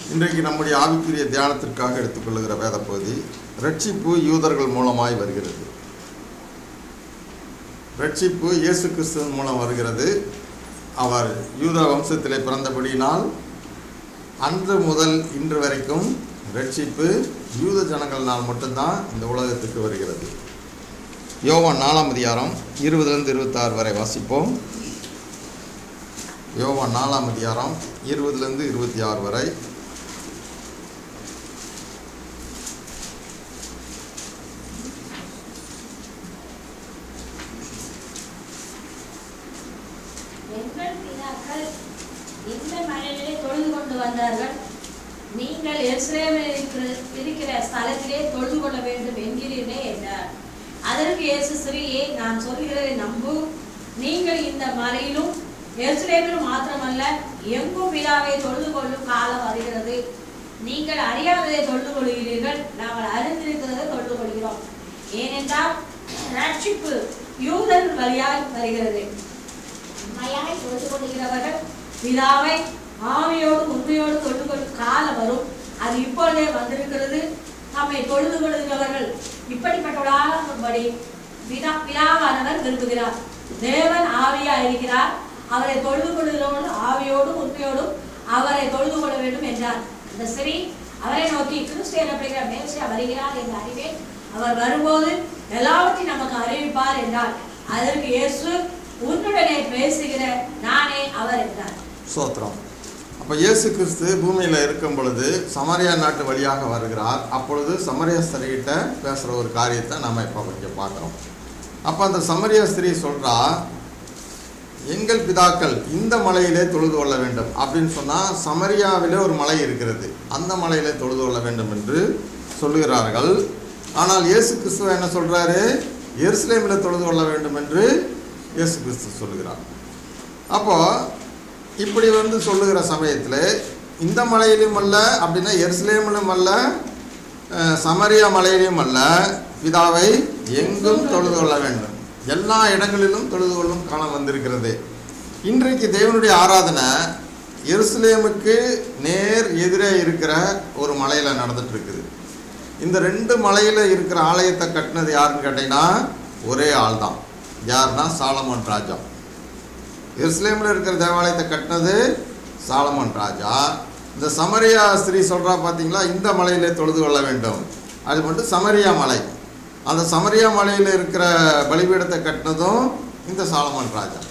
இன்றைக்கு நம்முடைய ஆவிக்குரிய தியானத்திற்காக எடுத்துக்கொள்ளுகிற வேத பகுதி ரட்சிப்பு யூதர்கள் மூலமாய் வருகிறது ரட்சிப்பு இயேசு கிறிஸ்துவின் மூலம் வருகிறது அவர் யூத வம்சத்திலே பிறந்தபடியினால் அன்று முதல் இன்று வரைக்கும் ரட்சிப்பு யூத ஜனங்கள்னால் மட்டும்தான் இந்த உலகத்துக்கு வருகிறது யோவான் நாலாம் அதிகாரம் இருபதுலேருந்து இருபத்தாறு வரை வாசிப்போம் யோவான் நாலாம் அதிகாரம் இருபதுலேருந்து இருபத்தி ஆறு வரை எங்கள் பிதாக்கள் இந்த மலையிலே தொழுது கொண்டு வந்தார்கள் நீங்கள் எருசலேமில் இருக்கிற இருக்கிற ஸ்தலத்திலே தொழுது கொள்ள வேண்டும் என்கிறீர்களே என்றார் அதற்கு இயேசு ஸ்ரீயே நான் சொல்கிறதை நம்பு நீங்கள் இந்த மலையிலும் எருசலேமிலும் மாத்திரமல்ல எங்கும் பிதாவை தொழுது கொள்ளும் காலம் வருகிறது நீங்கள் அறியாததை தொழுது கொள்கிறீர்கள் நாங்கள் அறிந்திருக்கிறதை தொழுது கொள்கிறோம் ஏனென்றால் ரட்சிப்பு யூதர்கள் வழியாய் வருகிறது உண்மையாய் தொழுது கொள்கிறவர்கள் பிதாவை ஆவியோடு உண்மையோடு தொழுது கொள்ளும் காலம் வரும் அது இப்பொழுதே வந்திருக்கிறது நம்மை தொழுது கொள்கிறவர்கள் இப்படிப்பட்டவர்களாகும்படி பிதா பிதாவானவர் விரும்புகிறார் தேவன் ஆவியா இருக்கிறார் அவரை தொழுது கொள்கிறவர்கள் ஆவியோடும் உண்மையோடும் அவரை தொழுது கொள்ள வேண்டும் என்றார் இந்த ஸ்ரீ அவரை நோக்கி கிறிஸ்து எனப்படுகிற மேசியா வருகிறார் என்று அறிவேன் அவர் வரும்போது எல்லாவற்றையும் நமக்கு அறிவிப்பார் என்றார் அதற்கு இயேசு உன்னுடனே பேசுகிற நானே அவர் என்றார் சோத்திரம் அப்போ இயேசு கிறிஸ்து பூமியில் இருக்கும் பொழுது சமரியா நாட்டு வழியாக வருகிறார் அப்பொழுது சமரியா ஸ்திரீகிட்ட பேசுகிற ஒரு காரியத்தை நம்ம இப்போ இங்கே பார்க்குறோம் அப்போ அந்த சமரியா ஸ்திரீ சொல்கிறா எங்கள் பிதாக்கள் இந்த மலையிலே தொழுது கொள்ள வேண்டும் அப்படின்னு சொன்னால் சமரியாவிலே ஒரு மலை இருக்கிறது அந்த மலையிலே தொழுது கொள்ள வேண்டும் என்று சொல்லுகிறார்கள் ஆனால் இயேசு கிறிஸ்துவ என்ன சொல்கிறாரு எருசலேமில் தொழுது கொள்ள வேண்டும் என்று இயேசு கிறிஸ்து சொல்லுகிறார் அப்போது இப்படி வந்து சொல்லுகிற சமயத்தில் இந்த மலையிலும் அல்ல அப்படின்னா எருசலேமிலும் அல்ல அஹ், சமரியா மலையிலும் அல்ல பிதாவை எங்கும் தொழுது கொள்ள வேண்டும் எல்லா இடங்களிலும் தொழுது கொள்ளும் காலம் வந்திருக்கிறது இன்றைக்கு தேவனுடைய ஆராதனை எருசலேமுக்கு நேர் எதிரே இருக்கிற ஒரு மலையில் நடந்துட்டு இருக்குது இந்த ரெண்டு மலையில் இருக்கிற ஆலயத்தை கட்டினது யாருன்னு கேட்டிங்கன்னா ஒரே ஆள் தான் யாருன்னா சாலமன் ராஜா எருசலேமில் இருக்கிற தேவாலயத்தை கட்டினது சாலமன் ராஜா இந்த சமரியா ஸ்திரீ சொல்கிறா பார்த்தீங்களா இந்த மலையிலே தொழுது கொள்ள வேண்டும் அது மட்டும் சமரியா மலை அந்த சமரியா மலையில் இருக்கிற பலிபீடத்தை கட்டினதும் இந்த சாலமன் ராஜா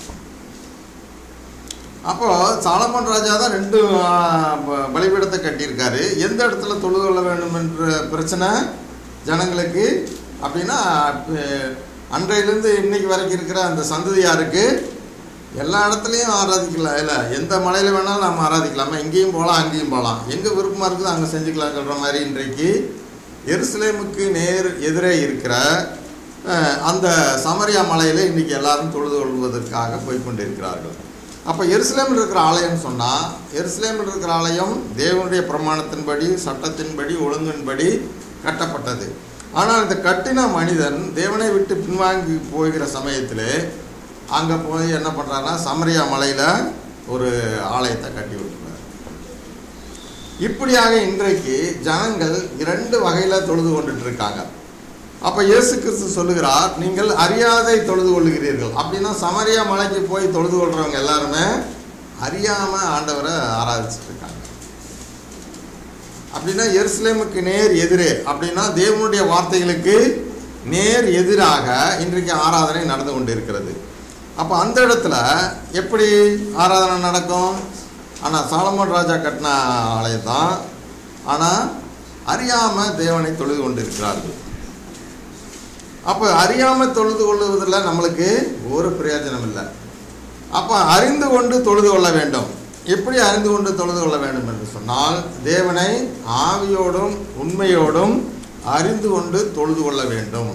அப்போது சாலமன் ராஜா தான் ரெண்டு ஆ, ப- பலிபீடத்தை கட்டியிருக்காரு எந்த இடத்துல தொழுது கொள்ள வேண்டும் என்ற பிரச்சனை ஜனங்களுக்கு அப்படின்னா அஹ், அன்றையிலேருந்து இன்னைக்கு வரைக்கும் இருக்கிற அந்த சந்ததியாருக்கு எல்லா இடத்துலையும் ஆராதிக்கலாம் இல்லை எந்த மலையில் வேணாலும் நம்ம ஆராதிக்கலாமா இங்கேயும் போகலாம் அங்கேயும் போகலாம் எங்கே விருப்பமாக இருக்குதோ அங்கே செஞ்சுக்கலாம் சொல்கிற மாதிரி இன்றைக்கு எருசலேமுக்கு நேர் எதிரே இருக்கிற அஹ், அந்த சமரியா மலையில் இன்றைக்கி எல்லாரும் தொழுது கொள்வதற்காக போய் கொண்டிருக்கிறார்கள் அப்போ எருசலேமில் இருக்கிற ஆலயம்னு சொன்னால் எருசலேமில் இருக்கிற ஆலயம் தேவனுடைய பிரமாணத்தின்படி சட்டத்தின்படி ஒழுங்கின்படி கட்டப்பட்டது ஆனால் இந்த கட்டின மனிதன் தேவனை விட்டு பின்வாங்கி போகிற சமயத்தில் அங்கே போய் என்ன பண்ணுறாருன்னா சமரியா மலையில் ஒரு ஆலயத்தை கட்டி விட்டுறார் இப்படியாக இன்றைக்கு ஜனங்கள் இரண்டு வகையில் தொழுது கொண்டுட்டு இருக்காங்க அப்போ இயேசு கிறிஸ்து சொல்லுகிறார் நீங்கள் அறியாதை தொழுது கொள்ளுகிறீர்கள் அப்படின்னா சமரியா மலைக்கு போய் தொழுது கொள்றவங்க எல்லாருமே அறியாமல் ஆண்டவரை ஆராதிச்சுட்டு இருக்காங்க அப்படின்னா எருசலேமுக்கு நேர் எதிரே அப்படின்னா தேவனுடைய வார்த்தைகளுக்கு நேர் எதிராக இன்றைக்கு ஆராதனை நடந்து கொண்டு இருக்கிறது அப்போ அந்த இடத்துல எப்படி ஆராதனை நடக்கும் ஆனால் சாலமன் ராஜா கட்டின ஆலயம் தான் ஆனால் அறியாமல் தேவனை தொழுது கொண்டு இருக்கிறார்கள் அப்போ அறியாமல் தொழுது கொள்ளுவதில் நம்மளுக்கு ஒரு பிரயோஜனம் இல்லை அப்போ அறிந்து கொண்டு தொழுது கொள்ள வேண்டும் எப்படி அறிந்து கொண்டு தொழுது கொள்ள வேண்டும் என்று சொன்னால் தேவனை ஆவியோடும் உண்மையோடும் அறிந்து கொண்டு தொழுது கொள்ள வேண்டும்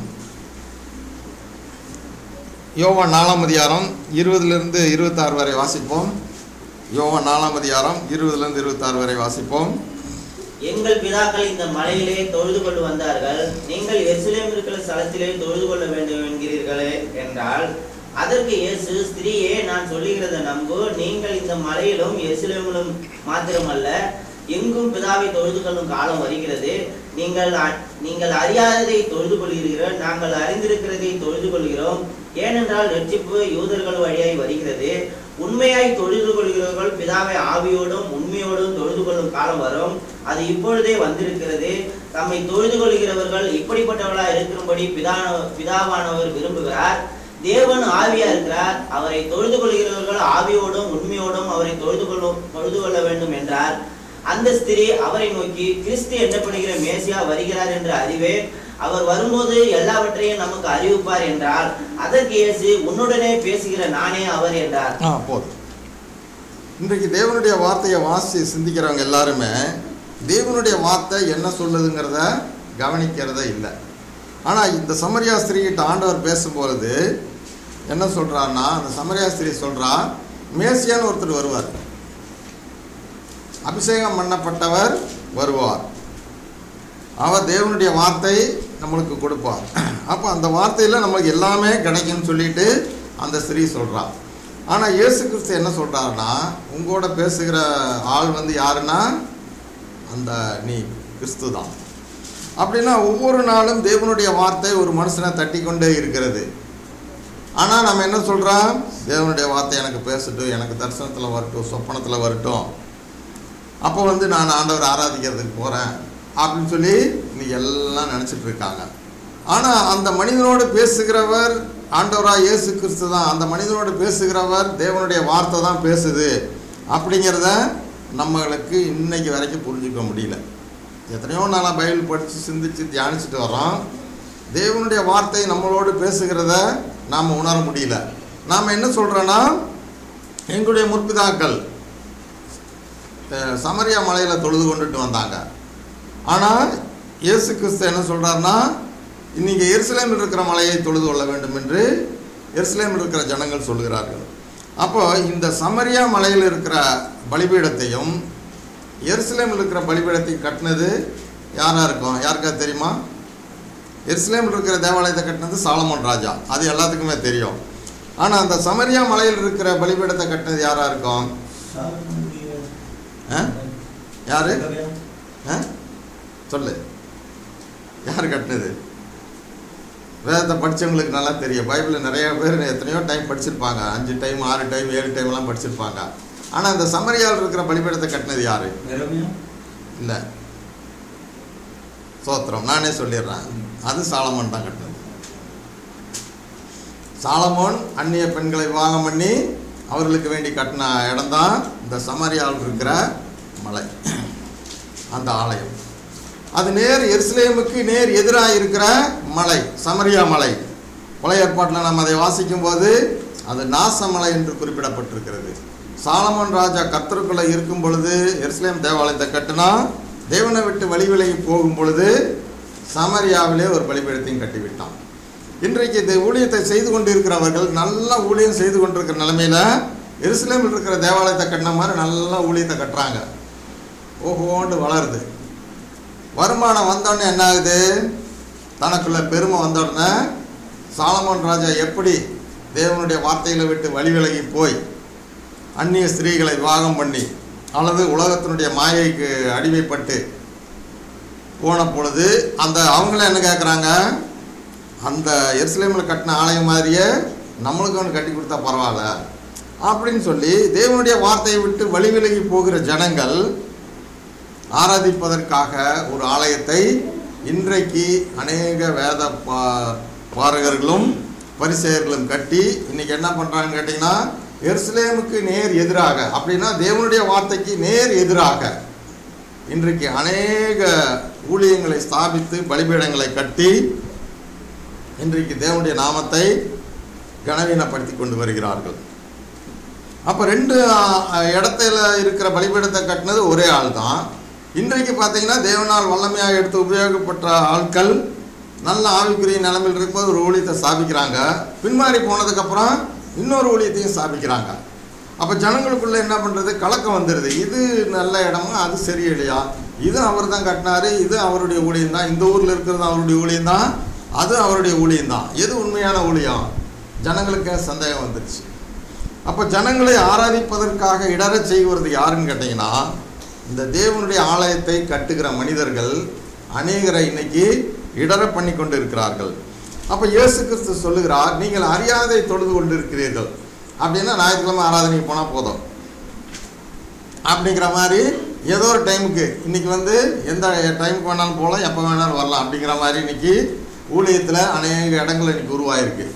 யோவான் நாலாம் அதிகாரம் இருபதுலேருந்து இருபத்தாறு வரை வாசிப்போம் யோவான் நாலாம் அதிகாரம் இருபதுலேருந்து இருபத்தாறு வரை வாசிப்போம் எங்கள் பிதாக்கள் இந்த மலையிலே தொழுது கொண்டு வந்தார்கள் நீங்கள் எருசலேம் இருக்கிற ஸ்தலத்திலே தொழுது கொள்ள வேண்டும் என்கிறீர்களே என்றால் அதற்கு இயேசு ஸ்திரீயே நான் சொல்லுகிறதை நம்பு நீங்கள் இந்த மலையிலும் எருசலேமிலும் மாத்திரமல்ல எங்கும் பிதாவை தொழுது கொள்ளும் காலம் வருகிறது நீங்கள் அ- நீங்கள் அறியாததை தொழுது கொள்கிறீர்கள் நாங்கள் அறிந்திருக்கிறதை தொழுது கொள்கிறோம் ஏனென்றால் ரட்சிப்பு யூதர்கள் வழியாய் வருகிறது உண்மையாய் தொழுது கொள்கிறவர்கள் பிதாவை ஆவியோடும் உண்மையோடும் தொழுது கொள்ளும் காலம் வரும் அது இப்பொழுதே வந்திருக்கிறது தம்மை தொழுது கொள்கிறவர்கள் இப்படிப்பட்டவர்களா இருக்கும்படி பிதா பிதாவானவர் விரும்புகிறார் தேவன் ஆவியா இருக்கிறார் அவரை தொழுது கொள்கிறவர்கள் ஆவியோடும் உண்மையோடும் அவரை தொழுது கொள்ளும் தொழுது கொள்ள வேண்டும் என்றார் அந்த ஸ்திரீ அவரை நோக்கி கிறிஸ்து என்னப்படுகிற மேசியா வருகிறார் என்று அறிவேன் அவர் வரும்போது எல்லாவற்றையும் நமக்கு அறிவிப்பார் என்றார் அதற்கு இயேசு உன்னுடனே பேசுகிற நானே அவர் என்றார் ஆ போதும் இன்றைக்கு தேவனுடைய வார்த்தையை வாசி சிந்திக்கிறவங்க எல்லாருமே தேவனுடைய வார்த்தை என்ன சொல்லுதுங்கிறத கவனிக்கிறதே இல்லை ஆனால் இந்த சமரியா ஸ்திரீகிட்ட ஆண்டவர் பேசும்பொழுது என்ன சொல்றாருன்னா அந்த சமரியா ஸ்திரீ சொல்றா மேசியான்னு ஒருத்தர் வருவார் அபிஷேகம் பண்ணப்பட்டவர் வருவார் அவர் தேவனுடைய வார்த்தை நம்மளுக்கு கொடுப்பார் அப்போ அந்த வார்த்தையில் நம்மளுக்கு எல்லாமே கிடைக்கும்னு சொல்லிட்டு அந்த ஸ்திரீ சொல்றா ஆனால் இயேசு கிறிஸ்து என்ன சொல்றாருன்னா உங்களோட பேசுகிற ஆள் வந்து யாருன்னா அந்த நீ கிறிஸ்து தான் அப்படின்னா ஒவ்வொரு நாளும் தேவனுடைய வார்த்தை ஒரு மனுஷனை தட்டி கொண்டே இருக்கிறது ஆனால் நம்ம என்ன சொல்கிறோம் தேவனுடைய வார்த்தை எனக்கு பேசட்டும் எனக்கு தரிசனத்தில் வரட்டும் சொப்பனத்தில் வரட்டும் அப்போ வந்து நான் ஆண்டவர் ஆராதிக்கிறதுக்கு போகிறேன் அப்படின்னு சொல்லி இன்னைக்கு எல்லாம் நினச்சிட்டு இருக்காங்க ஆனால் அந்த மனிதனோடு பேசுகிறவர் ஆண்டவராக இயேசு கிறிஸ்து தான் அந்த மனிதனோடு பேசுகிறவர் தேவனுடைய வார்த்தை தான் பேசுது அப்படிங்கிறத நம்மளுக்கு இன்னைக்கு வரைக்கும் புரிஞ்சுக்க முடியல எத்தனையோ நாளாக பைபிள் படித்து சிந்திச்சு தியானிச்சுட்டு வரோம் தேவனுடைய வார்த்தை நம்மளோடு பேசுகிறத நாம் உணர முடியல நாம் என்ன சொல்கிறோன்னா எங்களுடைய முற்பிதாக்கள் அஹ், சமரியா மலையில் தொழுது கொண்டுட்டு வந்தாங்க ஆனால் இயேசு கிறிஸ்து என்ன சொல்கிறாருன்னா இன்னைக்கு எருசலேமில் இருக்கிற மலையை தொழுது கொள்ள வேண்டும் என்று எருசலேமில் இருக்கிற ஜனங்கள் சொல்கிறார்கள் அப்போ இந்த சமரியா மலையில் இருக்கிற பலிபீடத்தையும் எருசலேமில் இருக்கிற பலிபீடத்தை கட்டினது யாராக இருக்கும் யாருக்கா தெரியுமா எருசலேமில் இருக்கிற தேவாலயத்தை கட்டினது சாலமோன் ராஜா அது எல்லாத்துக்குமே தெரியும் ஆனால் அந்த சமரியா மலையில் இருக்கிற பலிபீடத்தை கட்டினது யாராக இருக்கும் ஆ? யாரு ஆ? சொல்லு யார் கட்டினது வேதத்தை படித்தவங்களுக்கு நல்லா தெரியும் பைபிளில் நிறைய பேர் எத்தனையோ டைம் படிச்சிருப்பாங்க அஞ்சு டைம் ஆறு டைம் ஏழு டைம்லாம் படிச்சிருப்பாங்க ஆனால் அந்த சமரியாவில் இருக்கிற பலிபீடத்தை கட்டினது யாரு இல்லை சோத்திரம் நானே சொல்லிடுறேன் அது சாலமோன் தான் கட்டினது சாலமோன் அந்நிய பெண்களை விவாகம் பண்ணி அவர்களுக்கு வேண்டி கட்டின இடம்தான் இந்த சமரியாவில் இருக்கிற மலை அந்த ஆலயம் அது நேர் எருசலேமுக்கு நேர் எதிராக இருக்கிற மலை சமரியா மலை பழைய ஏற்பாட்டில் நம்ம அதை வாசிக்கும் போது அது நாசமலை என்று குறிப்பிடப்பட்டிருக்கிறது சாலமன் ராஜா கர்த்தருக்குள்ள இருக்கும் பொழுது எருசலேம் தேவாலயத்தை கட்டினா தேவனை விட்டு வழி விலகி போகும் பொழுது சமரியாவிலே ஒரு பலிபீடத்தையும் கட்டிவிட்டான் இன்றைக்கு இந்த ஊழியத்தை செய்து கொண்டிருக்கிறவர்கள் நல்ல ஊழியம் செய்து கொண்டிருக்கிற நிலைமையில எருசலேமில் இருக்கிற தேவாலயத்தை கட்டின மாதிரி நல்ல ஊழியத்தை கட்டுறாங்க ஓஹோண்டு வளருது வருமானம் வந்தோடனே என்ன ஆகுது தனக்குள்ள பெருமை வந்த உடனே சாலமோன் ராஜா எப்படி தேவனுடைய வார்த்தைகளை விட்டு வழி விலகி போய் அந்நிய ஸ்திரீகளை விவாகம் பண்ணி அல்லது உலகத்தினுடைய மாயைக்கு அடிமைப்பட்டு போன பொழுது அந்த அவங்கள என்ன கேட்குறாங்க அந்த எருசலேமில் கட்டின ஆலயம் மாதிரியே நம்மளுக்கு ஒன்று கட்டி கொடுத்தா பரவாயில்ல அப்படின்னு சொல்லி தேவனுடைய வார்த்தையை விட்டு வழி விலகி போகிற ஜனங்கள் ஆராதிப்பதற்காக ஒரு ஆலயத்தை இன்றைக்கு அநேக வேத பா பாரகர்களும் பரிசெயர்களும் கட்டி இன்னைக்கு என்ன பண்ணுறாங்கன்னு கேட்டிங்கன்னா எருசலேமுக்கு நேர் எதிராக அப்படின்னா தேவனுடைய வார்த்தைக்கு நேர் எதிராக இன்றைக்கு அநேக ஊழியங்களை ஸ்தாபித்து பலிபீடங்களை கட்டி இன்றைக்கு தேவனுடைய நாமத்தை கனவீனப்படுத்தி கொண்டு வருகிறார்கள் அப்போ ரெண்டு ஆ, இடத்துல இருக்கிற பலிபீடத்தை கட்டினது ஒரே ஆள் தான் இன்றைக்கு பார்த்தீங்கன்னா தேவனால் வல்லமையாக எடுத்து உபயோகப்பட்ட ஆட்கள் நல்ல ஆவிக்குரிய நிலைமையில் இருக்கும்போது ஒரு ஊழியத்தை ஸ்தாபிக்கிறாங்க பின்மாறி போனதுக்கப்புறம் இன்னொரு ஊழியத்தையும் ஸ்தாபிக்கிறாங்க அப்போ ஜனங்களுக்குள்ள என்ன பண்ணுறது கலக்கம் வந்துடுது இது நல்ல இடமா அது சரியில்லையா இது அவர் தான் கட்டினாரு இது அவருடைய ஊழியம் தான் இந்த ஊரில் இருக்கிறது அவருடைய ஊழியம் தான் அது அவருடைய ஊழியம் தான் எது உண்மையான ஊழியம் ஜனங்களுக்கு சந்தேகம் வந்துருச்சு அப்போ ஜனங்களை ஆராதிப்பதற்காக இடரச் செய்வது யாருன்னு கேட்டிங்கன்னா இந்த தேவனுடைய ஆலயத்தை கட்டுகிற மனிதர்கள் அநேகரை இன்னைக்கு இடர பண்ணி கொண்டு இருக்கிறார்கள் அப்போ இயேசு கிறிஸ்து சொல்லுகிறார் நீங்கள் அறியாதை தொழுது கொண்டு இருக்கிறீர்கள் அப்படின்னா ஞாயிற்றுக்கிழமை ஆராதனைக்கு போனால் போதும் அப்படிங்கிற மாதிரி ஏதோ ஒரு டைமுக்கு இன்னைக்கு வந்து எந்த டைமுக்கு வேணாலும் போகலாம் எப்போ வேணாலும் வரலாம் அப்படிங்கிற மாதிரி இன்னைக்கு ஊழியத்தில் அநேக இடங்கள் இன்னைக்கு உருவாயிருக்கு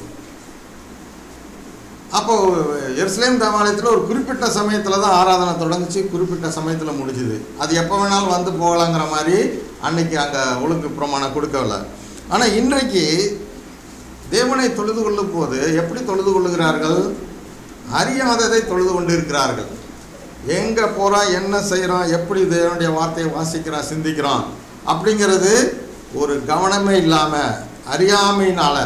அப்போ எருசலேம் தேவாலயத்தில் ஒரு குறிப்பிட்ட சமயத்தில் தான் ஆராதனை தொடங்குச்சு குறிப்பிட்ட சமயத்தில் முடிஞ்சுது அது எப்போ வேணாலும் வந்து போகலாங்கிற மாதிரி அன்னைக்கு அங்கே ஒழுங்கு பிரமாணம் கொடுக்கவில்லை ஆனால் இன்றைக்கு தேவனை தொழுது கொள்ளும் போது எப்படி தொழுது கொள்ளுகிறார்கள் அறியாததை தொழுது கொண்டு இருக்கிறார்கள் எங்கே போகிறோம் என்ன செய்கிறோம் எப்படி தேவனுடைய வார்த்தையை வாசிக்கிறோம் சிந்திக்கிறோம் அப்படிங்கிறது ஒரு கவனமே இல்லாமல் அறியாமையினால்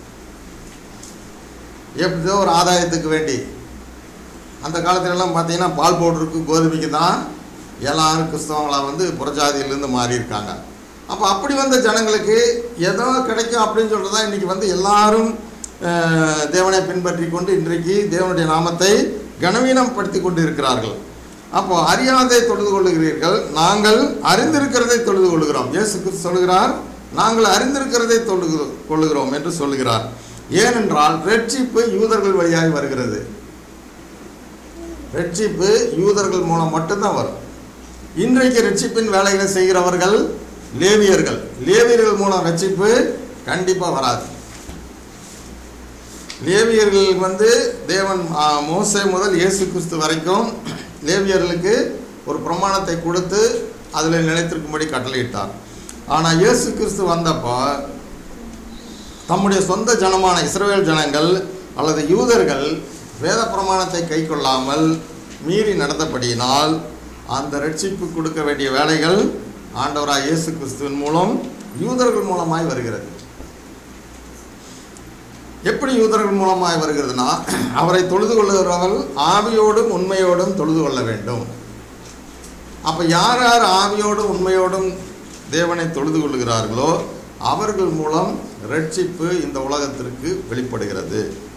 எப்படியோ ஒரு ஆதாயத்துக்கு வேண்டி அந்த காலத்துலலாம் பார்த்தீங்கன்னா பால் பவுடருக்கு கோதுமைக்கு தான் எல்லாரும் கிறிஸ்தவங்களாக வந்து புறஜாதியிலேருந்து மாறி இருக்காங்க அப்போ அப்படி வந்த ஜனங்களுக்கு ஏதோ கிடைக்கும் அப்படின்னு சொல்கிறது தான் இன்றைக்கி வந்து எல்லாரும் அஹ், தேவனை பின்பற்றி கொண்டு இன்றைக்கு தேவனுடைய நாமத்தை கனவீனப்படுத்தி கொண்டு இருக்கிறார்கள் அப்போ அறியாதை தொழுது கொள்ளுகிறீர்கள் நாங்கள் அறிந்திருக்கிறதை தொழுது கொள்கிறோம் இயேசு கிறிஸ்து சொல்கிறார் நாங்கள் அறிந்திருக்கிறதை தொழுது கொள்ளுகிறோம் என்று சொல்லுகிறார் ஏனென்றால் ரட்சிப்பு யூதர்கள் வழியாய் வருகிறது ரட்சிப்பு யூதர்கள் மூலம் மட்டும்தான் வரும் இன்றைக்கு ரட்சிப்பின் வேலைகளை செய்கிறவர்கள் லேவியர்கள் லேவியர்கள் மூலம் ரட்சிப்பு கண்டிப்பாக வராது லேவியர்கள் வந்து தேவன் ஆ, மோசே முதல் இயேசு கிறிஸ்து வரைக்கும் லேவியர்களுக்கு ஒரு பிரமாணத்தை கொடுத்து அதில் நிலைத்திருக்கும்படி கட்டளையிட்டார் ஆனால் இயேசு கிறிஸ்து வந்தப்போ தம்முடைய சொந்த ஜனமான இஸ்ரவேல் ஜனங்கள் அல்லது யூதர்கள் வேத பிரமாணத்தை கைக்கொள்ளாமல் மீறி நடந்தபடியினால் அந்த ரட்சிப்பு கொடுக்க வேண்டிய வேலைகள் ஆண்டவராய் இயேசு கிறிஸ்துவின் மூலம் யூதர்கள் மூலமாய் வருகிறது எப்படி யூதர்கள் மூலமாய் வருகிறதுனா அவரை தொழுது கொள்ளுகிறவர்கள் ஆவியோடும் உண்மையோடும் தொழுது கொள்ள வேண்டும் அப்போ யார் யார் ஆவியோடும் உண்மையோடும் தேவனை தொழுது கொள்ளுகிறார்களோ அவர்கள் மூலம் ரட்சிப்பு இந்த உலகத்திற்கு வெளிப்படுகிறது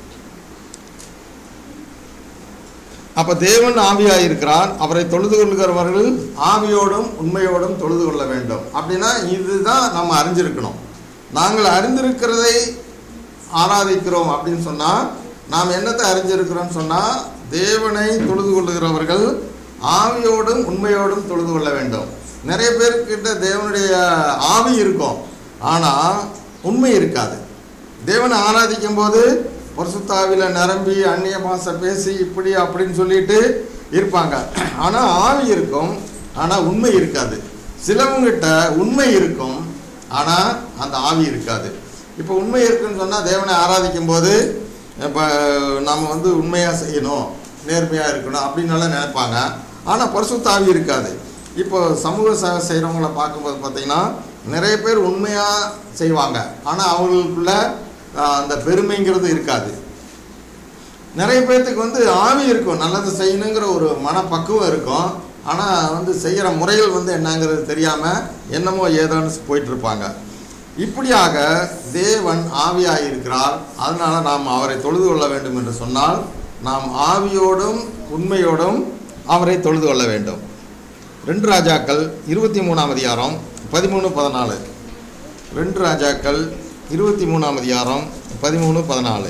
அப்ப தேவன் ஆவியாய் இருக்கிறார் அவரை தொழுது கொள்கிறவர்கள் ஆவியோடும் உண்மையோடும் தொழுது கொள்ள வேண்டும் அப்படின்னா இதுதான் நம்ம அறிஞ்சிருக்கணும் நாங்கள் அறிந்திருக்கிறதை ஆராதிக்கிறோம் அப்படின்னு சொன்னா நாம் என்னத்தை அறிஞ்சிருக்கிறோம்னு சொன்னா தேவனை தொழுது கொள்ளுகிறவர்கள் ஆவியோடும் உண்மையோடும் தொழுது கொள்ள வேண்டும் நிறைய பேர்கிட்ட தேவனுடைய ஆவி இருக்கும் ஆனால் உண்மை இருக்காது தேவனை ஆராதிக்கும் போது பரிசுத்தாவில நிரம்பி அந்நிய பாசை பேசி இப்படி அப்படின்னு சொல்லிட்டு இருப்பாங்க ஆனால் ஆவி இருக்கும் ஆனால் உண்மை இருக்காது சிலவங்கிட்ட உண்மை இருக்கும் ஆனால் அந்த ஆவி இருக்காது இப்போ உண்மை இருக்குன்னு சொன்னால் தேவனை ஆராதிக்கும் போது இப்போ நம்ம வந்து உண்மையாக செய்யணும் நேர்மையாக இருக்கணும் அப்படின்னலாம் நினைப்பாங்க ஆனால் பரிசுத்த ஆவி இருக்காது இப்போ சமூக சேவை செய்கிறவங்கள பார்க்கும்போது பார்த்தீங்கன்னா நிறைய பேர் உண்மையாக செய்வாங்க ஆனால் அவங்களுக்குள்ள ஆஹ், அந்த பெருமைங்கிறது இருக்காது நிறைய பேர்த்துக்கு வந்து ஆவி இருக்கும் நல்லது செய்யணுங்கிற ஒரு மனப்பக்குவம் இருக்கும் ஆனால் வந்து செய்கிற முறைகள் வந்து என்னங்கிறது தெரியாமல் என்னமோ ஏதோன்னு போயிட்டு இருப்பாங்க இப்படியாக தேவன் ஆவியாக இருக்கிறார் அதனால நாம் அவரை தொழுது கொள்ள வேண்டும் என்று சொன்னால் நாம் ஆவியோடும் உண்மையோடும் அவரை தொழுது கொள்ள வேண்டும் ரெண்டு ராஜாக்கள் இருபத்தி மூணாம் அதிகாரம் பதிமூணு பதினாலு ரெண்டு ராஜாக்கள் இருபத்தி மூணாம் அதிகாரம் பதிமூணு பதினாலு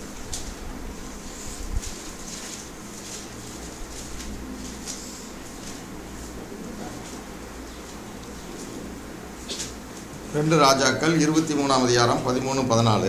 ரெண்டு ராஜாக்கள் இருபத்தி மூணாம் அதிகாரம் பதிமூணு பதினாலு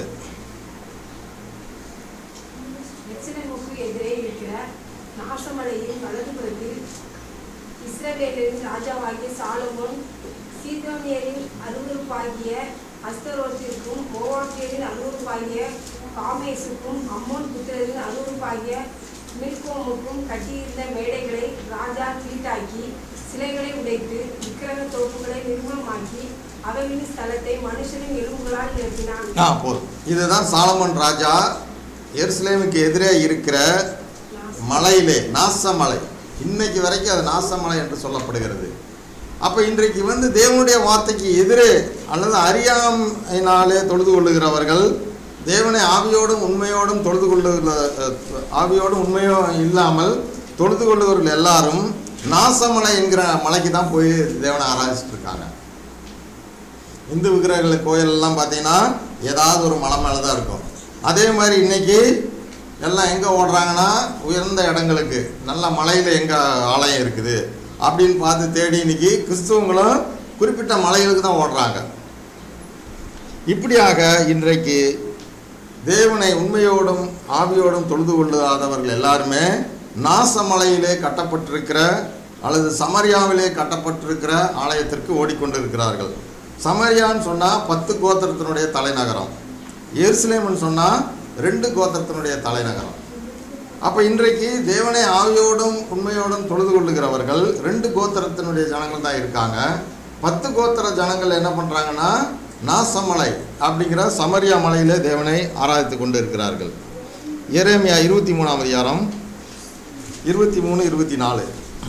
எருசலேமுக்கு எதிரே இருக்கிற நாசமலையின் வலதுபுறத்தில் இஸ்ரவேலின் ராஜாவாகிய சாலமோன் சீதோனியரின் அருவருப்பாகிய அஸ்தரோத்திற்கும் மோவாக்கியரின் அருவருப்பாகிய காமேசுக்கும் அம்மோன் புத்திரரின் அருவருப்பாகிய மில்கோமுக்கும் கட்டியிருந்த மேடைகளை ராஜா தீட்டாக்கி சிலைகளை உடைத்து விக்கிரக தோப்புகளை நிர்மூலமாக்கி அவைகளின் ஸ்தலத்தை மனுஷனின் எலும்புகளால் நிரப்பினான் ஆ போதும் இதுதான் சாலமன் ராஜா எருசலேமுக்கு எதிரே இருக்கிற மலையிலே நாசமலை இன்னைக்கு வரைக்கும் அது நாசமலை என்று சொல்லப்படுகிறது அப்போ இன்றைக்கு வந்து தேவனுடைய வார்த்தைக்கு எதிரே அல்லது அறியாமையினாலே தொழுது கொள்ளுகிறவர்கள் தேவனை ஆவியோடும் உண்மையோடும் தொழுது கொள்ளுகிற அஹ், ஆவியோடும் உண்மையோ இல்லாமல் தொழுது கொள்ளுகிறவர்கள் எல்லாரும் நாசமலை என்கிற மலைக்கு தான் போய் தேவனை ஆராதிச்சுட்டு இருக்காங்க இந்து விக்கிரகங்கள் கோயிலெல்லாம் பார்த்தீங்கன்னா ஏதாவது ஒரு மலை மேலே தான் இருக்கும் அதே மாதிரி இன்னைக்கு எல்லாம் எங்கே ஓடுறாங்கன்னா உயர்ந்த இடங்களுக்கு நல்ல மலையில் எங்கே ஆலயம் இருக்குது அப்படின்னு பார்த்து தேடி இன்னைக்கு கிறிஸ்துவங்களும் குறிப்பிட்ட மலைகளுக்கு தான் ஓடுறாங்க இப்படியாக இன்றைக்கு தேவனை உண்மையோடும் ஆவியோடும் தொழுது கொள்ளாதவர்கள் எல்லாருமே நாசமலையிலே கட்டப்பட்டிருக்கிற அல்லது சமரியாவிலே கட்டப்பட்டிருக்கிற ஆலயத்திற்கு ஓடிக்கொண்டிருக்கிறார்கள் சமரியான்னு சொன்னால் பத்து கோத்திரத்தினுடைய தலைநகரம் எருசலேம்னு சொன்னால் ரெண்டு கோத்திரத்தினுடைய தலைநகரம் அப்போ இன்றைக்கு தேவனை ஆவியோடும் உண்மையோடும் தொழுது கொள்ளுகிறவர்கள் ரெண்டு கோத்திரத்தினுடைய ஜனங்கள் தான் இருக்காங்க பத்து கோத்திர ஜனங்கள் என்ன பண்ணுறாங்கன்னா நாசமலை அப்படிங்கிற சமரியா மலையிலே தேவனை ஆராதித்து கொண்டு இருக்கிறார்கள் எரேமியா இருபத்தி மூணாம் அதிகாரம் இருபத்தி மூணு இருபத்தி நாலு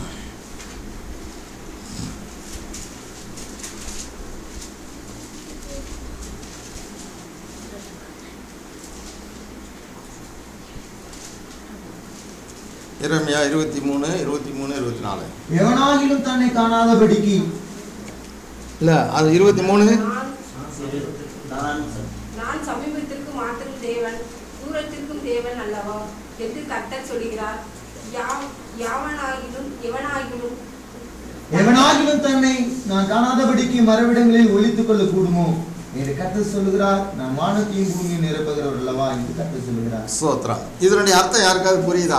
எரேமியா இருபத்தி மூணு இருபத்தி மூணு இருபத்தி நாலு எவனாகிலும் தன்னை காணாதபடிக்கு இல்லை அது இருபத்தி மூணு நான் நான் நான் சமீபத்திற்கு மாத்திரம் தேவன் தூரத்திற்கும் தேவன் அல்லவா என்று கர்த்தர் சொல்கிறார் யாவ் யாவனாகிலும் எவனாகிலும் எவனாகிலும் தன்னை நான் காணாதபடிக்கு மறைவிடங்களில் ஒளித்துக் கொள்ள கூடுமோ என்று கர்த்தர் சொல்லுகிறார் நான் வானத்தையும் பூமியும் நிரப்புகிறவர் அல்லவா என்று கர்த்தர் சொல்லுகிறார் ஸ்தோத்திரம் இதனுடைய அர்த்தம் யாருக்காவது புரியுதா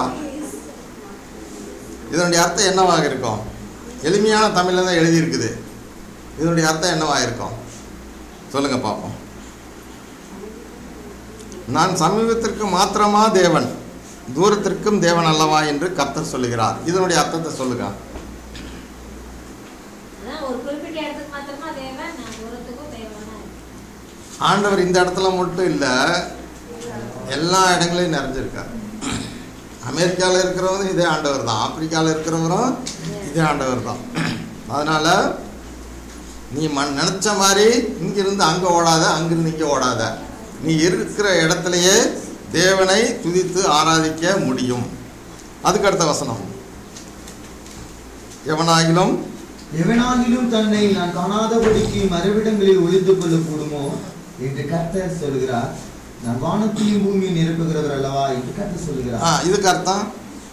இதனுடைய அர்த்தம் என்னவாக இருக்கும் எளிமையான தமிழில் தான் எழுதியிருக்குது இதனுடைய அர்த்தம் என்னவாக இருக்கும் சொல்லுங்க பார்ப்போம் நான் சமீபத்திற்கு மாத்திரமா தேவன் தூரத்திற்கும் தேவன் அல்லவா என்று கர்த்தர் சொல்லுகிறார் இதனுடைய அர்த்தத்தை சொல்லுங்க அதான் ஒரு குறிப்பிட்ட இடத்துக்கு மாத்திரமா தேவன் நான் தூரத்துக்கும் தேவனா ஆண்டவர் இந்த இடத்துல மட்டும் இல்லை எல்லா இடங்களையும் நிறைஞ்சிருக்கார் அமெரிக்காவில் இருக்கிறவரும் இதே ஆண்டவர் தான் ஆப்பிரிக்காவில் இருக்கிறவரும் இதே ஆண்டவர் தான் அதனால் நீ மண் நினச்ச மாதிரி இங்கிருந்து அங்கே ஓடாத அங்கிருந்து இங்கே ஓடாத நீ இருக்கிற இடத்துலையே தேவனை துதித்து ஆராதிக்க முடியும் அதுக்கு அடுத்த வசனம் எவனாகிலும் எவனாகிலும் தன்னை நான் காணாதபடிக்கு மறைவிடங்களில் ஒளித்துக் கொள்ள கூடுமோ என்று கர்த்தர் சொல்லுகிறார் நான் வானத்தையும் பூமியும் நிரப்புகிறவர் அல்லவா என்று கர்த்தர் ஆ சொல்லுகிறார் இதுக்கு அர்த்தம்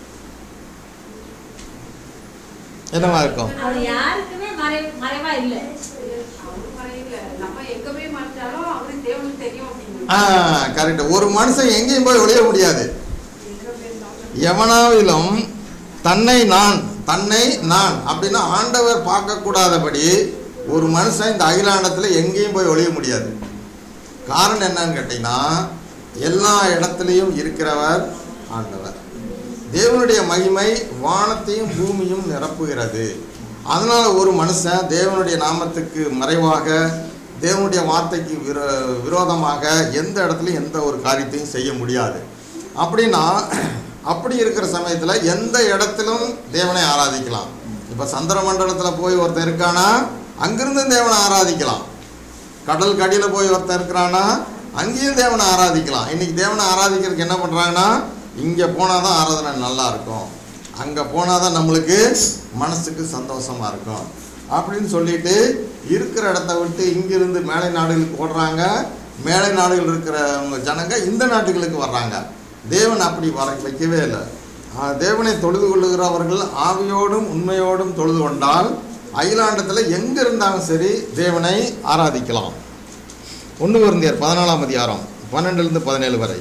என்னவா இருக்கும் அவர் யாருக்குமே மறை மறைவா இல்லை அவரு மறையில நம்ம எங்க போய் மறைஞ்சாலும் அவருக்கு தேவனுக்கு தெரியும் அப்படின்னு ஆ கரெக்ட் ஒரு மனுஷன் எங்கேயும் போய் ஒளிய முடியாது எங்க போயிருந்தாலும் எவனாவிலும் தன்னை நான் தன்னை நான் அப்படின்னா ஆண்டவர் பார்க்கக்கூடாதபடி ஒரு மனுஷன் இந்த அகிலாண்டத்தில் எங்கேயும் போய் ஒளிய முடியாது காரணம் என்னன்னு கேட்டிங்கன்னா எல்லா இடத்துலையும் இருக்கிறவர் ஆண்டவர் தேவனுடைய மகிமை வானத்தையும் பூமியும் நிரப்புகிறது அதனால ஒரு மனுஷன் தேவனுடைய நாமத்துக்கு மறைவாக தேவனுடைய வார்த்தைக்கு விரோ விரோதமாக எந்த இடத்துலையும் எந்த ஒரு காரியத்தையும் செய்ய முடியாது அப்படின்னா அப்படி இருக்கிற சமயத்தில் எந்த இடத்திலும் தேவனை ஆராதிக்கலாம் இப்போ சந்திர மண்டலத்தில் போய் ஒருத்தன் இருக்கானா அங்கிருந்து தேவனை ஆராதிக்கலாம் கடல் கடியில் போய் ஒருத்தன் இருக்கிறானா அங்கேயும் தேவனை ஆராதிக்கலாம் இன்னைக்கு தேவனை ஆராதிக்கிறதுக்கு என்ன பண்ணுறாங்கன்னா இங்கே போனால் தான் ஆராதனை நல்லா இருக்கும் அங்கே போனால் தான் நம்மளுக்கு மனசுக்கு சந்தோஷமாக இருக்கும் அப்படின்னு சொல்லிட்டு இருக்கிற இடத்த விட்டு இங்கிருந்து மேலை நாடுகளுக்கு ஓடுறாங்க மேலை நாடுகள் இருக்கிறவங்க ஜனங்க இந்த நாட்டுகளுக்கு வர்றாங்க தேவன் அப்படி வர வைக்கவே இல்லை ஆ, தேவனை தொழுது கொள்ளுகிறவர்கள் ஆவியோடும் உண்மையோடும் தொழுது கொண்டால் அகிலாண்டத்தில் எங்கே இருந்தாலும் சரி தேவனை ஆராதிக்கலாம் ஒன்று குருந்தியர் பதினாலாம் அதிகாரம் பன்னெண்டுலேருந்து பதினேழு வரை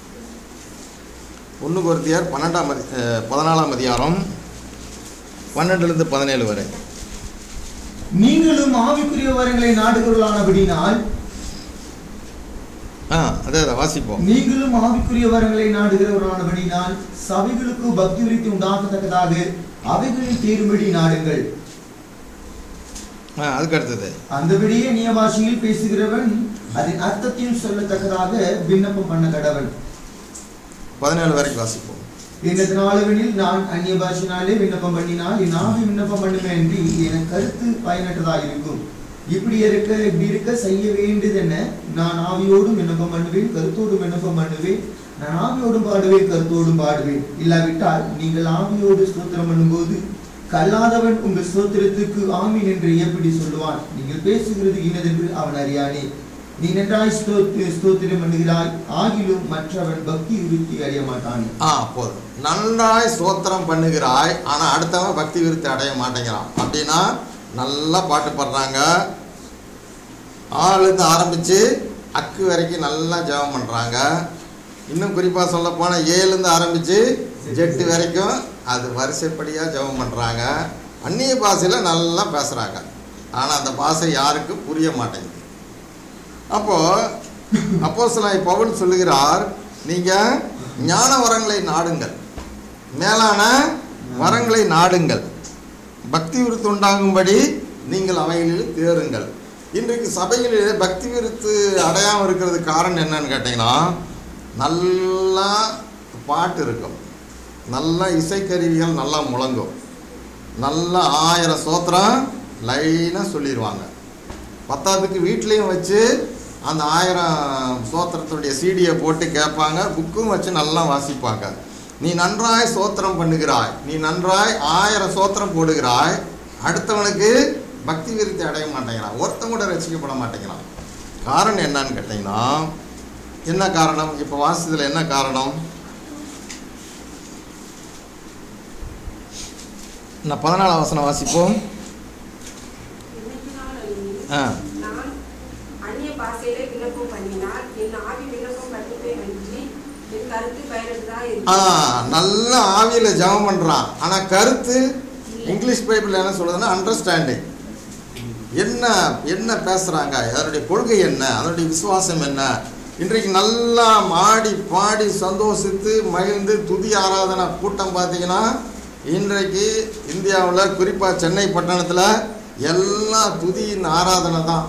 ஒன்று குருந்தியர் பன்னெண்டாம் அதி அஹ், பதினாலாம் அதிகாரம் பன்னெண்டுலேருந்து பதினேழு வரை நீங்களும் ஆவிக்குரிய வரங்களை நாடுகிறவர்களானபடினால் ஆ அதே அதை வாசிப்போம் நீங்களும் ஆவிக்குரிய வரங்களை நாடுகிறவர்களானபடினால் சபைகளுக்கு பக்தி விருத்தி உண்டாக்கத்தக்கதாக அவைகளில் தேரும்படி நாடுங்கள் ஆ அதுக்கு அடுத்தது அந்தபடியே நிய பாஷையில் பேசுகிறவன் அதன் அர்த்தத்தையும் சொல்லத்தக்கதாக விண்ணப்பம் பண்ண கடவன் பதினேழு வரைக்கும் வாசிப்போம் என்னத்தினாலவெனில் நான் அந்நிய பாஷையினாலே விண்ணப்பம் பண்ணினால் என் ஆவி விண்ணப்பம் பண்ணுமே என்று என் கருத்து பயனற்றதாக இருக்கும் இப்படி இருக்க இப்படி இருக்க செய்ய வேண்டியதென்ன நான் ஆவியோடும் விண்ணப்பம் பண்ணுவேன் கருத்தோடும் விண்ணப்பம் பண்ணுவேன் நான் ஆவியோடும் பாடுவேன் கருத்தோடும் பாடுவேன் இல்லாவிட்டால் நீங்கள் ஆவியோடு ஸ்தோத்திரம் பண்ணும்போது கல்லாதவன் உங்கள் ஸ்தோத்திரத்துக்கு ஆமீன் என்று எப்படி சொல்லுவான் நீங்கள் பேசுகிறது இன்னதென்று அவன் அறியானே நீ நன்றாய் ஸ்தோத்- ஸ்தோத்திரம் பண்ணுகிறாய் ஆகிலும் மற்றவன் பக்தி விருத்தி அடைய மாட்டானே ஆ போதும் நன்றாய் ஸ்தோத்திரம் பண்ணுகிறாய் ஆனால் அடுத்தவன் பக்தி விருத்தி அடைய மாட்டேங்கிறான் அப்படின்னா நல்லா பாட்டு பாடுறாங்க ஆளுந்து ஆரம்பித்து அக்கு வரைக்கும் நல்லா ஜெபம் பண்ணுறாங்க இன்னும் குறிப்பாக சொல்ல போனால் ஏழுலேருந்து ஆரம்பித்து ஜெட்டு வரைக்கும் அது வரிசைப்படியாக ஜெபம் பண்ணுறாங்க அந்நிய பாஷையில் நல்லா பேசுகிறாங்க ஆனால் அந்த பாஷை யாருக்கும் புரிய மாட்டேங்குது அப்போது அப்போஸ்தலனாகிய பவுல் சொல்லுகிறார் நீங்கள் ஞான வரங்களை நாடுங்கள் மேலான வரங்களை நாடுங்கள் பக்தி விருத்து உண்டாகும்படி நீங்கள் அவைகளில் தேருங்கள் இன்றைக்கு சபையிலே பக்தி விருத்து அடையாமல் இருக்கிறது காரணம் என்னன்னு கேட்டிங்கன்னா நல்லா பாட்டு இருக்கும் நல்லா இசைக்கருவிகள் நல்லா முழங்கும் நல்லா ஆயிரம் சோத்திரம் லைனாக சொல்லிடுவாங்க பத்தாவதுக்கு வீட்லேயும் வச்சு அந்த ஆயிரம் சோத்திரத்துடைய சீடியை போட்டு கேட்பாங்க புக்கும் வச்சு நல்லா வாசிப்பாங்க நீ நன்றாய் சோத்திரம் பண்ணுகிறாய் நீ நன்றாய் ஆயிரம் சோத்திரம் போடுகிறாய் அடுத்தவனுக்கு பக்தி விருத்தி அடைய மாட்டேங்கிறான் ஒருத்தன் கூட ரசிக்கப்பட மாட்டேங்கிறான் காரணம் என்னன்னு கேட்டிங்கன்னா என்ன காரணம் இப்போ வாசித்ததில் என்ன காரணம் நான் பதினாலாம் வசனம் வாசிப்போம் இன்னைக்கு நாள் அழிவில் ஆ நான் அந்நிய பாஷையிலே விண்ணப்பம் பண்ணினால் என் ஆவி விண்ணப்பம் பண்ணிப்பே அன்றி என் கருத்து பயனற்றதா ஆ இருக்கும் நல்ல ஆவியில் ஜெபம் பண்ணுறான் ஆனால் கருத்து இங்கிலீஷ் பைபிள் என்ன சொல்லுதுன்னா அண்டர்ஸ்டாண்டிங் என்ன என்ன பேசுகிறாங்க அதனுடைய கொள்கை என்ன அதனுடைய விசுவாசம் என்ன இன்றைக்கு நல்லா மாடி பாடி சந்தோஷித்து மகிழ்ந்து துதி ஆராதனை கூட்டம் பார்த்தீங்கன்னா இன்றைக்கு இந்தியாவில் குறிப்பாக சென்னை பட்டணத்தில் எல்லாம் துதியின் ஆராதனை தான்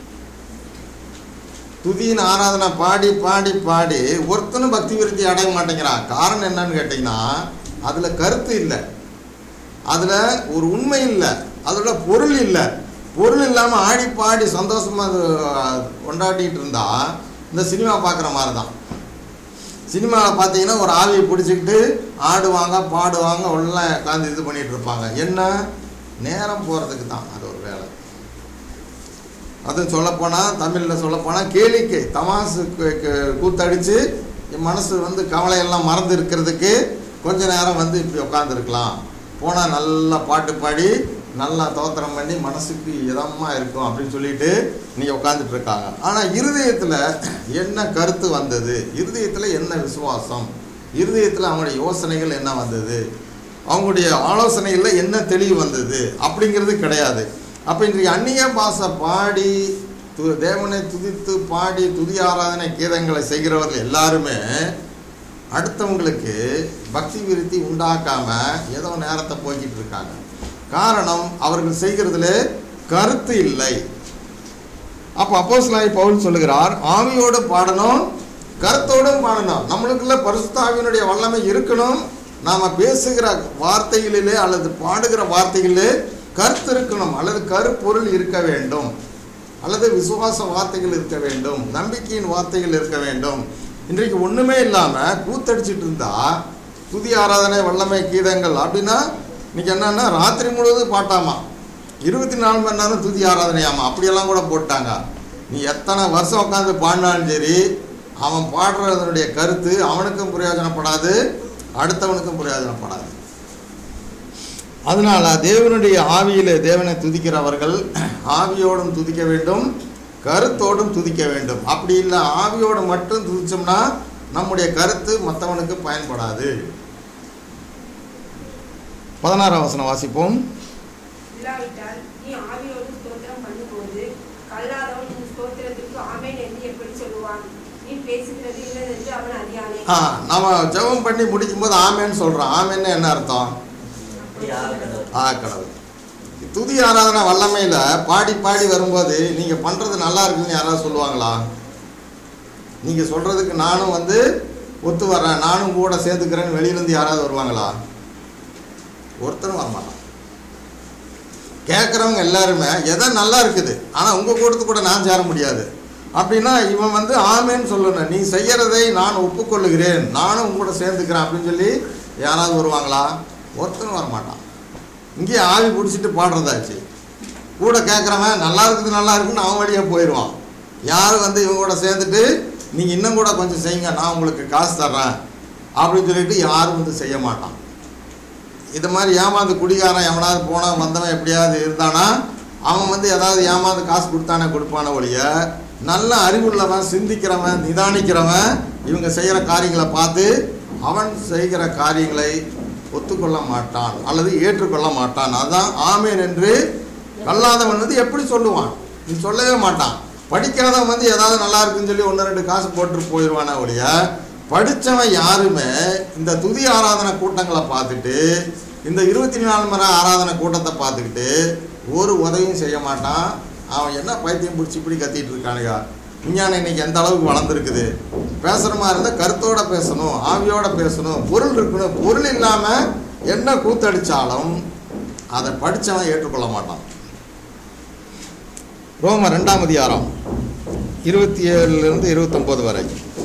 துதியின் ஆராதனை பாடி பாடி பாடி ஒருத்தனும் பக்தி விருத்தி அடைய மாட்டேங்கிறான் காரணம் என்னன்னு கேட்டிங்கன்னா அதில் கருத்து இல்லை அதில் ஒரு உண்மை இல்லை அதோட பொருள் இல்லை பொருள் இல்லாமல் ஆடி பாடி சந்தோஷமாக அது அஹ், கொண்டாடிட்டு இருந்தா இந்த சினிமா பார்க்குற மாதிரி தான் சினிமாவில் பார்த்தீங்கன்னா ஒரு ஆவியை பிடிச்சிக்கிட்டு ஆடுவாங்க பாடுவாங்க உள்ள உட்காந்து இது பண்ணிட்டு இருப்பாங்க என்ன நேரம் போகிறதுக்கு தான் அது ஒரு வேலை அதுவும் சொல்லப்போனால் தமிழில் சொல்லப்போனால் கேளிக்கை தமாசு கு- கு- கூத்தடிச்சு என் மனசு வந்து கவலையெல்லாம் மறந்து இருக்கிறதுக்கு கொஞ்ச நேரம் வந்து இப்படி உட்காந்துருக்கலாம் போனால் நல்லா பாட்டு பாடி நல்லா தோத்திரம் பண்ணி மனசுக்கு இதமாக இருக்கும் அப்படின்னு சொல்லிட்டு நீங்கள் உட்காந்துட்டு இருக்காங்க ஆனால் இருதயத்தில் என்ன கருத்து வந்தது இருதயத்தில் என்ன விசுவாசம் இருதயத்தில் அவங்களுடைய யோசனைகள் என்ன வந்தது அவங்களுடைய ஆலோசனைகளில் என்ன தெளிவு வந்தது அப்படிங்கிறது கிடையாது அப்போ இன்றைக்கு அந்நிய பாஷை பாடி து தேவனை துதித்து பாடி துதி ஆராதனை கீதங்களை செய்கிறவர்கள் எல்லாருமே அடுத்தவங்களுக்கு பக்தி விருத்தி உண்டாக்காம ஏதோ நேரத்தை போக்கிட்டு இருக்காங்க காரணம் அவர்கள் செய்கிறதுல கருத்து இல்லை அப்போ அப்போஸ்தலனாகிய பவுல் சொல்லுகிறார் ஆவியோடு பாடணும் கருத்தோடும் பாடணும் நம்மளுக்குள்ள பரிசுத்தாவினுடைய வல்லமை இருக்கணும் நாம பேசுகிற வார்த்தைகளிலே அல்லது பாடுகிற வார்த்தைகளிலே கருத்து இருக்கணும் அல்லது கருப்பொருள் இருக்க வேண்டும் அல்லது விசுவாச வார்த்தைகள் இருக்க வேண்டும் நம்பிக்கையின் வார்த்தைகள் இருக்க வேண்டும் இன்றைக்கு ஒண்ணுமே இல்லாம கூத்தடிச்சிட்டு இருந்தா துதி ஆராதனை வல்லமை கீதங்கள் அப்படின்னா இன்னைக்கு என்னன்னா ராத்திரி முழுவதும் பாட்டாமா இருபத்தி நாலு மணி நேரம் துதி ஆராதனையாமா அப்படியெல்லாம் கூட போட்டாங்க நீ எத்தனை வருஷம் உட்காந்து பாடினாலும் சரி அவன் பாடுறதனுடைய கருத்து அவனுக்கும் பிரயோஜனப்படாது அடுத்தவனுக்கும் பிரயோஜனப்படாது அதனால தேவனுடைய ஆவியிலே தேவனை துதிக்கிறவர்கள் ஆவியோடும் துதிக்க வேண்டும் கருத்தோடும் துதிக்க வேண்டும் அப்படி இல்லை ஆவியோடு மட்டும் துதிச்சோம்னா நம்முடைய கருத்து மற்றவனுக்கு பயன்படாது பதினாறாம் வசனம் வாசிப்போம் இல்லாவிட்டால் நீ ஆவியோடு ஸ்தோத்திரம் பண்ணும்போது கல்லாதவன் உன் ஸ்தோத்திரத்திற்கு ஆமென் என்று எப்படி சொல்லுவான் நீ பேசுகிறது இல்லதென்று அவன் அறியானே ஆ நம்ம ஜெபம் பண்ணி முடிக்கும்போது ஆமேன்னு சொல்கிறோம் ஆமேன்னு என்ன அர்த்தம் அப்படியா கடவுள். ஆ கடவுள் துதி ஆராதனை வல்லமையில் பாடி பாடி வரும்போது நீங்கள் பண்ணுறது நல்லா இருக்குன்னு யாராவது சொல்லுவாங்களா நீங்கள் சொல்கிறதுக்கு நானும் வந்து ஒத்து வர்றேன் நானும் கூட சேர்த்துக்கிறேன்னு வெளியிலேருந்து யாராவது வருவாங்களா ஒருத்தரும் வரமாட்டான் கேட்குறவங்க எல்லாருமே எதை நல்லா இருக்குது ஆனால் உங்கள் கூட்டத்து கூட நான் சேர முடியாது அப்படின்னா இவன் வந்து ஆமேன்னு சொல்லணும் நீ செய்யறதை நான் ஒப்புக்கொள்ளுகிறேன் நானும் உங்க கூட சேர்ந்துக்கிறேன் அப்படின்னு சொல்லி யாராவது வருவாங்களா ஒருத்தரும் வரமாட்டான் இங்கேயே ஆவி பிடிச்சிட்டு பாடுறதாச்சு கூட கேட்குறவன் நல்லா இருக்குது நல்லா இருக்குன்னு அவன் வழியாக போயிடுவான் யார் வந்து இவங்க கூட சேர்ந்துட்டு நீங்கள் இன்னும் கூட கொஞ்சம் செய்யுங்க நான் உங்களுக்கு காசு தர்றேன் அப்படின்னு சொல்லிட்டு யாரும் வந்து செய்ய மாட்டான் இது மாதிரி ஏமாந்து குடிகாரன் எவனாவது போனால் வந்தவன் எப்படியாவது இருந்தானா அவன் வந்து ஏதாவது ஏமாந்து காசு கொடுத்தானே கொடுப்பான ஒழிய நல்ல அறிவுள்ளவன் சிந்திக்கிறவன் நிதானிக்கிறவன் இவங்க செய்கிற காரியங்களை பார்த்து அவன் செய்கிற காரியங்களை ஒத்துக்கொள்ள மாட்டான் அல்லது ஏற்றுக்கொள்ள மாட்டான் அதான் ஆமேன் என்று கல்லாதவன் வந்து எப்படி சொல்லுவான் நீ சொல்லவே மாட்டான் படிக்காதவன் வந்து ஏதாவது நல்லா இருக்குன்னு சொல்லி ஒன்று ரெண்டு காசு போட்டு போயிடுவானே ஒழிய படித்தவன் யாருமே இந்த துதி ஆராதனை கூட்டங்களை பார்த்துட்டு இந்த இருபத்தி நாலு மணி நேரம் ஆராதனை கூட்டத்தை பார்த்துக்கிட்டு ஒரு உதவியும் செய்ய மாட்டான் அவன் என்ன பைத்தியம் பிடிச்சி இப்படி கத்திட்டு இருக்கானுங்க விஞ்ஞானம் இன்னைக்கு எந்த அளவுக்கு வளர்ந்துருக்குது பேசுகிற மாதிரி இருந்தால் கருத்தோட பேசணும் ஆவியோட பேசணும் பொருள் இருக்கணும் பொருள் இல்லாமல் என்ன கூத்தடிச்சாலும் அதை படித்தவன் ஏற்றுக்கொள்ள மாட்டான் ரோம ரெண்டாம் அதிகாரம் இருபத்தி ஏழுலேருந்து இருபத்தொம்போது வரை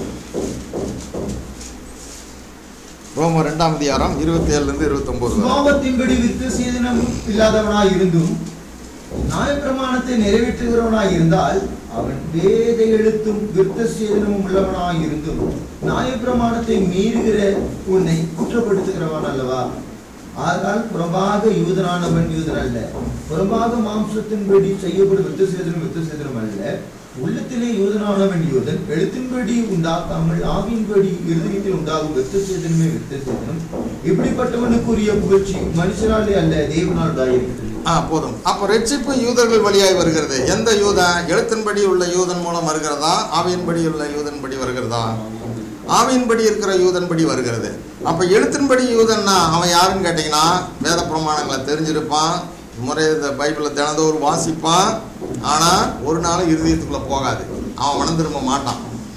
ரோம ரெண்டாம் அதிகாரம் இருபத்தி ஏழுலேருந்து இருபத்தொம்போது வரை சுபாவத்தின்படி வித்து சேதனம் இல்லாதவனாய் இருந்தும் நியாயப்பிரமாணத்தை நிறைவேற்றுகிறவனாய் இருந்தால் அவன் வேத எழுத்தும் விருத்த சேதனமும் உள்ளவனாய் இருந்தும் நியாயப்பிரமாணத்தை மீறுகிற உன்னை குற்றப்படுத்துகிறவன் அல்லவா ஆதலால் புறம்பாக யூதனானவன் யூதன் அல்ல புறம்பாக மாம்சத்தின்படி செய்யப்படும் விருத்த சேதனம் விருத்த சேதனம் அல்ல உள்ளத்திலே யூதனானவன் யூதன் எழுத்தின்படி உண்டாக்காமல் ஆவியின்படி இருதயத்தில் உண்டாகும் விருத்த சேதனமே விருத்த சேதனம் இப்படிப்பட்டவனுக்குரிய புகழ்ச்சி மனுஷனாலே அல்ல தேவனால் உண்டாயிருக்கிறது ஆ போதும் அப்போ ரட்சிப்பு யூதர்கள் வழியாய் வருகிறது எந்த யூதன் எழுத்தின்படி உள்ள யூதன் மூலம் வருகிறதா ஆவியின்படி உள்ள யூதன்படி வருகிறதா ஆவியின்படி இருக்கிற யூதன்படி வருகிறது அப்போ எழுத்தின்படி யூதன்னா அவன் யாருன்னு கேட்டிங்கன்னா வேத பிரமாணங்களை தெரிஞ்சிருப்பான் முறை இந்த பைபிளை தினந்தோறும் வாசிப்பான் ஆனால் ஒரு நாளும் இருதயத்துக்குள்ளே போகாது அவன் மனம் திரும்ப மாட்டான்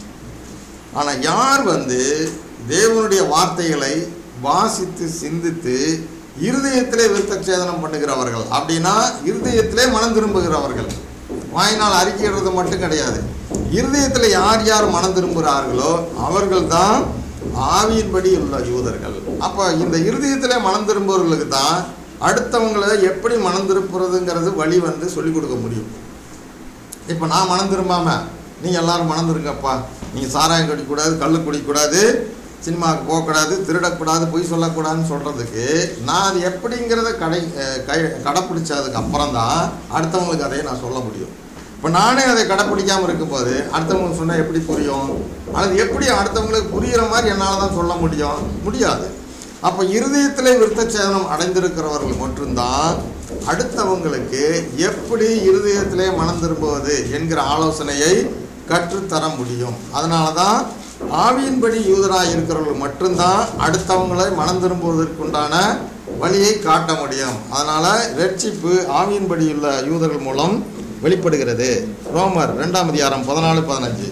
ஆனால் யார் வந்து தேவனுடைய வார்த்தைகளை வாசித்து சிந்தித்து இருதயத்திலே விருத்தச்சேதனம் பண்ணுகிறவர்கள் அப்படின்னா இருதயத்திலே மனம் திரும்புகிறவர்கள் வாயினால் அறிக்கையிடுறது மட்டும் கிடையாது இருதயத்தில் யார் யார் மனம் திரும்புகிறார்களோ அவர்கள் தான் ஆவியின்படி உள்ள யூதர்கள் அப்போ இந்த இருதயத்திலே மனம் திரும்புவர்களுக்கு தான் அடுத்தவங்களை எப்படி மனம் திருப்புறதுங்கிறது வழி வந்து சொல்லிக் கொடுக்க முடியும் இப்போ நான் மனம் திரும்பாமல் நீங்கள் எல்லாரும் மனம் திருங்கப்பா நீங்கள் சாராயம் குடிக்கக்கூடாது கல் குடிக்கக்கூடாது சினிமாவுக்கு போகக்கூடாது திருடக்கூடாது பொய் சொல்லக்கூடாதுன்னு சொல்கிறதுக்கு நான் அது எப்படிங்கிறத கடை அஹ் கை கடைப்பிடிச்சதுக்கு அப்புறம் தான் அடுத்தவங்களுக்கு அதை நான் சொல்ல முடியும் இப்போ நானே அதை கடைப்பிடிக்காமல் இருக்கும்போது அடுத்தவங்களுக்கு சொன்னால் எப்படி புரியும் அல்லது எப்படி அடுத்தவங்களுக்கு புரிகிற மாதிரி என்னால் தான் சொல்ல முடியும் முடியாது அப்போ இருதயத்திலே விருத்தச்சேதனம் அடைந்திருக்கிறவர்கள் மட்டும்தான் அடுத்தவங்களுக்கு எப்படி இருதயத்திலே மனம் திரும்புவது என்கிற ஆலோசனையை கற்றுத்தர முடியும் அதனால தான் ஆவியின்படி யூதராக இருக்கிறவர்கள் மட்டும்தான் அடுத்தவங்களை மனம் திரும்புவதற்குண்டான வழியை காட்ட முடியும் அதனால் ரட்சிப்பு ஆவியின்படியுள்ள யூதர்கள் மூலம் வெளிப்படுகிறது ரோமர் ரெண்டாம் அதிகாரம் பதினாலு பதினஞ்சு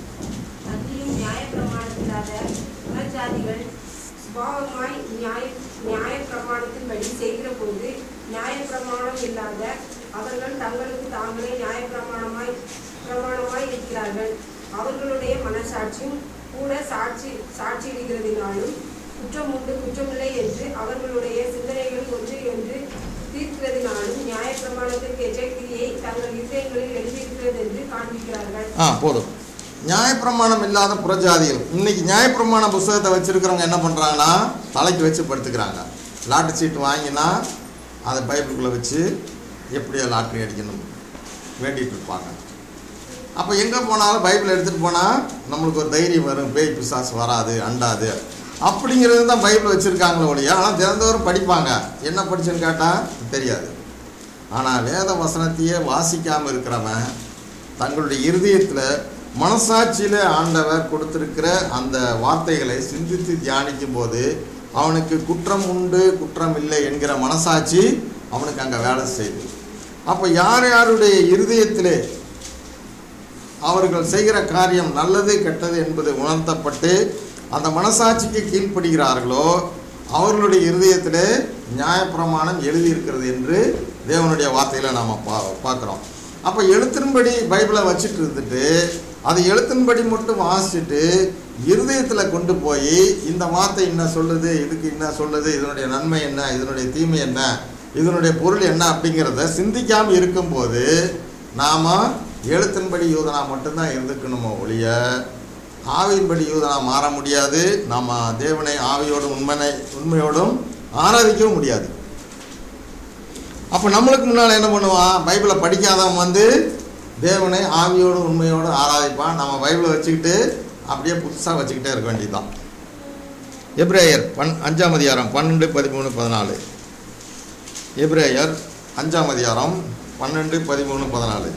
அதிலும் நியாயப்பிரமாணத்தில்லாத புறஜாதிகள் சுபாவமாய் நியாய நியாயப்பிரமாணத்தின்படி செய்கிற போது நியாயப்பிரமாணம் இல்லாத அவர்கள் தங்களுக்கு தாங்களே நியாயப்பிரமாணமாய் பிரமாணமாய் இருக்கிறார்கள் அவர்களுடைய மனசாட்சியும் கூட சாட்சி சாட்சியிடுகிறதினாலும் குற்றம் உண்டு குற்றமில்லை என்று அவர்களுடைய சிந்தனைகள் ஒன்று என்று தீர்க்கிறதினாலும் நியாயப்பிரமாணத்திற்கு ஏற்ற கிரியை தங்கள் இதயங்களில் எழுதியிருக்கிறது என்று காண்பிக்கிறார்கள் ஆ போதும் நியாயப்பிரமாணம் இல்லாத புறஜாதிகள் இன்னைக்கு நியாயப்பிரமாண புஸ்தகத்தை வச்சிருக்கிறவங்க என்ன பண்ணுறாங்கன்னா தலைக்கு வச்சு படுத்துக்கிறாங்க லாட்டரி சீட்டு வாங்கினா அதை பைபிளுக்குள்ளே வச்சு எப்படியோ லாட்ரி அடிக்கணும் வேண்டிட்டு இருப்பாங்க அப்போ எங்கே போனாலும் பைபிள் எடுத்துகிட்டு போனால் நம்மளுக்கு ஒரு தைரியம் வரும் பேய் பிசாசு வராது அண்டாது அப்படிங்கிறது தான் பைபிள் வச்சுருக்காங்களே ஒழிய ஆனால் தினந்தோறும் படிப்பாங்க என்ன படிச்சுன்னு கேட்டால் தெரியாது ஆனால் வேத வசனத்தையே வாசிக்காமல் இருக்கிறவன் தங்களுடைய இருதயத்தில் மனசாட்சியில் ஆண்டவர் கொடுத்திருக்கிற அந்த வார்த்தைகளை சிந்தித்து தியானிக்கும் போது அவனுக்கு குற்றம் உண்டு குற்றம் இல்லை என்கிற மனசாட்சி அவனுக்கு அங்கே வேலை செய்யுது அப்போ யார் யாருடைய இருதயத்திலே அவர்கள் செய்கிற காரியம் நல்லது கெட்டது என்பது உணர்த்தப்பட்டு அந்த மனசாட்சிக்கு கீழ்ப்படுகிறார்களோ அவர்களுடைய இருதயத்திலே நியாயப்பிரமாணம் எழுதியிருக்கிறது என்று தேவனுடைய வார்த்தையில் நாம் பா பார்க்குறோம் அப்போ எழுத்தின்படி பைபிளை வச்சுட்டு இருந்துட்டு அது எழுத்தின்படி மட்டும் வாசிச்சுட்டு இருதயத்தில் கொண்டு போய் இந்த வார்த்தை என்ன சொல்லுது இதுக்கு என்ன சொல்லுது இதனுடைய நன்மை என்ன இதனுடைய தீமை என்ன இதனுடைய பொருள் என்ன அப்படிங்கிறத சிந்திக்காமல் இருக்கும்போது நாம் எழுத்தின்படி யூதனா மட்டும்தான் இருந்துக்கணுமோ ஒழிய ஆவியின்படி யூதனா மாற முடியாது நாம் தேவனை ஆவியோடும் உண்மனை உண்மையோடும் ஆராதிக்கவும் முடியாது அப்போ நம்மளுக்கு முன்னால் என்ன பண்ணுவான் பைபிளை படிக்காதவன் வந்து தேவனை ஆவியோடு உண்மையோடு ஆராதிப்பான் நம்ம பைபிளை வச்சுக்கிட்டு அப்படியே புதுசாக வச்சுக்கிட்டே இருக்க வேண்டியதுதான் எப்ரேயர் பன் அஞ்சாம் அதிகாரம் பன்னெண்டு பதிமூணு பதினாலு எப்ரேயர் அஞ்சாம் அதிகாரம் பன்னெண்டு பதிமூணு பதினாலு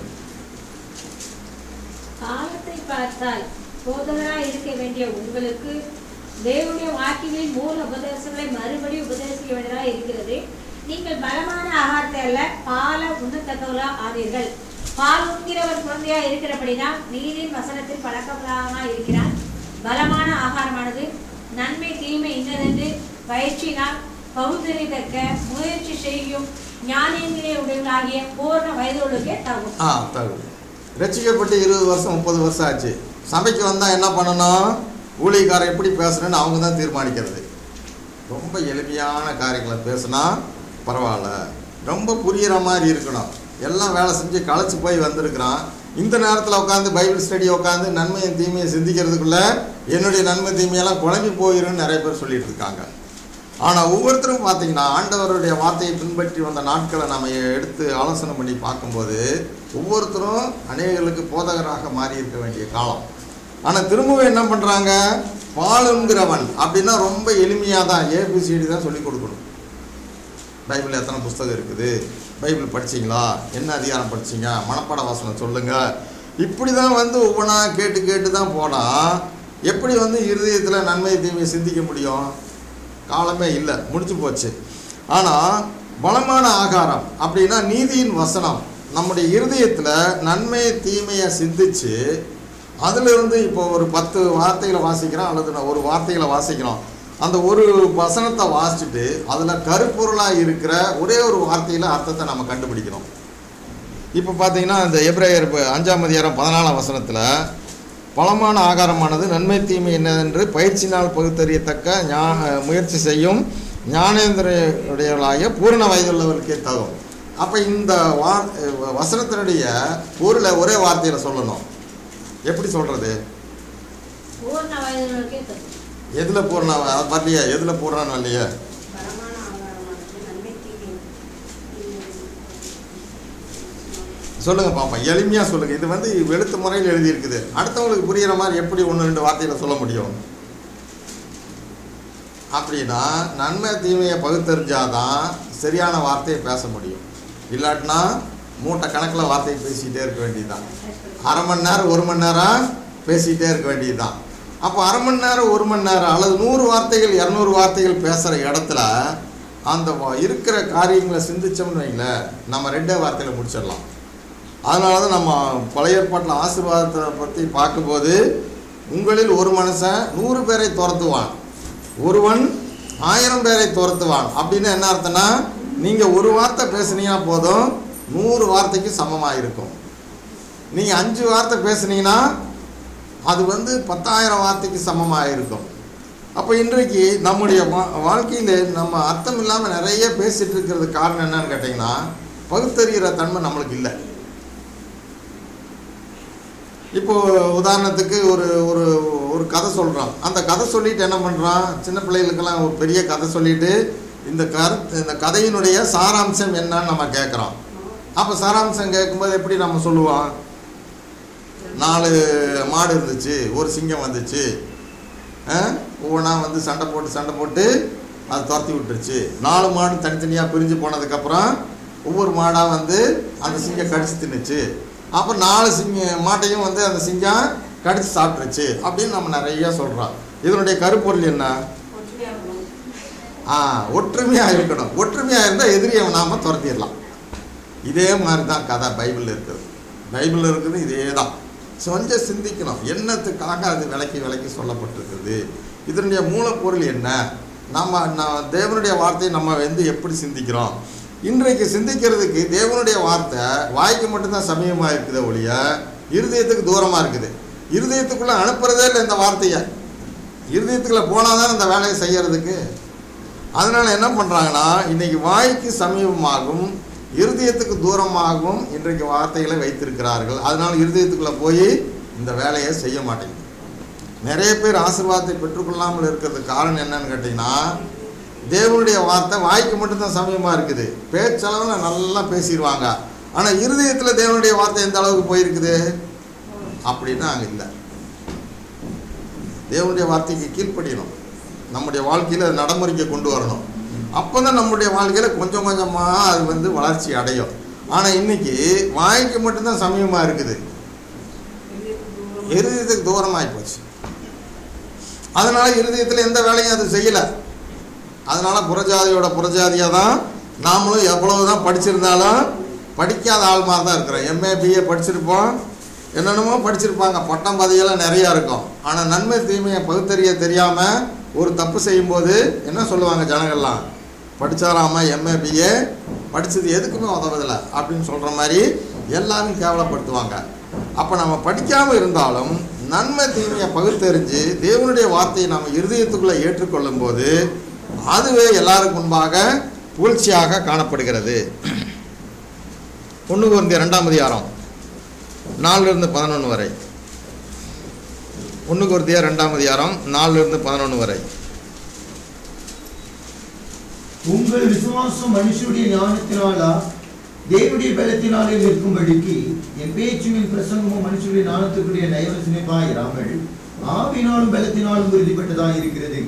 காலத்தை பார்த்தால் போதகராய் இருக்க வேண்டிய உங்களுக்கு தேவனுடைய வாக்கியங்களின் மூல உபதேசங்களை மறுபடி உபதேசிக்க வேண்டியதாக இருக்கிறது நீங்கள் பலமான ஆகாரத்தை அல்ல பால உண்ணத்தக்கவர்களா ஆவீர்கள் பால் உண்கிறவர் குழந்தையா இருக்கிறபடினா நீரின் வசனத்தில் பழக்கமாக இருக்கிறான் பலமான ஆகாரமானது நன்மை தீமை இன்னதென்று பயிற்சியினால் பகுத்தறிதற்க முயற்சி செய்யும் ஞானேந்திரிய உடையவர்களாகிய பூர்ண வயதுகளுக்கே தகும் ஆ தகுதி ரசிக்கப்பட்டு இருபது வருஷம் முப்பது வருஷம் ஆச்சு சபைக்கு வந்தால் என்ன பண்ணணும் ஊழியக்காரன் எப்படி பேசுறேன்னு அவங்க தான் தீர்மானிக்கிறது ரொம்ப எளிமையான காரியங்களை பேசுனா பரவாயில்ல ரொம்ப புரிகிற மாதிரி இருக்கணும் எல்லாம் வேலை செஞ்சு களைச்சு போய் வந்திருக்கிறான் இந்த நேரத்தில் உட்காந்து பைபிள் ஸ்டடி உட்காந்து நன்மையும் தீமையும் சிந்திக்கிறதுக்குள்ள என்னுடைய நன்மை தீமையெல்லாம் குழம்பி போயிருன்னு நிறைய பேர் சொல்லிட்டு இருக்காங்க ஆனால் ஒவ்வொருத்தரும் பார்த்தீங்கன்னா ஆண்டவருடைய வார்த்தையை பின்பற்றி வந்த நாட்களை நம்ம எடுத்து ஆலோசனை பண்ணி பார்க்கும்போது ஒவ்வொருத்தரும் அநேகர்களுக்கு போதகராக மாறி இருக்க வேண்டிய காலம் ஆனால் திரும்பவும் என்ன பண்ணுறாங்க பாலுங்கிறவன் அப்படின்னா ரொம்ப எளிமையாக தான் ஏபிசிடி தான் சொல்லி கொடுக்கணும் பைபிள் எத்தனை புஸ்தகம் இருக்குது பைபிள் படிச்சீங்களா என்ன அதிகாரம் படிச்சீங்க மனப்பாட வாசனம் சொல்லுங்கள் இப்படி தான் வந்து ஒவ்வொன்றா கேட்டு கேட்டு தான் போனால் எப்படி வந்து இருதயத்தில் நன்மை தீமையை சிந்திக்க முடியும் காலமே இல்லை முடிஞ்சு போச்சு ஆனால் பலமான ஆகாரம் அப்படின்னா நீதியின் வசனம் நம்முடைய இருதயத்தில் நன்மை தீமையை சிந்திச்சு அதிலிருந்து இப்போ ஒரு பத்து வார்த்தைகளை வாசிக்கிறோம் அல்லது நான் ஒரு வார்த்தைகளை வாசிக்கிறோம் அந்த ஒரு வசனத்தை வாசிச்சுட்டு அதில் கருப்பொருளாக இருக்கிற ஒரே ஒரு வார்த்தையில் அர்த்தத்தை நம்ம கண்டுபிடிக்கிறோம் இப்போ பார்த்தீங்கன்னா இந்த எப்ரேயர் இப்போ அஞ்சாம் அதிகாரம் பதினாலாம் வசனத்தில் பலமான ஆகாரமானது நன்மை தீமை என்னதென்று பயிற்சினால் பகுத்தறியத்தக்க ஞா முயற்சி செய்யும் ஞானேந்திரையுடையவர்களாகிய பூரண வயதுள்ளவர்களுக்கே தகும் அப்போ இந்த வா வசனத்தினுடைய பொருளை ஒரே வார்த்தையில் சொல்லணும் எப்படி சொல்கிறது பூர்ண வயதுகளுக்கே தகும் எதில் பூர்ண அதை பார்த்தியா எதில் பூர்ணம் இல்லையா பலமான ஆகாரமானது நன்மை தீமை சொல்லுங்கள் பாப்பா எளிமையாக சொல்லுங்கள் இது வந்து எழுத்து முறையில் எழுதியிருக்குது அடுத்தவங்களுக்கு புரிகிற மாதிரி எப்படி ஒன்று ரெண்டு வார்த்தையில் சொல்ல முடியும் அப்படின்னா நன்மை தீமையை பகுத்தறிஞ்சாதான் சரியான வார்த்தையை பேச முடியும் இல்லாட்டினா மூட்டை கணக்கில் வார்த்தையை பேசிக்கிட்டே இருக்க வேண்டியதுதான் அரை மணி நேரம் ஒரு மணி நேரம் பேசிக்கிட்டே இருக்க வேண்டியதுதான் அப்போ அரை மணி நேரம் ஒரு மணி நேரம் அல்லது நூறு வார்த்தைகள் இரநூறு வார்த்தைகள் பேசுகிற இடத்துல அந்த வ- இருக்கிற காரியங்களை சிந்திச்சோம்னு வைங்களேன் நம்ம ரெண்டே வார்த்தையில் முடிச்சிடலாம் அதனால தான் நம்ம பழைய ஏற்பாட்டில் ஆசீர்வாதத்தை பற்றி பார்க்கும்போது உங்களில் ஒரு மனுஷன் நூறு பேரை துரத்துவான் ஒருவன் ஆயிரம் பேரை துரத்துவான் அப்படின்னு என்ன அர்த்தம்னா நீங்கள் ஒரு வார்த்தை பேசுனீங்கன்னா போதும் நூறு வார்த்தைக்கு சமமாக இருக்கும் நீங்கள் அஞ்சு வார்த்தை பேசுனீங்கன்னா அது வந்து பத்தாயிரம் வார்த்தைக்கு சமமாக இருக்கும் அப்போ இன்றைக்கு நம்முடைய வா வாழ்க்கையில் நம்ம அர்த்தம் இல்லாமல் நிறைய பேசிகிட்டு இருக்கிறது காரணம் என்னன்னு கேட்டிங்கன்னா பகுத்தறிகிற தன்மை நம்மளுக்கு இல்லை இப்போ உதாரணத்துக்கு ஒரு ஒரு ஒரு கதை சொல்கிறான் அந்த கதை சொல்லிட்டு என்ன பண்ணுறான் சின்ன பிள்ளைகளுக்கெல்லாம் ஒரு பெரிய கதை சொல்லிட்டு இந்த கருத்து இந்த கதையினுடைய சாராம்சம் என்னன்னு நம்ம கேட்குறோம் அப்போ சாராம்சம் கேட்கும்போது எப்படி நம்ம சொல்லுவோம் நாலு மாடு இருந்துச்சு ஒரு சிங்கம் வந்துச்சு ஒவ்வொன்றா வந்து சண்டை போட்டு சண்டை போட்டு அது துரத்தி விட்டுருச்சு நாலு மாடு தனித்தனியாக பிரிஞ்சு போனதுக்கப்புறம் ஒவ்வொரு மாடாக வந்து அந்த சிங்கம் கடிச்சு தின்னுச்சு அப்புறம் நாலு சிங்க மாட்டையும் வந்து அந்த சிங்கம் கடிச்சு சாப்பிட்ருச்சு அப்படின்னு நம்ம நிறைய சொல்கிறோம் இதனுடைய கருப்பொருள் என்ன ஒற்றுமையாக இருக்கணும். ஆ ஒற்றுமையாக இருக்கணும் ஒற்றுமையாக இருந்தால் எதிரியை நாம் துரத்திடலாம் இதே மாதிரி தான் கதை பைபிளில் இருக்குது பைபிளில் இருக்குது இதே தான் கொஞ்சம் சிந்திக்கணும் என்னத்துக்காக அது விளக்கி விளக்கி சொல்லப்பட்டிருக்குது இதனுடைய மூலப்பொருள் என்ன நம்ம நான் தேவனுடைய வார்த்தையை நம்ம வந்து எப்படி சிந்திக்கிறோம் இன்றைக்கு சிந்திக்கிறதுக்கு தேவனுடைய வார்த்தை வாய்க்கு மட்டும்தான் சமயமாக இருக்குது ஒழிய இருதயத்துக்கு தூரமாக இருக்குது இருதயத்துக்குள்ளே அனுப்புறதே இல்லை இந்த வார்த்தையை இருதயத்துக்குள்ளே போனால் தான் இந்த வேலையை செய்யறதுக்கு அதனால் என்ன பண்ணுறாங்கன்னா இன்னைக்கு வாய்க்கு சமீபமாகவும் இருதயத்துக்கு தூரமாகவும் இன்றைக்கு வார்த்தைகளை வைத்திருக்கிறார்கள் அதனால் இருதயத்துக்குள்ளே போய் இந்த வேலையை செய்ய மாட்டேங்குது நிறைய பேர் ஆசீர்வாதத்தை பெற்றுக்கொள்ளாமல் இருக்கிறதுக்கு காரணம் என்னன்னு கேட்டிங்கன்னா தேவனுடைய வார்த்தை வாய்க்கு மட்டும்தான் சமயமாக இருக்குது பேச்சளவில் நல்லா பேசிடுவாங்க ஆனால் இருதயத்தில் தேவனுடைய வார்த்தை எந்த அளவுக்கு போயிருக்குது அப்படின்னா அங்கே இல்லை தேவனுடைய வார்த்தைக்கு கீழ்ப்படியணும் நம்முடைய வாழ்க்கையில் அது நடைமுறைக்கு கொண்டு வரணும் அப்போ தான் நம்முடைய வாழ்க்கையில் கொஞ்சம் கொஞ்சமாக அது வந்து வளர்ச்சி அடையும் ஆனால் இன்னைக்கு வாய்க்கு மட்டும்தான் சமயமாக இருக்குது இருதயத்துக்கு தூரமாகி போச்சு அதனால இருதயத்தில் எந்த வேலையும் அது செய்யலை அதனால புறஜாதியோட புறஜாதியாக தான் நாமளும் எவ்வளவு தான் படிச்சிருந்தாலும் படிக்காத ஆள் மாதிரி தான் இருக்கிறோம் எம்ஏ பிஏ படிச்சிருப்போம் என்னென்னமோ படிச்சிருப்பாங்க பட்டம் பதவியெல்லாம் நிறையா இருக்கும் ஆனால் நன்மை தீமையை பகுத்தறிய தெரியாமல் ஒரு தப்பு செய்யும்போது என்ன சொல்லுவாங்க ஜனங்கள்லாம் படித்தாராம எம்ஏ பிஏ படித்தது எதுக்குமே உதவுதில்லை அப்படின்னு சொல்கிற மாதிரி எல்லாரும் கேவலப்படுத்துவாங்க அப்போ நம்ம படிக்காமல் இருந்தாலும் நன்மை தீமையை பகுத்தறிஞ்சு தேவனுடைய வார்த்தையை நம்ம இருதயத்துக்குள்ளே ஏற்றுக்கொள்ளும் போது அதுவே எல்லாருக்கும் முன்பாக புகழ்ச்சியாக காணப்படுகிறது ஒன்று குருந்திய ரெண்டாம் அதிகாரம் நாலுலேருந்து பதினொன்று வரை ஒன்று குருந்திய ரெண்டாம் அதிகாரம் நாலுலேருந்து பதினொன்று வரை உங்கள் விசுவாசம் மனுஷருடைய ஞானத்தினாலா தேவனுடைய பலத்தினாலே நிற்கும்படிக்கு என் பேச்சும் என் பிரசங்கமும் மனுஷருடைய ஞானத்துக்குரிய நயவசனைப்பாயிராமல் ஆவினாலும் பலத்தினாலும் உறுதிப்பட்டதாக இருக்கிறது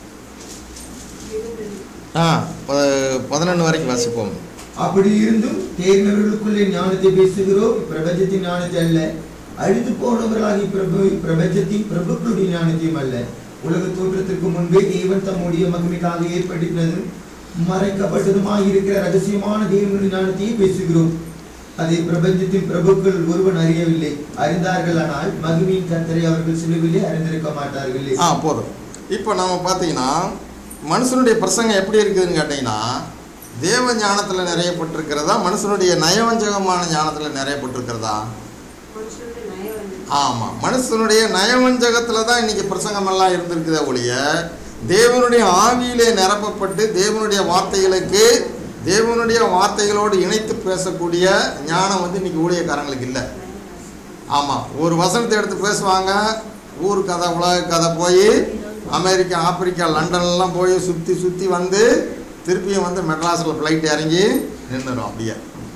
ஆ ப- பதினொன்று வரைக்கும் வாசிப்போம் அப்படி இருந்தும் தேர்ந்தவர்களுக்குள்ளே ஞானத்தை பேசுகிறோம் பிரபஞ்சத்தின் ஞானத்தை அல்ல அழிந்து போனவர்களாகி பிரபு பிரபஞ்சத்தின் பிரபுக்களுடைய ஞானத்தையும் அல்ல உலக தோற்றத்திற்கு முன்பே தேவன் தம்முடைய மகிமைக்காக ஏற்படுத்தினதும் மறைக்கப்பட்டதுமாய் இருக்கிற ரகசியமான தேவனுடைய ஞானத்தையே பேசுகிறோம் அதை பிரபஞ்சத்தின் பிரபுக்கள் ஒருவன் அறியவில்லை அறிந்தார்கள் ஆனால் மகிமையின் கத்தரை அவர்கள் சிலுவிலே அறிந்திருக்க மாட்டார்களே ஆ போதும் இப்போ நம்ம பார்த்தீங்கன்னா மனுஷனுடைய பிரசங்கம் எப்படி இருக்குதுன்னு கேட்டிங்கன்னா தேவ ஞானத்தில் நிறையப்பட்டிருக்கிறதா மனுஷனுடைய நயவஞ்சகமான ஞானத்தில் நிறையப்பட்டிருக்கிறதா மனுஷனுடைய நயம் வந்து ஆமாம் மனுஷனுடைய நயவஞ்சகத்தில் தான் இன்னைக்கு பிரசங்கமெல்லாம் இருந்திருக்குதே ஒழிய தேவனுடைய ஆவியிலே நிரப்பப்பட்டு தேவனுடைய வார்த்தைகளுக்கு தேவனுடைய வார்த்தைகளோடு இணைத்து பேசக்கூடிய ஞானம் வந்து இன்னைக்கு ஊழியக்காரங்களுக்கு இல்லை ஆமாம் ஒரு வசனத்தை எடுத்து பேசுவாங்க ஊர் கதை உலக கதை போய் அமெரிக்கா ஆப்பிரிக்கா லண்டன்லாம் போய் சுற்றி சுற்றி வந்து திருப்பியும் வந்து மெட்ராஸில் ஃப்ளைட் இறங்கி நின்றுடும் அப்படியே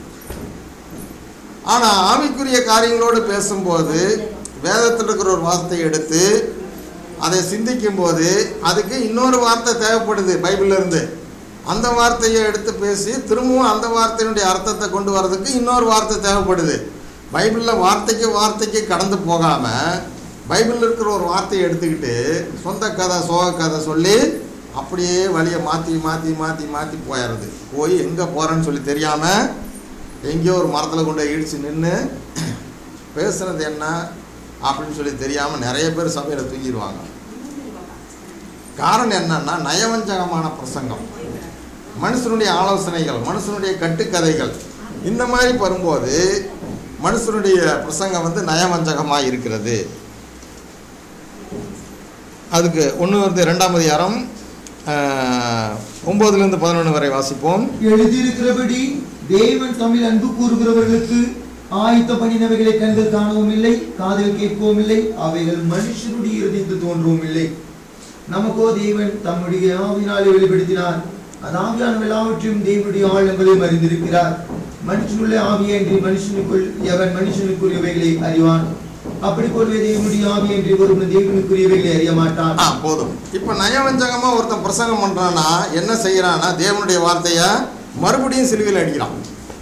ஆனால் ஆவிக்குரிய காரியங்களோடு பேசும்போது வேதத்தில் இருக்கிற ஒரு வார்த்தையை எடுத்து அதை சிந்திக்கும்போது அதுக்கு இன்னொரு வார்த்தை தேவைப்படுது பைபிள்ல இருந்து அந்த வார்த்தையை எடுத்து பேசி திரும்பவும் அந்த வார்த்தையினுடைய அர்த்தத்தை கொண்டு வர்றதுக்கு இன்னொரு வார்த்தை தேவைப்படுது பைபிளில் வார்த்தைக்கு வார்த்தைக்கு கடந்து போகாமல் பைபிளில் இருக்கிற ஒரு வார்த்தையை எடுத்துக்கிட்டு சொந்த கதை சோக கதை சொல்லி அப்படியே வழியை மாற்றி மாற்றி மாற்றி மாற்றி போயிடுறது போய் எங்கே போகிறேன்னு சொல்லி தெரியாமல் எங்கேயோ ஒரு மரத்தில் கொண்டு போய் இடித்து நின்று பேசுனது என்ன அப்படின்னு சொல்லி தெரியாமல் நிறைய பேர் சபையில் தூங்கிடுவாங்க காரணம் என்னன்னா நயவஞ்சகமான பிரசங்கம் மனுஷனுடைய ஆலோசனைகள் மனுஷனுடைய கட்டுக்கதைகள் இந்த மாதிரி வரும்போது மனுஷனுடைய பிரசங்கம் வந்து நயவஞ்சகமாக இருக்கிறது அதுக்கு ஒன்று வந்து ரெண்டாம் அதிகாரம் ஆஹ், ஒன்பதுலேருந்து பதினொன்று வரை வாசிப்போம் எழுதியிருக்கிறபடி தேவன் தமிழ் அன்பு கூறுகிறவர்களுக்கு ஆயத்த பண்ணினவைகளை கண்கள் காணவும் இல்லை காதில் கேட்கவும் இல்லை அவைகள் மனுஷனுடைய இருதயத்தில் தோன்றவும் இல்லை நமக்கோ தேவன் தம்முடைய ஆவினாலே வெளிப்படுத்தினார் அது ஆவியான எல்லாவற்றையும் தேவனுடைய ஆழங்களையும் அறிந்திருக்கிறார் மனுஷனுள்ள ஆவியன்றி மனுஷனுக்குள் எவன் மனுஷனுக்குரியவைகளை அறிவான் அப்படி போலவே தேவனுடைய ஆவியன்றி ஒருவன் தேவனுக்குரியவைகளை அறிய மாட்டான் ஆ போதும் இப்போ நயவஞ்சகமாக ஒருத்தன் பிரசங்கம் பண்ணுறான்னா என்ன செய்கிறான்னா தேவனுடைய வார்த்தையை மறுபடியும் சிலுவையில் அடிக்கிறான்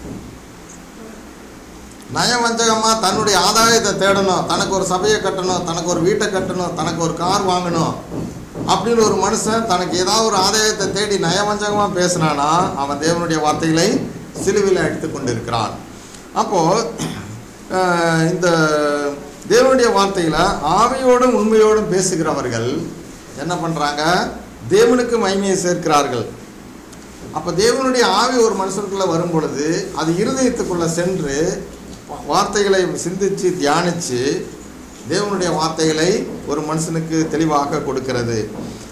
நயவஞ்சகமாக தன்னுடைய ஆதாயத்தை தேடணும் தனக்கு ஒரு சபையை கட்டணும் தனக்கு ஒரு வீட்டை கட்டணும் தனக்கு ஒரு கார் வாங்கணும் அப்படின்னு ஒரு மனுஷன் தனக்கு ஏதாவது ஒரு ஆதாயத்தை தேடி நயவஞ்சகமாக பேசினானா அவன் தேவனுடைய வார்த்தைகளை சிலுவையில் அடித்து கொண்டிருக்கிறான் அப்போது இந்த தேவனுடைய வார்த்தையில் ஆவியோடும் உண்மையோடும் பேசுகிறவர்கள் என்ன பண்ணுறாங்க தேவனுக்கு மகிமையை சேர்க்கிறார்கள் அப்போ தேவனுடைய ஆவி ஒரு மனுஷனுக்குள்ளே வரும் பொழுது அது இருதயத்துக்குள்ளே சென்று வார்த்தைகளை சிந்திச்சு தியானித்து தேவனுடைய வார்த்தைகளை ஒரு மனுஷனுக்கு தெளிவாக கொடுக்கிறது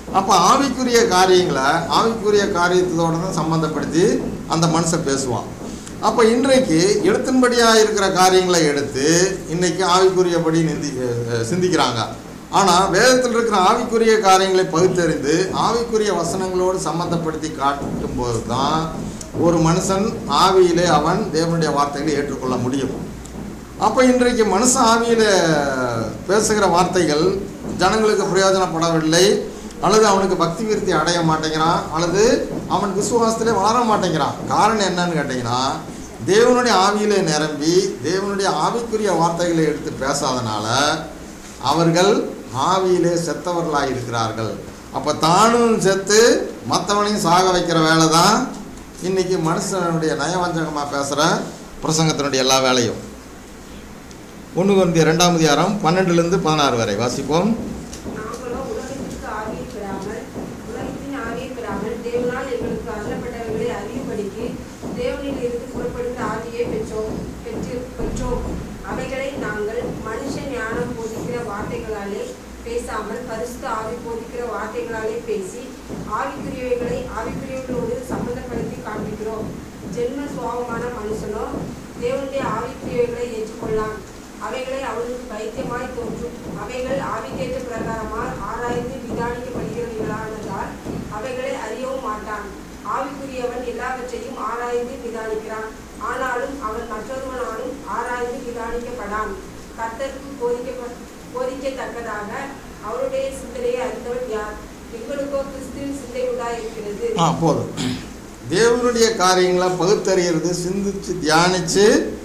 அப்போ ஆவிக்குரிய காரியங்களை ஆவிக்குரிய காரியத்தோட தான் சம்மந்தப்படுத்தி அந்த மனுஷன் பேசுவான் அப்போ இன்றைக்கு எழுத்தின்படியாக இருக்கிற காரியங்களை எடுத்து இன்னைக்கு ஆவிக்குரியபடி நிந்தி அஹ் சிந்திக்கிறாங்க ஆனால் வேதத்தில் இருக்கிற ஆவிக்குரிய காரியங்களை பகுத்தறிந்து ஆவிக்குரிய வசனங்களோடு சம்மந்தப்படுத்தி காட்டும் போது தான் ஒரு மனுஷன் ஆவியிலே அவன் தேவனுடைய வார்த்தைகளை ஏற்றுக்கொள்ள முடியும் அப்போ இன்றைக்கு மனுஷ ஆவியில் பேசுகிற வார்த்தைகள் ஜனங்களுக்கு பிரயோஜனப்படவில்லை அல்லது அவனுக்கு பக்தி விருத்தி அடைய மாட்டேங்கிறான் அல்லது அவன் விசுவாசத்திலே வளர மாட்டேங்கிறான் காரணம் என்னன்னு கேட்டிங்கன்னா தேவனுடைய ஆவியிலே நிரம்பி தேவனுடைய ஆவிக்குரிய வார்த்தைகளை எடுத்து பேசாதனால அவர்கள் ஆவியிலே செத்தவர்களாக இருக்கிறார்கள் அப்போ தானும் செத்து மற்றவனையும் சாக வைக்கிற வேலை தான் இன்னைக்கு மனுஷனுடைய நயவஞ்சகமாக பேசுகிற பிரசங்கத்தினுடைய எல்லா வேலையும் ஒன்று குருந்திய ரெண்டாம் அதிகாரம் பன்னெண்டுலேருந்து பதினாறு வரை வாசிப்போம் நாங்களோ உலகத்திற்கு ஆவியை பெறாமல் உலகத்தின் ஆவியை பெறாமல் தேவனால் எங்களுக்கு அருளப்பட்டவர்களை அறியும்படிக்கு தேவனில் இருந்து புறப்படுகிற ஆவியை பெற்றோம் பெற்று பெற்றோம் அவைகளை நாங்கள் மனுஷ ஞானம் போதிக்கிற வார்த்தைகளாலே பேசாமல் பரிசுத்த ஆவி போதிக்கிற வார்த்தைகளாலே பேசி ஆவிக்குரியவைகளை ஆவிக்குரியவர்களோடு சம்பந்தப்படுத்தி காண்பிக்கிறோம் ஜென்ம சுவாபமான மனுஷனோ தேவனுடைய ஆவிக்குரியவைகளை ஏற்றுக்கொள்ளலாம் அவைகளை அவனுக்கு பைத்தியமாய் தோன்றும் அவைகள் ஆவிக்கேற்ற பிரகாரமால் ஆராய்ந்து நிதானிக்கப்படுகிறவர்களானதால் அவைகளை அறியவும் மாட்டான் ஆவிக்குரியவன் எல்லாவற்றையும் ஆராய்ந்து நிதானிக்கிறான் ஆனாலும் அவன் மற்றொருவனாலும் ஆராய்ந்து நிதானிக்கப்படான் கர்த்தருக்கு போதிக்க போதிக்கத்தக்கதாக அவருடைய சிந்தனையை அறிந்தவன் யார் எங்களுக்கோ கிறிஸ்துவின் சிந்தை உண்டாயிருக்கிறது ஆ போதும் தேவனுடைய காரியங்களை பகுத்தறியறது சிந்திச்சு தியானித்து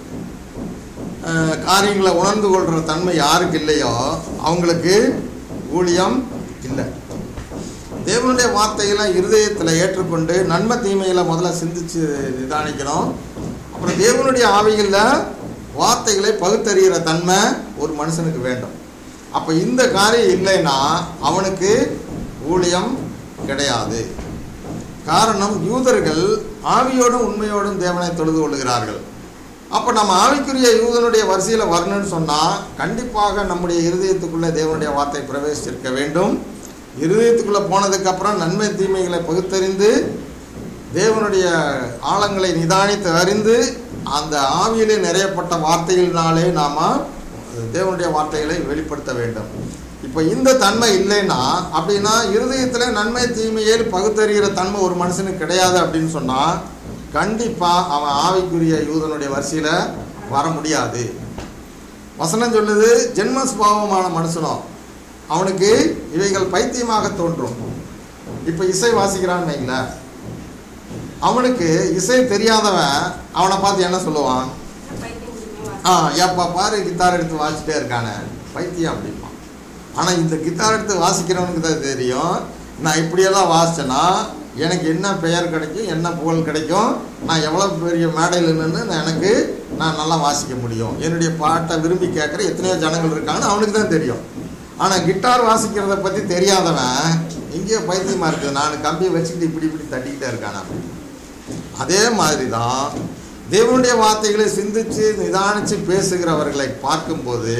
காரியங்களை உணர்ந்து கொள்கிற தன்மை யாருக்கு இல்லையோ அவங்களுக்கு ஊழியம் இல்லை தேவனுடைய வார்த்தைகளை இருதயத்தில் ஏற்றுக்கொண்டு நன்மை தீமைகளை முதல்ல சிந்திச்சு நிதானிக்கணும் அப்புறம் தேவனுடைய ஆவிகளில் வார்த்தைகளை பகுத்தறிகிற தன்மை ஒரு மனுஷனுக்கு வேண்டும் அப்போ இந்த காரியம் இல்லைன்னா அவனுக்கு ஊழியம் கிடையாது காரணம் யூதர்கள் ஆவியோடும் உண்மையோடும் தேவனை தொழுது கொள்கிறார்கள் அப்போ நம்ம ஆவிக்குரிய யூதனுடைய வரிசையில் வரணும்னு சொன்னால் கண்டிப்பாக நம்முடைய இருதயத்துக்குள்ளே தேவனுடைய வார்த்தை பிரவேசித்திருக்க வேண்டும் இருதயத்துக்குள்ளே போனதுக்கப்புறம் நன்மை தீமைகளை பகுத்தறிந்து தேவனுடைய ஆழங்களை நிதானித்து அறிந்து அந்த ஆவியிலே நிறையப்பட்ட வார்த்தைகளினாலே நாம் தேவனுடைய வார்த்தைகளை வெளிப்படுத்த வேண்டும் இப்போ இந்த தன்மை இல்லைன்னா அப்படின்னா இருதயத்தில் நன்மை தீமையை பகுத்தறிகிற தன்மை ஒரு மனுஷனுக்கு கிடையாது அப்படின்னு சொன்னால் கண்டிப்பாக அவன் ஆவிக்குரிய யூதனுடைய வரிசையில் வர முடியாது வசனம் சொல்லுது ஜென்ம சுபாவமான மனுஷனோ அவனுக்கு இவைகள் பைத்தியமாக தோன்றும் இப்போ இசை வாசிக்கிறான்னு வைங்களேன் அவனுக்கு இசை தெரியாதவன் அவனை பார்த்து என்ன சொல்லுவான் பைத்தியம் பிடிக்கும் ஆ எப்போ பாரு கித்தார் எடுத்து வாசிச்சிட்டே இருக்கானே பைத்தியம் அப்படிம்பான் ஆனால் இந்த கித்தார் எடுத்து வாசிக்கிறவனுக்கு தான் தெரியும் நான் இப்படியெல்லாம் வாசிச்சேன்னா எனக்கு என்ன பெயர் கிடைக்கும் என்ன புகழ் கிடைக்கும் நான் எவ்வளோ பெரிய மேடையில் நின்று நான் எனக்கு நான் நல்லா வாசிக்க முடியும் என்னுடைய பாட்டை விரும்பி கேட்குற எத்தனையோ ஜனங்கள் இருக்காங்கன்னு அவனுக்கு தான் தெரியும் ஆனால் கிட்டார் வாசிக்கிறத பற்றி தெரியாதவன் இங்கேயோ பைத்தியமாக இருக்குது நான் கம்பியை வச்சுக்கிட்டு இப்படி இப்படி தட்டிக்கிட்டே இருக்கானா அதே மாதிரி தான் தேவனுடைய வார்த்தைகளை சிந்திச்சு நிதானித்து பேசுகிறவர்களை பார்க்கும்போது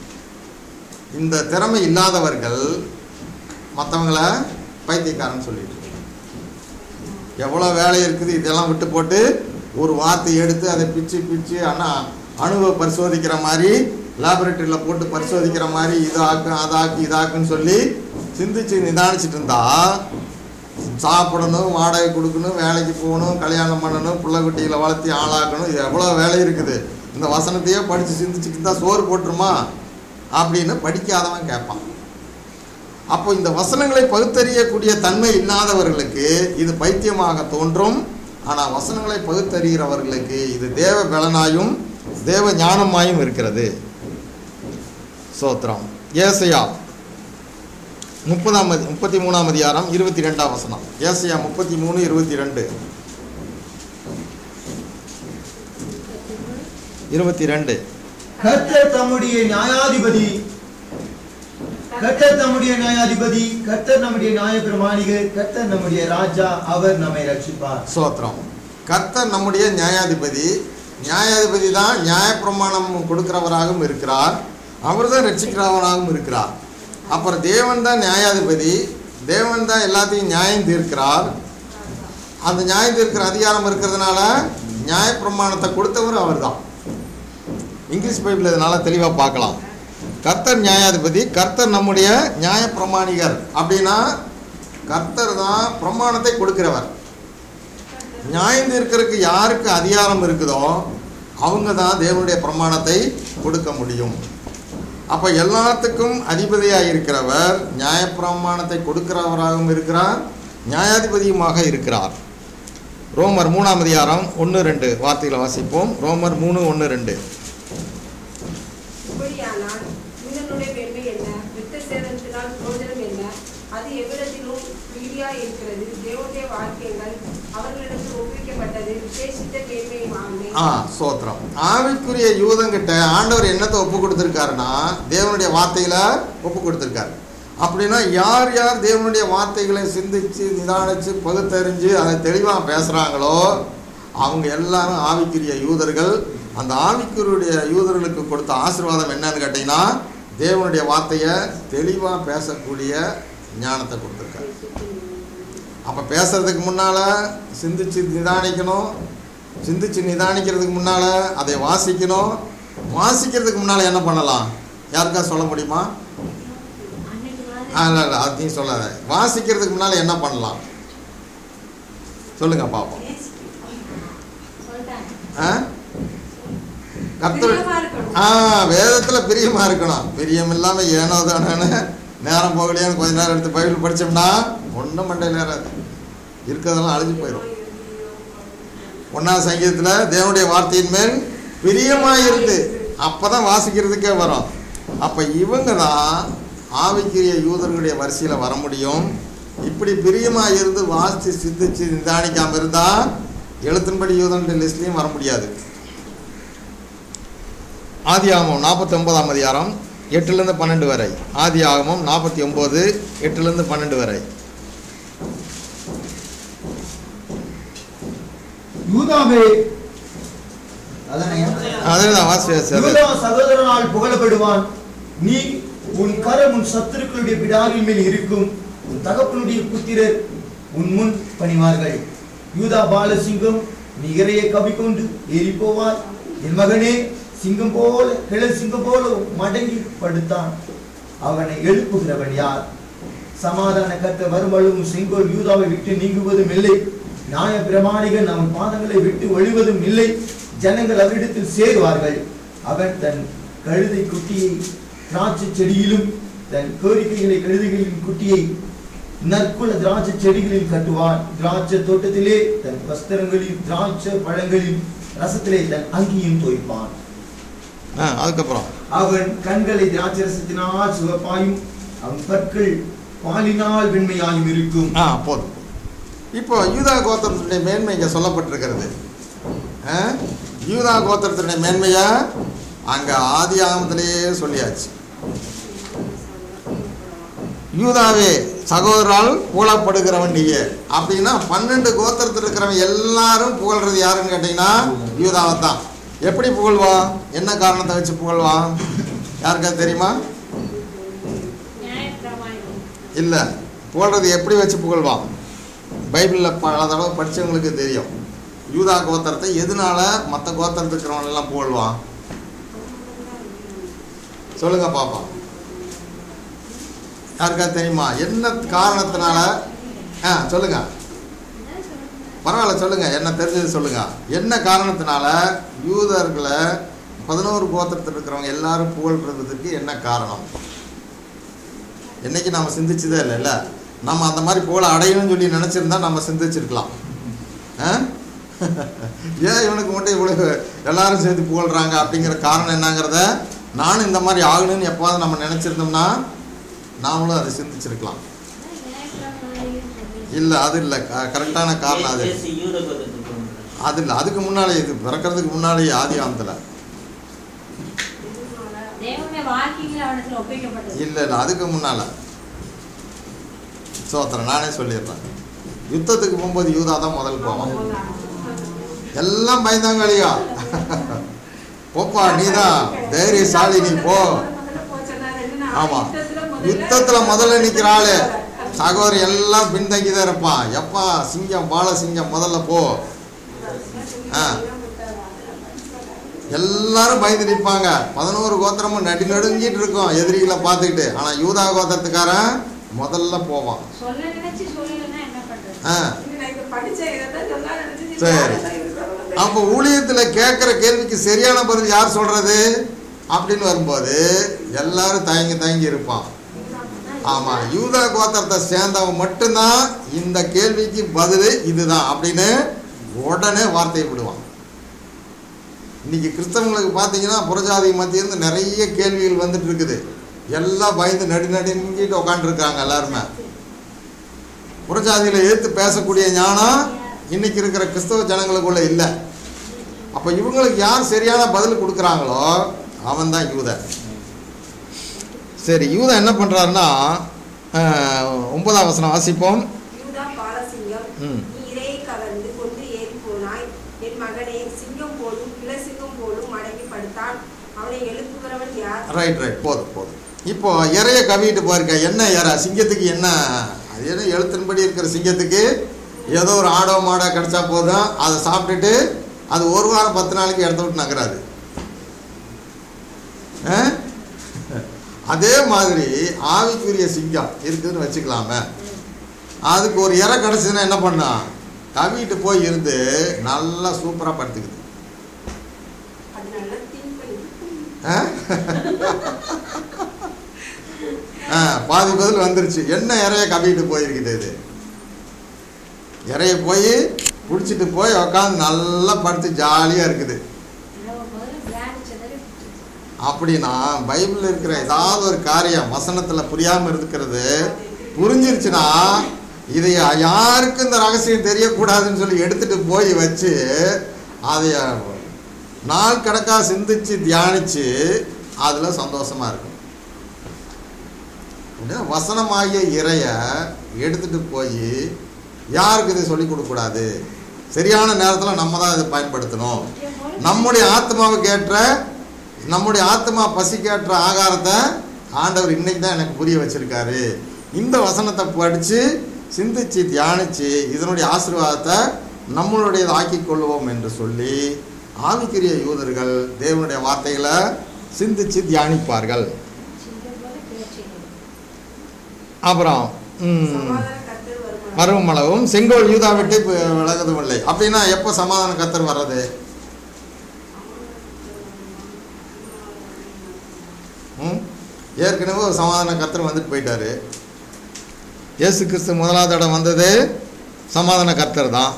இந்த திறமை இல்லாதவர்கள் மற்றவங்கள பைத்தியக்காரன் சொல்லிட்டு இருக்காங்க. எவ்வளோ வேலை இருக்குது இதெல்லாம் விட்டு போட்டு ஒரு வார்த்தை எடுத்து அதை பிச்சு பிச்சு ஆனால் அணுவை பரிசோதிக்கிற மாதிரி லேபரேட்டரியில் போட்டு பரிசோதிக்கிற மாதிரி இது ஆக்கு அதாக்கு இதாக்குன்னு சொல்லி சிந்திச்சு நிதானிச்சிட்டு இருந்தா சாப்பிடணும் வாடகை கொடுக்கணும் வேலைக்கு போகணும் கல்யாணம் பண்ணணும் பிள்ளை குட்டிகளை வளர்த்தி ஆளாக்கணும் இது எவ்வளோ வேலை இருக்குது இந்த வசனத்தையே படித்து சிந்திச்சுட்டு இருந்தால் சோறு போட்டுருமா அப்படின்னு படிக்காதவன் கேட்பான் அப்போ இந்த வசனங்களை பகுத்தறியக்கூடிய தன்மை இல்லாதவர்களுக்கு இது பைத்தியமாக தோன்றும் ஆனால் வசனங்களை பகுத்தறிகிறவர்களுக்கு இது தேவ பலனாயும் தேவ ஞானமாயும் இருக்கிறது சோத்திரம் ஏசையா முப்பதாம் அதி- முப்பத்தி மூணாம் அதிகாரம் இருபத்தி ரெண்டாம் வசனம் ஏசையா முப்பத்தி மூணு இருபத்தி ரெண்டு இருபத்தி ரெண்டு கர்த்தர் தம்முடைய நியாயாதிபதி கர்த்தர் தம்முடைய நியாயாதிபதி கர்த்தர் நம்முடைய நியாய பிரமாணிகர் கர்த்தர் நம்முடைய ராஜா அவர் நம்மை ரட்சிப்பார் சோத்திரம் கர்த்தர் நம்முடைய நியாயாதிபதி நியாயாதிபதி தான் நியாயப்பிரமாணம் கொடுக்கிறவராகவும் இருக்கிறார் அவர் தான் ரட்சிக்கிறவராகவும் இருக்கிறார் அப்புறம் தேவன் தான் நியாயாதிபதி தேவன் தான் எல்லாத்தையும் நியாயம் தீர்க்கிறார் அந்த நியாயம் தீர்க்கிற அதிகாரம் இருக்கிறதுனால நியாயப்பிரமாணத்தை கொடுத்தவர் அவர்தான் இங்கிலீஷ் பைபிள் இதனால தெளிவாக பார்க்கலாம் கர்த்தர் நியாயாதிபதி கர்த்தர் நம்முடைய நியாயப்பிரமாணிகர் அப்படின்னா கர்த்தர் தான் பிரமாணத்தை கொடுக்கிறவர் நியாயம் தீர்க்கறதுக்கு யாருக்கு அதிகாரம் இருக்குதோ அவங்க தான் தேவனுடைய பிரமாணத்தை கொடுக்க முடியும் அப்போ எல்லாத்துக்கும் அதிபதியாக இருக்கிறவர் நியாயப்பிரமாணத்தை கொடுக்கிறவராகவும் இருக்கிறார் நியாயாதிபதியுமாக இருக்கிறார் ரோமர் மூணாம் அதிகாரம் ஒன்று ரெண்டு வார்த்தைகளை வாசிப்போம் ரோமர் மூணு ஒன்று ரெண்டு இப்படியானால் யூதனுடைய பெண்மை என்ன வித்த சேதத்தினால் போஜனம் என்ன அது எவ்விடத்திலும் மீதியா இருக்கிறது தேவனுடைய வாக்கியங்கள் அவர்களிடத்தில் ஒப்புவிக்கப்பட்டது விசேஷித்த பெண்மையுமாமே ஆ சோத்திரம் ஆவிக்குரிய யூதங்கிட்ட ஆண்டவர் என்னத்தை ஒப்பு கொடுத்துருக்காருன்னா தேவனுடைய வார்த்தையில ஒப்பு கொடுத்துருக்காரு அப்படின்னா யார் யார் தேவனுடைய வார்த்தைகளை சிந்திச்சு நிதானிச்சு பகுத்தறிஞ்சு அதை தெளிவாக பேசுகிறாங்களோ அவங்க எல்லாரும் ஆவிக்குரிய யூதர்கள் அந்த ஆவிக்குரிய யூதர்களுக்கு கொடுத்த ஆசீர்வாதம் என்னன்னு கேட்டிங்கன்னா தேவனுடைய வார்த்தையை தெளிவாக பேசக்கூடிய ஞானத்தை கொடுத்துருக்காரு அப்போ பேசுறதுக்கு முன்னால் சிந்திச்சு நிதானிக்கணும் சிந்திச்சு நிதானிக்கிறதுக்கு முன்னால் அதை வாசிக்கணும் வாசிக்கிறதுக்கு முன்னால் என்ன பண்ணலாம் யாருக்கா சொல்ல முடியுமா அன்னைக்கு மாதிரி ஆ இல்லை இல்லை அதையும் சொல்லாத வாசிக்கிறதுக்கு முன்னால் என்ன பண்ணலாம் சொல்லுங்க பார்ப்போம் சொல்லிட்டாங்க ஆ கர்த்தர் பிரியமா இருக்கணும். ஆ வேதத்தில் பிரியமாக இருக்கணும் பிரியம் இல்லாமல் ஏனோ தானேன்னு நேரம் போகலையான்னு கொஞ்ச நேரம் எடுத்து பைபிள் படித்தோம்னா ஒன்றும் மண்டையில் ஏறாது இருக்கிறதெல்லாம் அழிஞ்சு போயிடும் ஒன்றாம் சங்கீதத்தில் தேவனுடைய வார்த்தையின் மேல் பிரியமாக இருந்து அப்போ தான் வாசிக்கிறதுக்கே வரும் அப்போ இவங்க தான் ஆவிக்குரிய யூதர்களுடைய வரிசையில் வர முடியும் இப்படி பிரியமாக இருந்து வாசித்து சிந்திச்சு நிதானிக்காமல் இருந்தால் எழுத்தின்படி யூதனுடைய லிஸ்ட்லேயும் வர முடியாது ஆதி ஆகமம் நாற்பத்தி ஒன்பதாம் அதிகாரம் எட்டுலேருந்து பன்னெண்டு வரை ஆதி ஆகமம் நாற்பத்தி ஒம்பது எட்டுலேருந்து பன்னெண்டு வரை யூதாவே அதானே அதுதான் வாசி வாசி, அது யூதா சகோதரனால் புகழப்படுவான் நீ உன் கரம் உன் சத்துருக்களுடைய பிடாரின் மேல் இருக்கும் உன் தகப்பனுடைய புத்திரர் உன் முன் பணிவார்கள் யூதா பாலசிங்கம் நீ இறையை கவிக்கொண்டு ஏறி போவாய் என் மகனே சிங்கம் போல கிழல் சிங்கம் போல மடங்கி படுத்தான் அவனை எழுப்புகிறவன் யார் சமாதான கத்த வரும்பழும் செங்கோல் யூதாவை விட்டு நீங்குவதும் இல்லை நியாய பிரமாணிகன் அவன் பாதங்களை விட்டு ஒழிவதும் இல்லை ஜனங்கள் அவரிடத்தில் சேருவார்கள் அவன் தன் கழுதை குட்டியை திராட்சை செடியிலும் தன் கோரிக்கைகளை கழுதைகளின் குட்டியை நற்குல திராட்சை செடிகளில் கட்டுவான் திராட்சை தோட்டத்திலே தன் வஸ்திரங்களில் திராட்சை பழங்களின் ரசத்திலே தன் அங்கியும் தோய்ப்பான் ஆ அதுக்கப்புறம் அவன் கண்களை திராட்சரசத்தினால் சுகப்பாயும் அவன் பற்கள் பாலினால் வெண்மையாயும் இருக்கும் ஆ போதும் இப்போ யூதா கோத்திரத்தினுடைய மேன்மை இங்கே சொல்லப்பட்டிருக்கிறது ஆ? யூதா கோத்திரத்தினுடைய மேன்மையை அங்கே ஆதி ஆகமத்திலேயே சொல்லியாச்சு யூதாவே சகோதரால் புகழப்படுகிறவன் நீயே அப்படின்னா பன்னெண்டு கோத்திரத்தில் இருக்கிறவன் எல்லாரும் புகழ்றது யாருன்னு கேட்டிங்கன்னா யூதாவை தான் எப்படி புகழ்வான் என்ன காரணத்தை வச்சு புகழ்வான் யாருக்காவது தெரியுமா நியாயப்பிரமாணம் இல்லை புகழ்றது எப்படி வச்சு புகழ்வான் பைபிளில் பல தடவை படித்தவங்களுக்கு தெரியும் யூதா கோத்திரத்தை எதனால மற்ற கோத்திரத்துக்கு இருக்கிறவன் எல்லாம் புகழ்வான் சொல்லுங்க பாப்பா யாருக்காவது தெரியுமா என்ன காரணத்தினால ஆ சொல்லுங்க பரவாயில்ல சொல்லுங்க என்ன தெரிஞ்சது சொல்லுங்க என்ன காரணத்தினால யூதர்களை பதினோரு கோத்திரத்தில் இருக்கிறவங்க எல்லாரும் புகழ்றதுக்கு என்ன காரணம் என்னைக்கு நாம் சிந்திச்சதே இல்லைல்ல நம்ம அந்த மாதிரி புகழ அடையணும்னு சொல்லி நினச்சிருந்தா நம்ம சிந்திச்சிருக்கலாம் ஆ? ஏன் இவனுக்கு மட்டும் இவ்வளோ எல்லாரும் சேர்த்து புகழ்றாங்க அப்படிங்கிற காரணம் என்னங்கிறத நானும் இந்த மாதிரி ஆகணும்னு எப்போவாது நம்ம நினச்சிருந்தோம்னா நாமளும் அதை சிந்திச்சிருக்கலாம் இல்லை அது இல்லை கரெக்டான காரணம் அது இல்லை. இயேசு யூத கோத்திரத்துக்கு போனார். அது இல்லை அதுக்கு முன்னாலே இது பிறக்கிறதுக்கு முன்னாலேயே ஆதி ஆமத்தில் தேவனுடைய வாக்கியங்கள் அவனுக்கு ஒப்பிக்கப்பட்டது இல்லை இல்லை அதுக்கு முன்னால் சோத்திரம் நானே சொல்லிடுறேன் யுத்தத்துக்கு போகும்போது யூதா தான் முதல் போவான் எல்லாம் பயந்தாங்கழியா போப்பா நீ தான் தைரியசாலி நீ போ ஆமா யுத்தத்துல முதல்ல நிக்கிற ஆளு சகோதரி எல்லாம் பின்தங்கி தான் இருப்பான் எப்பா சிங்கம் பால சிங்கம் முதல்ல போ ஆ. எல்லாரும் பயந்து நிற்பாங்க பதினோரு கோத்திரமும் நடி நடுங்கிட்டு இருக்கும் எதிரிகளை பார்த்துக்கிட்டு ஆனால் யூதா கோத்திரத்துக்காரன் முதல்ல போவான் சொல்ல நினைச்சு சொல்லலைன்னா என்ன பண்றது ஆ நான் இதை படிச்சேன் இதைத்தான் சொல்லலாம் நினைச்சேன். சரி. அப்போ ஊழியத்தில் கேட்குற கேள்விக்கு சரியான பதில் யார் சொல்றது அப்படின்னு வரும்போது எல்லாரும் தயங்கி தயங்கி இருப்பான் ஆமாம் யூதா கோத்திரத்தை சேர்ந்தவன் மட்டும்தான் இந்த கேள்விக்கு பதில் இதுதான் அப்படின்னு உடனே வார்த்தை விடுவான் இன்னைக்கு கிறிஸ்தவங்களுக்கு பார்த்தீங்கன்னா புறஜாதி மத்தியிருந்து நிறைய கேள்விகள் வந்துட்டு இருக்குது எல்லாம் பயந்து நடு நடுங்கிட்டு உட்காந்துருக்காங்க எல்லாருமே புறஜாதியில் எதிர்த்து பேசக்கூடிய ஞானம் இன்னைக்கு இருக்கிற கிறிஸ்தவ ஜனங்களுக்குள்ள இல்லை அப்போ இவங்களுக்கு யார் சரியான பதில் கொடுக்குறாங்களோ அவன் தான் யூதன் சரி யூதன் என்ன பண்ணுறாருன்னா ஒன்பதாம் வசனம் வாசிப்போம் யூதா பாலசிங்கம் ம். நீ இரையை கவர்ந்து கொண்டு ஏறி போனாய் என் மகனே சிங்கம் போலும் இளசிங்கம் போலும் மடங்கி படுத்தான் அவனை எழுப்புகிறவன் யார் ரைட் ரைட் போதும் போதும் இப்போ இறைய கவிட்டு போயிருக்க என்ன இறை சிங்கத்துக்கு என்ன அது என்ன எழுத்தின்படி இருக்கிற சிங்கத்துக்கு ஏதோ ஒரு ஆடோ மாடோ கிடைச்சா போதும் அதை சாப்பிட்டுட்டு அது ஒரு வாரம் பத்து நாளைக்கு இடத்த விட்டு நகராது ஆ? அதே மாதிரி ஆவிக்குரிய சிங்கம் இருக்குதுன்னு வச்சுக்கலாமே அதுக்கு ஒரு இறை கிடச்சதுன்னா என்ன பண்ணான் கவிட்டு போய் இருந்து நல்லா சூப்பராக படுத்துக்குது அது நல்லா திங்க் பண்ணி ஆ? ஆ பாதி பதில் வந்துருச்சு என்ன இறைய கவிட்டு போயிருக்குது இது இறைய போய் பிடிச்சிட்டு போய் உக்காந்து நல்லா படுத்து ஜாலியாக இருக்குது இரவு முதல்ல தியானிச்சதை அப்படின்னா பைபிளில் இருக்கிற ஏதாவது ஒரு காரியம் வசனத்தில் புரியாமல் இருக்கிறது புரிஞ்சிருச்சுன்னா இதை யாருக்கும் இந்த ரகசியம் தெரியக்கூடாதுன்னு சொல்லி எடுத்துட்டு போய் வச்சு அதை நாள் கணக்கா சிந்திச்சு தியானிச்சு அதில் சந்தோஷமா இருக்கும் அப்படின்னா வசனமாகிய இறைய எடுத்துட்டு போய் யாருக்கு இதை சொல்லிக் கொடுக்கக்கூடாது சரியான நேரத்தில் நம்ம தான் இதை பயன்படுத்தணும் நம்முடைய ஆத்மாவுக்கு ஏற்ற நம்முடைய ஆத்மா பசிக்கேற்ற ஆகாரத்தை ஆண்டவர் இன்னைக்கு தான் எனக்கு புரிய வச்சிருக்காரு இந்த வசனத்தை படித்து சிந்திச்சு தியானிச்சு இதனுடைய ஆசீர்வாதத்தை நம்மளுடையது ஆக்கிக் கொள்வோம் என்று சொல்லி ஆவிக்குரிய யூதர்கள் தேவனுடைய வார்த்தைகளை சிந்திச்சு தியானிப்பார்கள் சிங்கம் போல கிளர்ச்சிகள் அப்புறம் ம், சமாதான கர்த்தர் வருவார் மருவம் அளவும் செங்கோல் யூதா விட்டு இப்ப விலகுதும் இல்லை அப்படின்னா எப்போ சமாதான கத்தர் வர்றது ம் ஏற்கனவே ஒரு சமாதான கத்தர் வந்துட்டு போயிட்டாரு இயேசு கிறிஸ்து முதலாவது இடம் வந்தது சமாதான கர்த்தர் தான்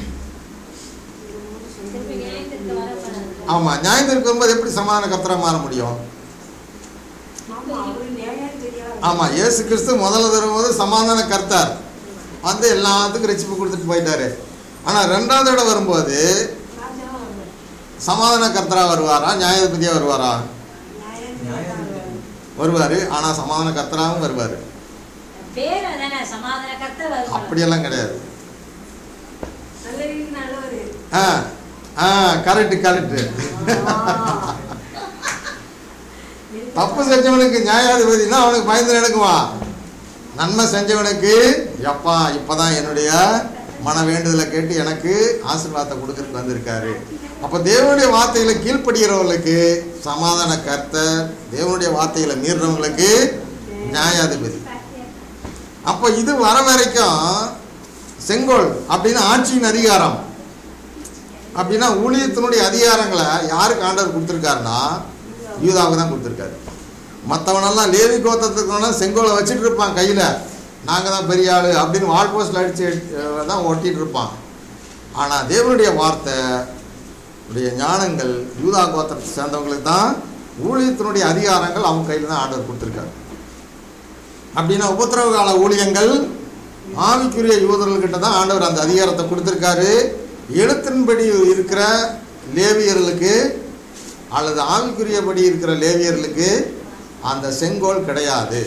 திருப்பி நியாயத்திற்கு வரப்படாது ஆமாம் நியாயத்திற்கு வரும்போது எப்படி சமாதான கர்த்தராக மாற முடியும் ஆமா அவரு நியாயம் தெரியாது ஆமாம் இயேசு கிறிஸ்து முதல்ல வரும்போது சமாதான கர்த்தர் வந்து எல்லாத்துக்கும் ரட்சிப்பு கொடுத்துட்டு போயிட்டாரு ஆனால் ரெண்டாவது இடம் வரும்போது ராஜாவா வருவார். சமாதான கர்த்தரா வருவாரா நியாயாதிபதியா வருவாரா நியாயம் வருவார் ஆனால் சமாதான கர்த்தராகவும் வருவார் பேர் அதானே சமாதான கர்த்தர் வருவார் அப்படியெல்லாம் கிடையாது நல்ல வீடு நல்லவரு ஆ ஆ கரெக்டு கரெக்டு தப்பு செஞ்சவனுக்கு நியாயாதிபதினா அவனுக்கு பயந்து நடக்குவான் நன்மை செஞ்சவனுக்கு எப்பா இப்பதான் என்னுடைய மன வேண்டுதலை கேட்டு எனக்கு ஆசீர்வாதத்தை கொடுக்கறதுக்கு வந்திருக்காரு அப்போ தேவனுடைய வார்த்தைகளை கீழ்ப்படுகிறவர்களுக்கு சமாதான கர்த்தர் தேவனுடைய வார்த்தைகளை மீறுறவங்களுக்கு நியாயாதிபதி அப்போ இது வர வரைக்கும் செங்கோல் அப்படின்னா ஆட்சியின் அதிகாரம் அப்படின்னா ஊழியத்தினுடைய அதிகாரங்களை யாருக்கு ஆண்டவர் கொடுத்துருக்காருன்னா யூதாவுக்கு தான் கொடுத்துருக்காரு மற்றவனெல்லாம் லேவி கோத்தத்துக்கு செங்கோலை வச்சுட்டு இருப்பான் கையில் நாங்கள் தான் பெரிய ஆள் அப்படின்னு வால் போஸ்டில் அடித்து தான் ஒட்டிட்டு இருப்பான் ஆனால் தேவனுடைய வார்த்தை உடைய ஞானங்கள் யூதா கோத்திரத்தை சேர்ந்தவங்களுக்கு தான் ஊழியத்தினுடைய அதிகாரங்கள் அவங்க கையில் தான் ஆண்டவர் கொடுத்துருக்காரு அப்படின்னா உபத்திரவ கால ஊழியங்கள் ஆவிக்குரிய யூதர்கள்கிட்ட தான் ஆண்டவர் அந்த அதிகாரத்தை கொடுத்துருக்காரு எழுத்தின்படி இருக்கிற லேவியர்களுக்கு அல்லது ஆவிக்குரியபடி இருக்கிற லேவியர்களுக்கு அந்த செங்கோல் கிடையாது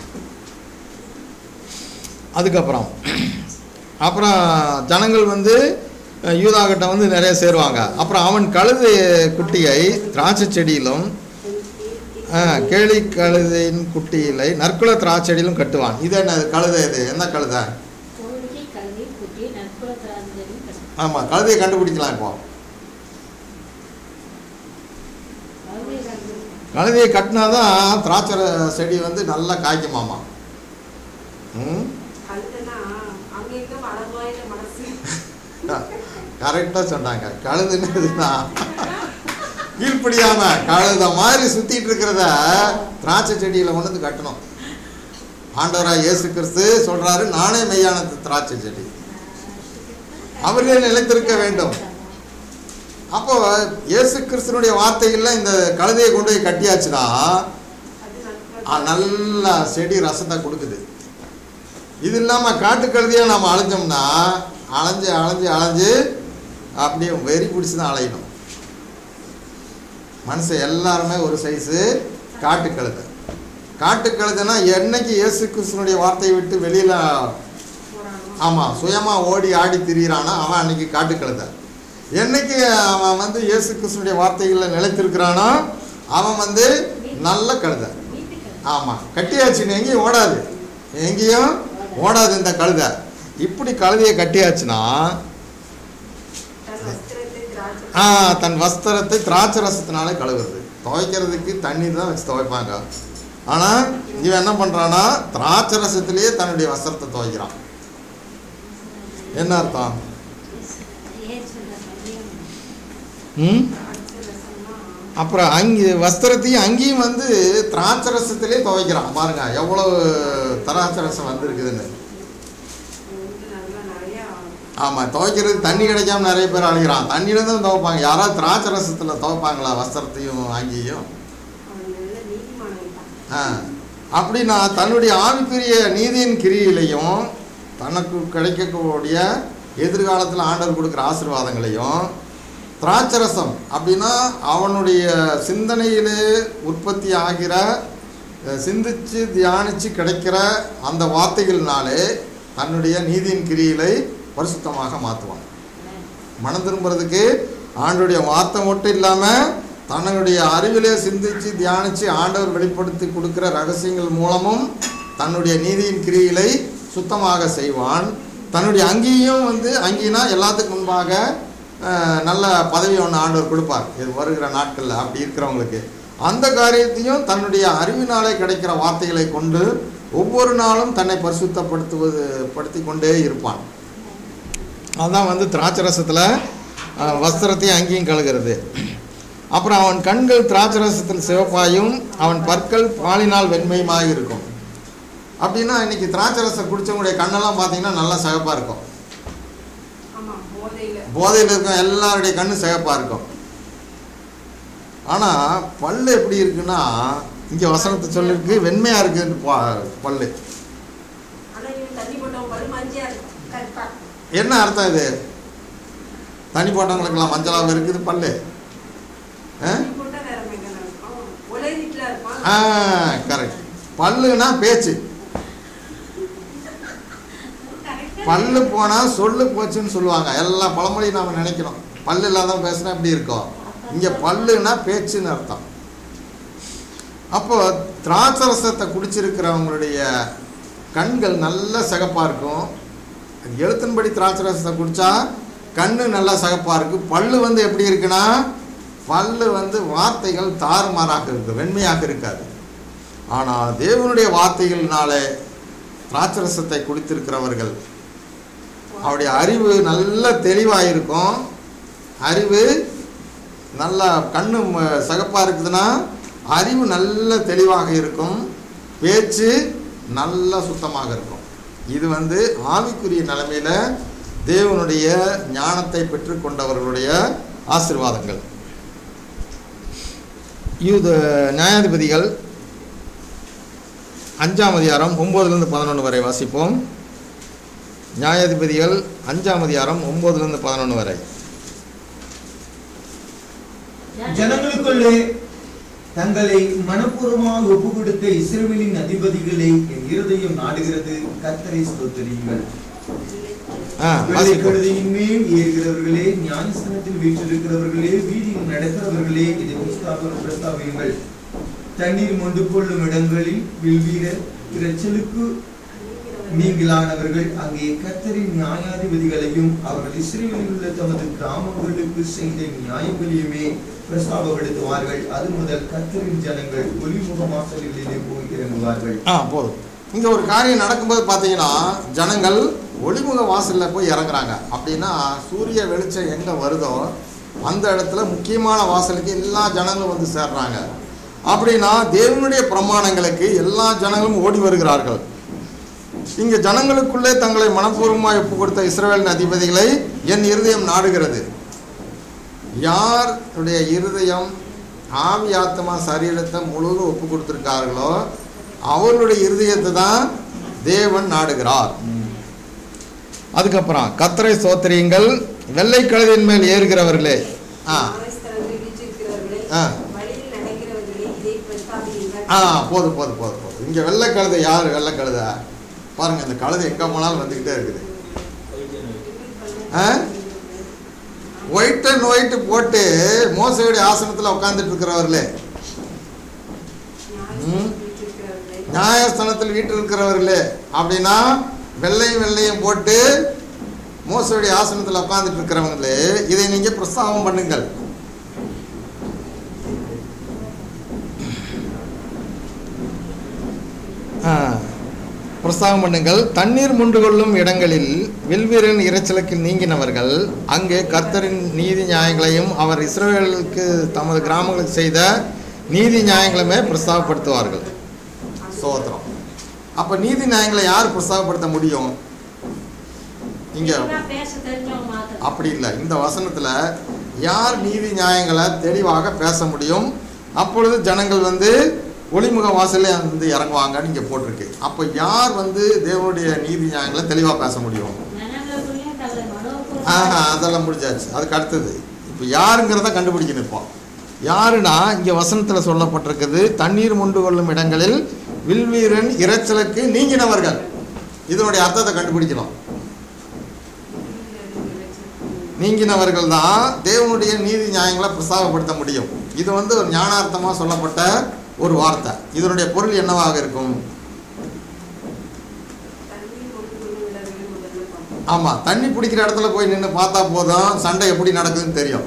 அதுக்கப்புறம் அப்புறம் ஜனங்கள் வந்து அஹ், யூதாகிட்ட வந்து நிறைய சேருவாங்க அப்புறம் அவன் கழுது குட்டியை திராட்சை செடியிலும் ஆ, கேலி கழுதையின் குட்டியிலை நற்குல திராட்சையிலும் கட்டுவான் இது என்ன இது கழுதை இது என்ன கழுதை கோழிக்கு கல்வி குட்டி நட்புல திராந்தரின் கட்டு ஆமாம் கழுதையை கண்டுபிடிக்கலாம் இப்போ கல்வி கல்வி கழுதையை கட்டினாதான் திராட்சை செடி வந்து நல்லா காய்க்குமாமா ம் கழுதுனா அங்க இருக்க வளர்வாயில மனசு கரெக்டாக சொன்னாங்க கழுதுன்னு கீழ்ப்படியாம கழுத மாதிரி சுத்திட்டு இருக்கிறத திராட்சை செடியில கொண்டு வந்து கட்டணும் ஆண்டவராய் இயேசு கிறிஸ்து சொல்றாரு நானே மெய்யான திராட்சை செடி அவர்களே நிலைத்திருக்க வேண்டும் அப்போ இயேசு கிறிஸ்துனுடைய வார்த்தைகள்ல இந்த கழுதையை கொண்டு போய் கட்டியாச்சுன்னா அது ஆ, நட்பு நல்லா செடி ரசத்தை கொடுக்குது இது இல்லாமல் காட்டுக்கழுதியா நாம் அலைஞ்சோம்னா அலைஞ்சு அலைஞ்சு அலைஞ்சு அப்படியே வெறி பிடிச்சி தான் அலையணும் மனுஷன் எல்லாருமே ஒரு சைஸு காட்டுக்கழுதை காட்டுக்கழுதைனா என்னைக்கு இயேசு கிறிஸ்துனுடைய வார்த்தையை விட்டு வெளியில் போராடும் ஆமாம் சுயமாக ஓடி ஆடி திரியிறானா அவன் அன்னைக்கு காட்டுக்கழுதை என்னைக்கு அவன் வந்து இயேசு கிறிஸ்துனுடைய வார்த்தைகளில் நிலைத்திருக்கிறானோ அவன் வந்து நல்ல கழுதை வீட்டுக்கு ஆமாம் கட்டியாச்சுன்னு எங்கேயும் ஓடாது எங்கேயும் ஓடாது இந்த கழுதை இப்படி கழுதையை கட்டியாச்சுன்னா தன் வஸ்திரத்தை திராட்சை ஆ, தன் வஸ்திரத்தை திராட்சை ரசத்தினாலே கழுவுறது துவைக்கிறதுக்கு தண்ணீர் தான் வச்சு துவைப்பாங்க ஆனால் இவன் என்ன பண்ணுறான்னா திராட்சை ரசத்திலேயே தன்னுடைய வஸ்திரத்தை துவைக்கிறான் என்ன அர்த்தம் ஏன் சொல்ற மதியம் ம் திராட்சை ரசம்னா அப்புறம் அங்கே வஸ்திரத்தையும் அங்கேயும் வந்து திராட்சை ரசத்திலே துவைக்கிறான் பாருங்க எவ்வளவு திராட்சை ரசம் வந்திருக்குதுன்னு இது வந்து நல்லா நிறைய ஆமாம் துவைக்கிறதுக்கு தண்ணி கிடைக்காம நிறைய பேர் அழுகிறான் தண்ணியில தான் துவைப்பாங்க யாராவது திராட்சை ரசத்தில் துவைப்பாங்களா வஸ்திரத்தையும் அங்கேயும் அவன் நல்ல நீதிமானவன் தான் ஆ அப்படின்னா தன்னுடைய ஆவிக்குரிய நீதியின் கிரியிலையும் தனக்கு கிடைக்கக்கூடிய எதிர்காலத்தில் ஆண்டவர் கொடுக்குற ஆசீர்வாதங்களையும் திராட்சரசம் அப்படின்னா அவனுடைய சிந்தனையிலே உற்பத்தி ஆகிற அஹ், சிந்திச்சு தியானித்து கிடைக்கிற அந்த வார்த்தைகள்னாலே தன்னுடைய நீதியின் கிரியிலை பரிசுத்தமாக மாற்றுவான் மனம் திரும்புறதுக்கு ஆண்டவருடைய வார்த்தை மட்டும் இல்லாமல் தன்னுடைய அறிவிலே சிந்திச்சு தியானித்து ஆண்டவர் வெளிப்படுத்தி கொடுக்குற ரகசியங்கள் மூலமும் தன்னுடைய நீதியின் கிரியிலை சுத்தமாக செய்வான் தன்னுடைய அங்கேயும் வந்து அங்கேனா எல்லாத்துக்கும் முன்பாக அஹ், நல்ல பதவி ஒன்று ஆண்டவர் கொடுப்பார் இது வருகிற நாட்களில் அப்படி இருக்கிறவங்களுக்கு அந்த காரியத்தையும் தன்னுடைய அறிவினாலே கிடைக்கிற வார்த்தைகளை கொண்டு ஒவ்வொரு நாளும் தன்னை பரிசுத்தப்படுத்துவது படுத்தி கொண்டே இருப்பான் அதான் வந்து திராட்சை ரசத்தில் வஸ்திரத்தையும் அங்கேயும் கழுகிறது அப்புறம் அவன் கண்கள் திராட்சை ரசத்தில் சிவப்பாயும் அவன் பற்கள் பாலினால் வெண்மையுமாக இருக்கும் அப்படின்னா இன்னைக்கு திராட்சை ரசம் குடிச்சவங்களுடைய கண்ணெல்லாம் பார்த்தீங்கன்னா நல்லா சிவப்பாக இருக்கும் ஆமா போதையில போதையில் இருக்கும் எல்லாருடைய கண்ணு சிவப்பாக இருக்கும் ஆனால் பல்லு எப்படி இருக்குன்னா இங்கே வசனத்தை சொல்லிருக்கு வெண்மையாக இருக்குது பல்லு ஆனா இவன் தண்ணி போட்டவன் பரு மஞ்சா இருக்கும் கருப்பா என்ன அர்த்தம் இது தனி போட்டவங்களுக்கெல்லாம் மஞ்சளாக இருக்குது பல்லு ஆ தண்ணி போட்டா வேற மேகனா இருக்கும் ஒரே வீட்டுல இருப்பான் ஆ கரெக்ட் பல்லுனா பேச்சு பல்லு போனால் சொல்லு போச்சுன்னு சொல்லுவாங்க எல்லா பழமொழியும் நாம் நினைக்கிறோம் பல்லு இல்லாத பேசுனா எப்படி இருக்கும் இங்கே பல்லுனா பேச்சுன்னு அர்த்தம் அப்போ திராட்சை ரசத்தை குடிச்சிருக்கிறவங்களுடைய கண்கள் நல்ல சிகப்பாக இருக்கும் எழுத்தின்படி திராட்சை ரசத்தை குடித்தா கண்ணு நல்லா சிகப்பாக இருக்குது பல்லு வந்து எப்படி இருக்குன்னா பல்லு வந்து வார்த்தைகள் தாறுமாறாக இருக்குது வெண்மையாக இருக்காது ஆனால் தேவனுடைய வார்த்தைகளினாலே திராட்சை ரசத்தை குடித்திருக்கிறவர்கள் அவருடைய அறிவு நல்ல தெளிவாக இருக்கும் அறிவு நல்லா கண்ணு ம- சிகப்பா இருக்குதுன்னா அறிவு நல்ல தெளிவாக இருக்கும் பேச்சு நல்ல சுத்தமாக இருக்கும் இது வந்து ஆவிக்குரிய நிலைமையில தேவனுடைய ஞானத்தை பெற்றுக்கொண்டவர்களுடைய ஆசீர்வாதங்கள் இது நியாயாதிபதிகள் அஞ்சாம் அதிகாரம் ஒம்போதுலேருந்து பதினொன்று வரை வாசிப்போம் நியாயாதிபதிகள் அஞ்சாம் அதிகாரம் ஒம்போதுலேருந்து பதினொன்று வரை ஜனங்களுக்குள்ளே தங்களை மனப்பூர்வமாக ஒப்பு கொடுத்த இஸ்ரவேலின் அதிபதிகளை என் இருதயம் நாடுகிறது கர்த்தரை ஸ்தோத்திரியுங்கள் ஆ வெள்ளை வாசிப்போம் கழுதையின் மேல் ஏறுகிறவர்களே ஞானஸ்தானத்தில் வீற்றிருக்கிறவர்களே வீதியில் நடக்கிறவர்களே இதை பிரஸ்தாப பிரஸ்தாபியுங்கள் தண்ணீர் மொண்டு கொள்ளும் இடங்களில் வில்வீரர் இரைச்சலுக்கு நீங்களானவர்கள் அங்கே கர்த்தரின் நியாயாதிபதிகளையும் அவர்கள் இஸ்ரேலில் உள்ள தமது கிராமங்களுக்கு செய்த நியாயங்களையுமே பிரஸ்தாபப்படுத்துவார்கள் அது முதல் கர்த்தரின் ஜனங்கள் ஒளிமுக வாசல்களிலே போய் இறங்குவார்கள் ஆ போதும் இங்கே ஒரு காரியம் நடக்கும்போது பார்த்தீங்கன்னா ஜனங்கள் ஒளிமுக வாசலில் போய் இறங்குறாங்க அப்படின்னா சூரிய வெளிச்சம் எங்கே வருதோ அந்த இடத்துல முக்கியமான வாசலுக்கு எல்லா ஜனங்களும் வந்து சேர்றாங்க அப்படின்னா தேவனுடைய பிரமாணங்களுக்கு எல்லா ஜனங்களும் ஓடி வருகிறார்கள் இங்கே ஜனங்களுக்குள்ளே தங்களை மனப்பூர்வமாக ஒப்பு கொடுத்த இஸ்ரவேலின் அதிபதிகளை என் இருதயம் நாடுகிறது யாருடைய இருதயம் ஆவி ஆத்மா சரீரத்தை முழுவதும் ஒப்பு கொடுத்துருக்கார்களோ அவர்களுடைய இருதயத்தை தான் தேவன் நாடுகிறார் அதுக்கப்புறம் கத்தரை சோத்திரியுங்கள் வெள்ளை கழுதின் மேல் ஏறுகிறவர்களே ஆ ஞானஸ்தலங்களில் வீற்றிருக்கிறவர்களே, ஆ. வழியில் நடக்கிறவர்களே, இதை பிரஸ்தாபியுங்கள். ஆ போதும் போதும் போதும் போதும் இங்கே வெள்ளை கழுதை யார் வெள்ளை கழுதை பாருங்க இந்த கழுதை எங்கே போனாலும் வந்துக்கிட்டே இருக்குது ஆ? ஒயிட் அண்ட் ஒயிட் போட்டு மோசடி ஆசனத்தில் உட்காந்துட்டு இருக்கிறவர்களே ம். ஞானஸ்தலங்களில் வீற்றிருக்கிறவர்களே, நியாயஸ்தானத்தில் வீட்டில் இருக்கிறவர்களே அப்படின்னா வெள்ளையும் வெள்ளையும் போட்டு மோசடி ஆசனத்தில் உட்காந்துட்டு இருக்கிறவங்களே இதை நீங்கள் பிரஸ்தாபம் பண்ணுங்கள் ஆ, பிரஸ்தாபம் பண்ணுங்கள் தண்ணீர் முண்டு கொள்ளும் இடங்களில் வில்வீரன் இரைச்சலுக்கு நீங்கினவர்கள் அங்கே கர்த்தரின் நீதி நியாயங்களையும் அவர் இஸ்ரவேலுக்கு தமது கிராமங்களுக்கு செய்த நீதி நியாயங்களுமே பிரஸ்தாபப்படுத்துவார்கள் சோத்திரம் அப்போ நீதி நியாயங்களை யார் பிரஸ்தாபப்படுத்த முடியும் இங்கே தெளிவா பேச தெரிஞ்சவங்க மாத்திரம் அப்படி இல்லை இந்த வசனத்தில் யார் நீதி நியாயங்களை தெளிவாக பேச முடியும் அப்பொழுது ஜனங்கள் வந்து ஒளிமுக வாசல்ல வந்து இறங்குவாங்கன்னு இங்கே போட்டிருக்கு அப்போ யார் வந்து தேவனுடைய நீதி நியாயங்களை தெளிவாக பேச முடியும் மனங்களுக்குள்ளே தங்களை மனோபூர்வ ஆஹா அதெல்லாம் முடிஞ்சாச்சு அதுக்கு அடுத்தது இப்போ யாருங்கிறத கண்டுபிடிக்கணும் இப்போ யாருன்னா இங்கே வசனத்தில் சொல்லப்பட்டிருக்குது தண்ணீர் முண்டு கொள்ளும் இடங்களில் வில்வீரன் இரைச்சலுக்கு நீங்கினவர்கள் இதனுடைய அர்த்தத்தை கண்டுபிடிக்கணும் நீங்கினவர்கள் தான் தேவனுடைய நீதி நியாயங்களை பிரஸ்தாபப்படுத்த முடியும் இது வந்து ஒரு ஞானார்த்தமாக சொல்லப்பட்ட ஒரு வார்த்தை இதனுடைய பொருள் என்னவாக இருக்கும் தண்ணீர் கொண்டு கொள்ளும் இடங்களில் முதல்ல பார்ப்போம். ஆமாம் தண்ணி பிடிக்கிற இடத்துல போய் நின்று பார்த்தா போதும் சண்டை எப்படி நடக்குதுன்னு தெரியும்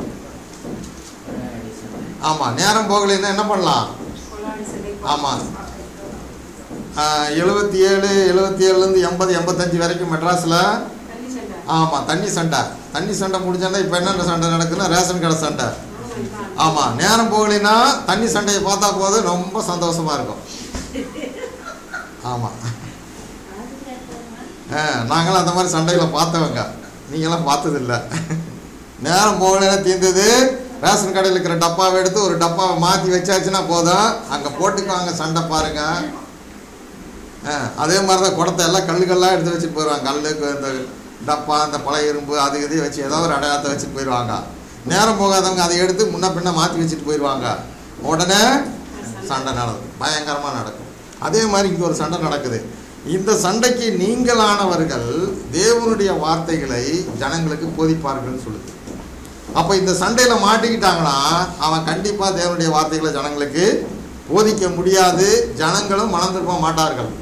ஆமாம் நேரம் போகலைன்னா என்ன பண்ணலாம் கொள்ளாடி சண்டை ஆமா. பார்ப்போம். எழுபத்தி ஏழு எழுபத்தி ஏழுலேருந்து எண்பது எண்பத்தஞ்சு வரைக்கும் மெட்ராஸில் தண்ணி சண்டை. ஆமாம் தண்ணி சண்டை தண்ணி சண்டை முடிஞ்சாண்டா இப்போ என்னென்ன சண்டை நடக்குதுன்னா ரேஷன் கடை சண்டை ஆமாம். ஆமாம் நேரம் போகலைன்னா தண்ணி சண்டையை பார்த்தா போதும் ரொம்ப சந்தோஷமாக இருக்கும் ஆமாம் அது கேட்டதுன்னா, நாங்களும் அந்த மாதிரி சண்டைகளை பார்த்தவங்க நீங்களாம் பார்த்ததில்ல நேரம் போகலைன்னா தீர்ந்தது ரேஷன் கடையில் இருக்கிற டப்பாவை எடுத்து ஒரு டப்பாவை மாற்றி வச்சாச்சுன்னா போதும் அங்கே போட்டுக்குவாங்க சண்டை பாருங்க ஆ, அதே மாதிரி தான் குடத்தை எல்லாம் கல்லுகள்லாம் எடுத்து வச்சுட்டு போயிடுவாங்க கல்லுக்கு இந்த டப்பா இந்த பழைய இரும்பு அது இதையும் வச்சு ஏதோ ஒரு அடையாளத்தை வச்சுட்டு போயிடுவாங்க நேரம் போகாதவங்க அதை எடுத்து முன்ன பின்ன மாற்றி வச்சுட்டு போயிடுவாங்க உடனே சண்டை நடக்கும் பயங்கரமாக நடக்கும் அதே மாதிரி இங்கே ஒரு சண்டை நடக்குது இந்த சண்டைக்கு நீங்களானவர்கள் தேவனுடைய வார்த்தைகளை ஜனங்களுக்கு போதிப்பார்கள்னு சொல்லுது அப்போ இந்த சண்டையில் மாட்டிக்கிட்டாங்கன்னா அவன் கண்டிப்பாக தேவனுடைய வார்த்தைகளை ஜனங்களுக்கு போதிக்க முடியாது ஜனங்களும் மனம் திரும்ப மாட்டார்கள்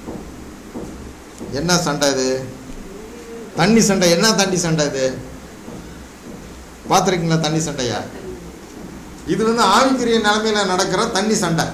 என்ன சண்டை இது தண்ணி சண்டை என்ன தண்ணி சண்டை இது பார்த்துருக்கீங்களா தண்ணி சண்டையா இது வந்து ஆவிக்குரிய நிலைமையில நடக்கிற தண்ணி சண்டை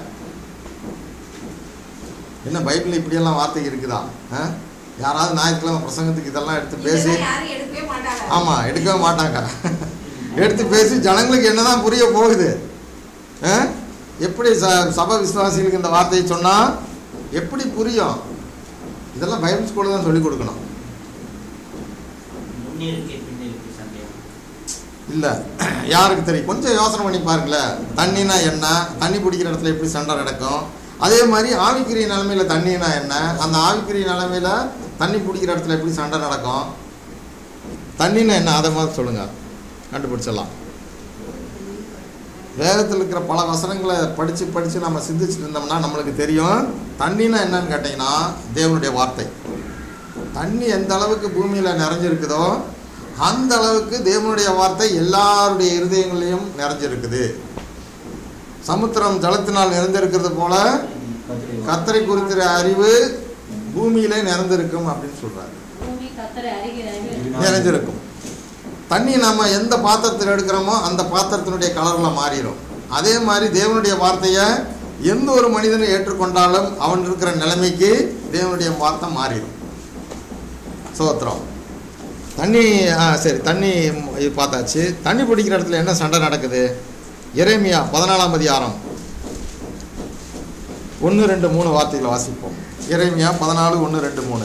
என்ன பைபிளில் இப்படியெல்லாம் வார்த்தை இருக்குதா ஆ? யாராவது ஞாயிற்றுக்கிழமை பிரசங்கத்துக்கு இதெல்லாம் எடுத்து பேசி இதெல்லாம் யாரும் எடுக்கவே மாட்டாங்க. ஆமாம் எடுக்கவே மாட்டாங்க எடுத்து பேசி ஜனங்களுக்கு என்னதான் புரிய போகுது ஆ? எப்படி ச சபை விசுவாசிகளுக்கு இந்த வார்த்தையை சொன்னால் எப்படி புரியும் இதெல்லாம் பைபிள் ஸ்கூலில் தான் சொல்லிக் கொடுக்கணும் முன்னிருக்கு பின்னிருக்கு சண்டையா இல்லை யாருக்கு தெரியும் கொஞ்சம் யோசனை பண்ணி பாருங்களேன் தண்ணினா என்ன தண்ணி பிடிக்கிற இடத்துல எப்படி சண்டை நடக்கும் அதே மாதிரி ஆவிக்குரிய நிலமையில தண்ணினா என்ன அந்த ஆவிக்குரிய நிலமையில தண்ணி பிடிக்கிற இடத்துல எப்படி சண்டை நடக்கும் தண்ணினா என்ன அதை மாதிரி சொல்லுங்கள் கண்டுபிடிச்சிடலாம் வேதத்தில் இருக்கிற பல வசனங்களை படித்து படித்து நம்ம சிந்திச்சுட்டு இருந்தோம்னா நம்மளுக்கு தெரியும் தண்ணினா என்னன்னு கேட்டிங்கன்னா தேவனுடைய வார்த்தை தண்ணி எந்த அளவுக்கு பூமியில் நிறைஞ்சிருக்குதோ அந்த அளவுக்கு தேவனுடைய வார்த்தை எல்லாருடைய இருதயங்களையும் நிறைஞ்சிருக்குது சமுத்திரம் ஜலத்தினால் நிறைந்திருக்கிறது போல கத்தரை குறிக்கிற அறிவு பூமியிலே நிறைந்திருக்கும் அப்படின்னு சொல்றாரு பூமி கத்தரை அறிகிறார்கள் நிறைஞ்சிருக்கும் தண்ணி நம்ம எந்த பாத்திரத்தில் எடுக்கிறோமோ அந்த பாத்திரத்தினுடைய கலரில் மாறிடும் அதே மாதிரி தேவனுடைய வார்த்தையை எந்த ஒரு மனிதனை ஏற்றுக்கொண்டாலும் அவன் இருக்கிற நிலைமைக்கு தேவனுடைய வார்த்தை மாறிடும் சோத்திரம் தண்ணி ஆ சரி தண்ணி இது பார்த்தாச்சு தண்ணி பிடிக்கிற இடத்துல என்ன சண்டை நடக்குது எரேமியா பதினாலாம் அதிகாரம் ஒன்று ரெண்டு மூணு வார்த்தைகளை வாசிப்போம் எரேமியா பதினாலு ஒன்று ரெண்டு மூணு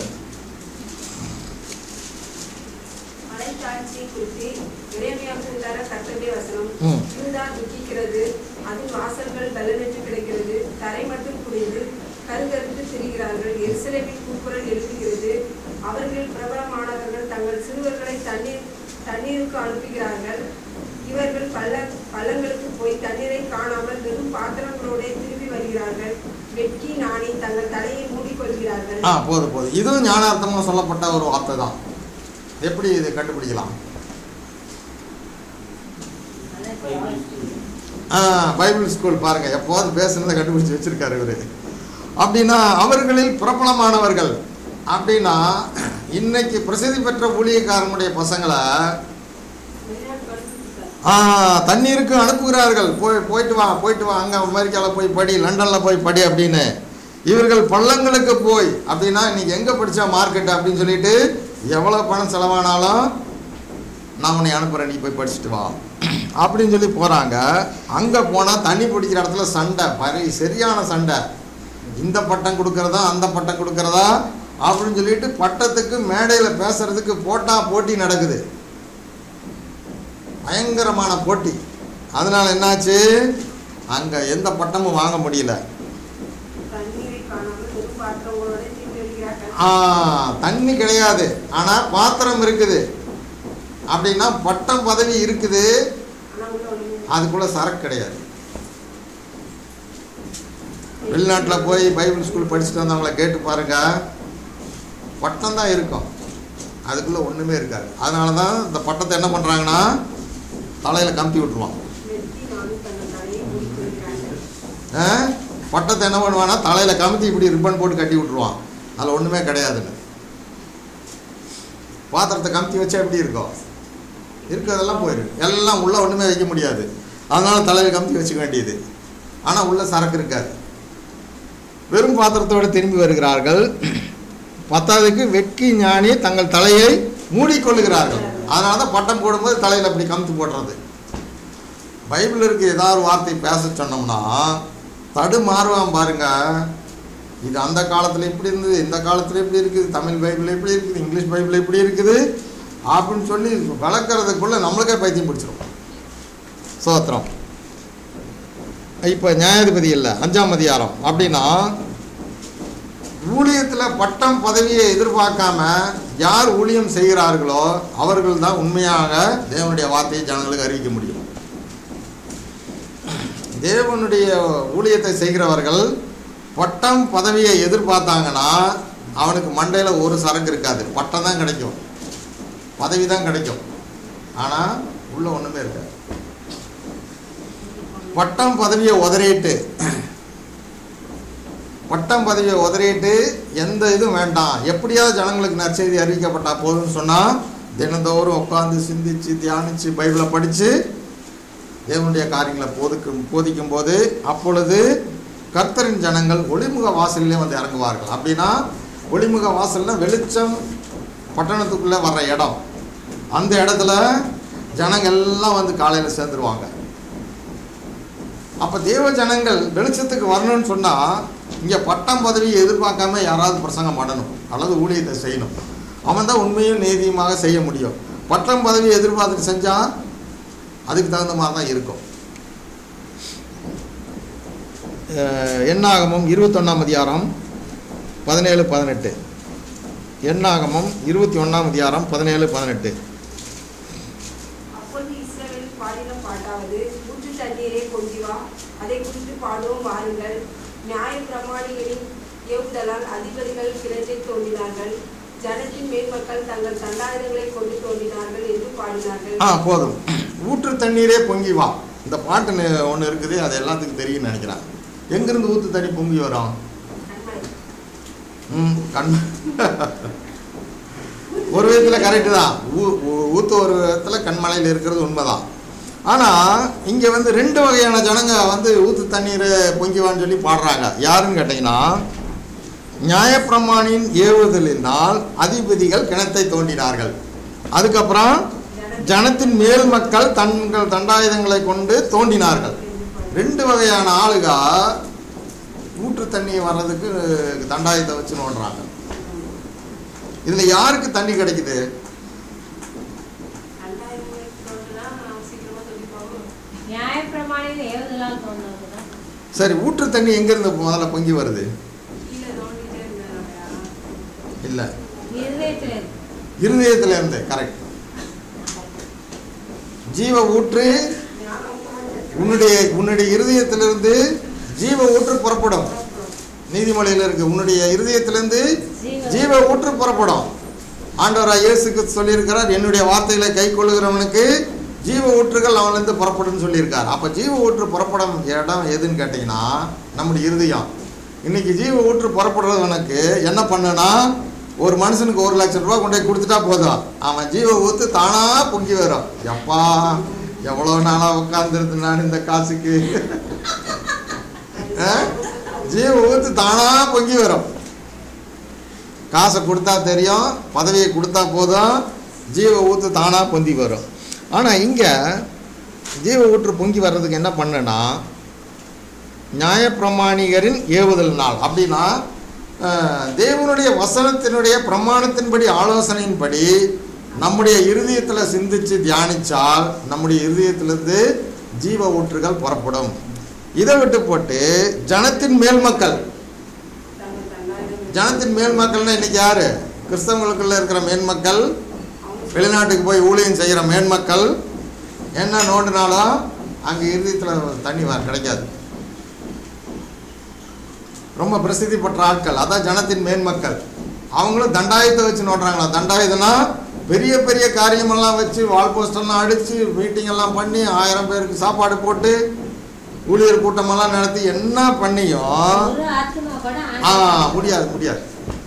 மலைத்தாட்சியை குறித்து இறைமையாக உண்டான கர்த்தருடைய வசனம் ம். யூதா துக்கிக்கிறது அது வாசல்கள் பலனற்று கிடக்கிறது தரை மட்டும் குனிந்து கருகருத்து திரிகிறார்கள் எருசலேமின் கூக்குரல் எழுப்புகிறது அவர்கள் பிரபலமானவர்கள் தங்கள் சிறுவர்களை தண்ணீர் தண்ணீருக்கு அனுப்புகிறார்கள் இவர்கள் பள்ள பள்ளங்களுக்கு போய் தண்ணீரை காணாமல் வெறும் பாத்திரங்களோட திரும்பி வருகிறார்கள் வெட்கி நாணி தங்கள் தலையை மூடிக்கொள்கிறார்கள் ஆ போதும் போதும் இதுவும் ஞானார்த்தமாக சொல்லப்பட்ட ஒரு வார்த்தை தான் எப்படி இது கண்டுபிடிக்கலாம் ஆ பைபிள் ஸ்கூல் பாருங்க எப்போது பேசுனதை கண்டுபிடிச்சு வச்சிருக்காரு இவரு அப்படின்னா அவர்களில் பிரபலமானவர்கள் அப்படின்னா இன்னைக்கு பிரசித்தி பெற்ற ஊழியக்காரனுடைய பசங்களை ஆ, தண்ணீருக்கு அனுப்புகிறார்கள் போய் போயிட்டு வா போயிட்டு வா அங்கே அமெரிக்காவில் போய் படி லண்டனில் போய் படி அப்படின்னு இவர்கள் பள்ளங்களுக்கு போய் அப்படின்னா இன்னைக்கு எங்கே படித்தா மார்க்கெட் அப்படின்னு சொல்லிட்டு எவ்வளோ பணம் செலவானாலும் நான் உன்னை அனுப்புகிறேன் நீ போய் படிச்சுட்டு வா அப்படின்னு சொல்லி போகிறாங்க அங்கே போனால் தண்ணி பிடிக்கிற இடத்துல சண்டை பரி சரியான சண்டை இந்த பட்டம் கொடுக்கறதா அந்த பட்டம் கொடுக்கறதா அப்படின்னு சொல்லிட்டு பட்டத்துக்கு மேடையில் பேசுறதுக்கு போட்டா போட்டி நடக்குது பயங்கரமான போட்டி அதனால என்னாச்சு அங்கே எந்த பட்டமும் வாங்க முடியல தண்ணீரை காணாமல் வெறும் பாத்திரங்களோட திரும்பி வருகிறார்கள் ஆ, தண்ணி கிடையாது ஆனால் பாத்திரம் இருக்குது அப்படின்னா பட்டம் பதவி இருக்குது ஆனா உள்ள ஒண்ணுமே அதுக்குள்ள சரக்கு கிடையாது வெளிநாட்டில் போய் பைபிள் ஸ்கூல் படிச்சுட்டு வந்தவங்கள கேட்டு பாருங்க பட்டம் தான் இருக்கும் அதுக்குள்ளே ஒன்றுமே இருக்காது அதனால தான் இந்த பட்டத்தை என்ன பண்ணுறாங்கன்னா தலையில் கம்பி விட்டுருவான் வெட்கி நானும் தங்கள் தலையை மூடிக்கொள்கிறார்கள் ஆ? பட்டத்தை என்ன பண்ணுவான்னா தலையில் கமுத்தி இப்படி ரிப்பன் போட்டு கட்டி விட்டுருவான் அதில் ஒன்றுமே கிடையாதுன்னு பாத்திரத்தை கமுத்தி வச்சா எப்படி இருக்கும் இருக்கிறதெல்லாம் போயிருக்கு எல்லாம் உள்ளே ஒன்றுமே வைக்க முடியாது அதனால தலையில் கமுத்தி வச்சுக்க வேண்டியது ஆனால் உள்ள சரக்கு இருக்காது வெறும் பாத்திரத்தோடு திரும்பி வருகிறார்கள் பத்தாவதுக்கு வெட்கி ஞானி தங்கள் தலையை மூடிக்கொள்ளுகிறார்கள் அதனால தான் பட்டம் போடும்போது தலையில் அப்படி கமுத்து போடுறது பைபிள் இருக்க ஏதாவது ஒரு வார்த்தை பேச சொன்னோம்னா தடுமாறுவான் பாருங்க இது அந்த காலத்தில் இப்படி இருந்தது இந்த காலத்தில் இப்படி இருக்குது தமிழ் பைபிள் எப்படி இருக்குது இங்கிலீஷ் பைபிள் எப்படி இருக்குது அப்படின்னு சொல்லி வளர்க்குறதுக்குள்ள நம்மளுக்கே பைத்தியம் பிடிச்சிரும் சோத்திரம் இப்போ நியாயாதிபதி இல்லை அஞ்சாம் அதிகாரம் அப்படின்னா ஊழியத்தில் பட்டம் பதவியை எதிர்பார்க்காம யார் ஊழியம் செய்கிறார்களோ அவர்கள் தான் உண்மையாக தேவனுடைய வார்த்தையை ஜனங்களுக்கு அறிவிக்க முடியும் தேவனுடைய ஊழியத்தை செய்கிறவர்கள் பட்டம் பதவியை எதிர்பார்த்தாங்கன்னா அவனுக்கு மண்டையில் ஒரு சரக்கு இருக்காது பட்டம் தான் கிடைக்கும் பதவி தான் கிடைக்கும் ஆனால் உள்ள ஒன்றுமே இருக்காது பட்டம் பதவியை உதறிட்டு பட்டம் பதவியை உதறிட்டு எந்த இதுவும் வேண்டாம் எப்படியாவது ஜனங்களுக்கு நற்செய்தி அறிவிக்கப்பட்டா போதும்னு சொன்னால் தினந்தோறும் உட்காந்து சிந்திச்சு தியானிச்சு பைபிளை படித்து தேவனுடைய காரியங்களை போதிக்கும் போதிக்கும் போது அப்பொழுது கர்த்தரின் ஜனங்கள் ஒளிமுக வாசலிலே வந்து இறங்குவார்கள் அப்படின்னா ஒளிமுக வாசல்னா வெளிச்சம் பட்டணத்துக்குள்ளே வர்ற இடம் அந்த இடத்துல ஜனங்க எல்லாம் வந்து காலையில் சேர்ந்துருவாங்க அப்போ தேவ ஜனங்கள் வெளிச்சத்துக்கு வரணும்னு சொன்னால் இங்கே பட்டம் பதவியை எதிர்பார்க்காம யாராவது பிரசங்கம் பண்ணணும் அல்லது ஊழியத்தை செய்யணும் அவன் தான் உண்மையும் நீதியுமாக செய்ய முடியும் பட்டம் பதவியை எதிர்பார்த்துட்டு செஞ்சால் அதுக்கு தகுந்த மாதிரி தான் இருக்கும் அஹ் எண்ணாகமம் இருபத்தொன்னாம் அதிகாரம் பதினேழு பதினெட்டு எண்ணாகமம் இருபத்தி ஒன்றாம் அதிகாரம் பதினேழு பதினெட்டு அப்பொழுது இஸ்ரவேல் பாடின பாட்டாவது ஊற்று தண்ணீரே பொங்கி வா அதை குறித்து பாடுவோம் வாருங்கள் நியாய பிரமாணிகளின் ஏவுதலால் அதிபதிகள் கிணற்றை தோண்டினார்கள் ஜனத்தின் மேன்மக்கள் தங்கள் தண்டாயுதங்களை கொண்டு தோண்டினார்கள் என்று பாடினார்கள் ஆ போதும் ஊற்று தண்ணீரே பொங்கி வா இந்த பாட்டு ஒன்று இருக்குது அது எல்லாத்துக்கும் தெரியும்னு நினைக்கிறேன் எங்கேருந்து ஊற்று தண்ணி பொங்கி வரும் கண்மலை. ம் கண் ஒரு விதத்தில் கரெக்டு தான் ஊ ஊ- ஊத்து ஒரு விதத்தில் கண்மலையில் இருக்கிறது உண்மைதான் ஆனால் இங்கே வந்து ரெண்டு வகையான ஜனங்க வந்து ஊத்து தண்ணீர் பொங்கிவான்னு சொல்லி பாடுறாங்க யாருன்னு கேட்டிங்கன்னா நியாயப்பிரமாணியின் ஏவுதலினால் அதிபதிகள் கிணத்தை தோண்டினார்கள் அதுக்கப்புறம் ஜனத்தின் மேல் மக்கள் தங்கள் தண்டாயுதங்களை கொண்டு தோண்டினார்கள் ரெண்டு வகையான ஆளுக ஊற்று தண்ணி வர்றதுக்கு தண்டாயத்தை வச்சு நோண்டுறாங்க இதில் யாருக்கு தண்ணி கிடைக்குது ரெண்டாயிரம் தோன்றுனா சீக்கிரமா சொல்லிப்பாங்க நியாயப்பிரமாணியில் ஏவுதலால் தோன்றதுதான் சரி ஊற்று தண்ணி எங்கேருந்து முதல்ல பொங்கி வருது கீழே தோண்டிட்டே இருந்தாங்க இல்லை இருதயத்தில் இருக்கு. இருதயத்துல இருந்து கரெக்ட் ஜீவ ஊற்று உன்னுடைய உன்னுடைய இருதயத்திலிருந்து ஜீவ ஊற்று புறப்படும் நீதிமொழியில் இருக்கு உன்னுடைய இருதயத்திலிருந்து ஜீவ- ஜீவ ஊற்று புறப்படும் ஆண்டவராக இயேசுக்கு சொல்லியிருக்கிறார் என்னுடைய வார்த்தைகளை கை கொள்ளுகிறவனுக்கு ஜீவ ஊற்றுகள் அவனிலிருந்து புறப்படும்னு சொல்லியிருக்கார் அப்போ ஜீவ ஊற்று புறப்படும் இடம் எதுன்னு கேட்டிங்கன்னா நம்முடைய இருதயம் இன்னைக்கு ஜீவ ஊற்று புறப்படுறவனுக்கு என்ன பண்ணுனா ஒரு மனுஷனுக்கு ஒரு லட்சம் ரூபா கொண்டு போய் கொடுத்துட்டா போதும் அவன் ஜீவ ஊற்று தானா பொங்கி வரும் எப்பா எவ்வளோ நாளாக உட்காந்துருந்து நான் இந்த காசுக்கு ஆ? ஜீவ ஊற்று தானா பொங்கி வரும் காசை கொடுத்தா தெரியும் பதவியை கொடுத்தா போதும் ஜீவ ஊற்று தானாக பொங்கி வரும் ஆனால் இங்கே ஜீவ ஊற்று பொங்கி வர்றதுக்கு என்ன பண்ணுன்னா நியாயப்பிரமாணிகரின் ஏவுதல் நாள் அப்படின்னா அஹ், தேவனுடைய வசனத்தினுடைய பிரமாணத்தின்படி ஆலோசனையின்படி நம்முடைய இருதயத்தில் சிந்திச்சு தியானிச்சால் நம்முடைய இருதயத்திலிருந்து ஜீவ ஊற்றுகள் புறப்படும் இதை விட்டு போட்டு ஜனத்தின் மேல் மக்கள் தங்கள் தண்டாயுதம் ஜனத்தின் மேல் மக்கள்னா இன்னைக்கு யாரு கிறிஸ்தவங்களுக்குள்ள இருக்கிற மேன்மக்கள் வெளிநாட்டுக்கு போய் ஊழியம் செய்கிற மேன்மக்கள் என்ன நோண்டினாலும் அங்கே இறுதியத்தில் தண்ணி வர கிடைக்காது ரொம்ப பிரசித்தி பெற்ற ஆட்கள் அதான் ஜனத்தின் மேன்மக்கள் அவங்களும் தண்டாயுதத்தை வச்சு நோண்டுறாங்களா தண்டாயுதம்னா பெரிய பெரிய காரியமெல்லாம் வச்சு வால் போஸ்டர்லாம் அடித்து மீட்டிங் எல்லாம் பண்ணி ஆயிரம் பேருக்கு சாப்பாடு போட்டு ஊழியர் கூட்டமெல்லாம் நடத்தி என்ன பண்ணியும் ஒரு ஆத்மா கூட ஆ ஆண்டவர் முடியாது முடியாது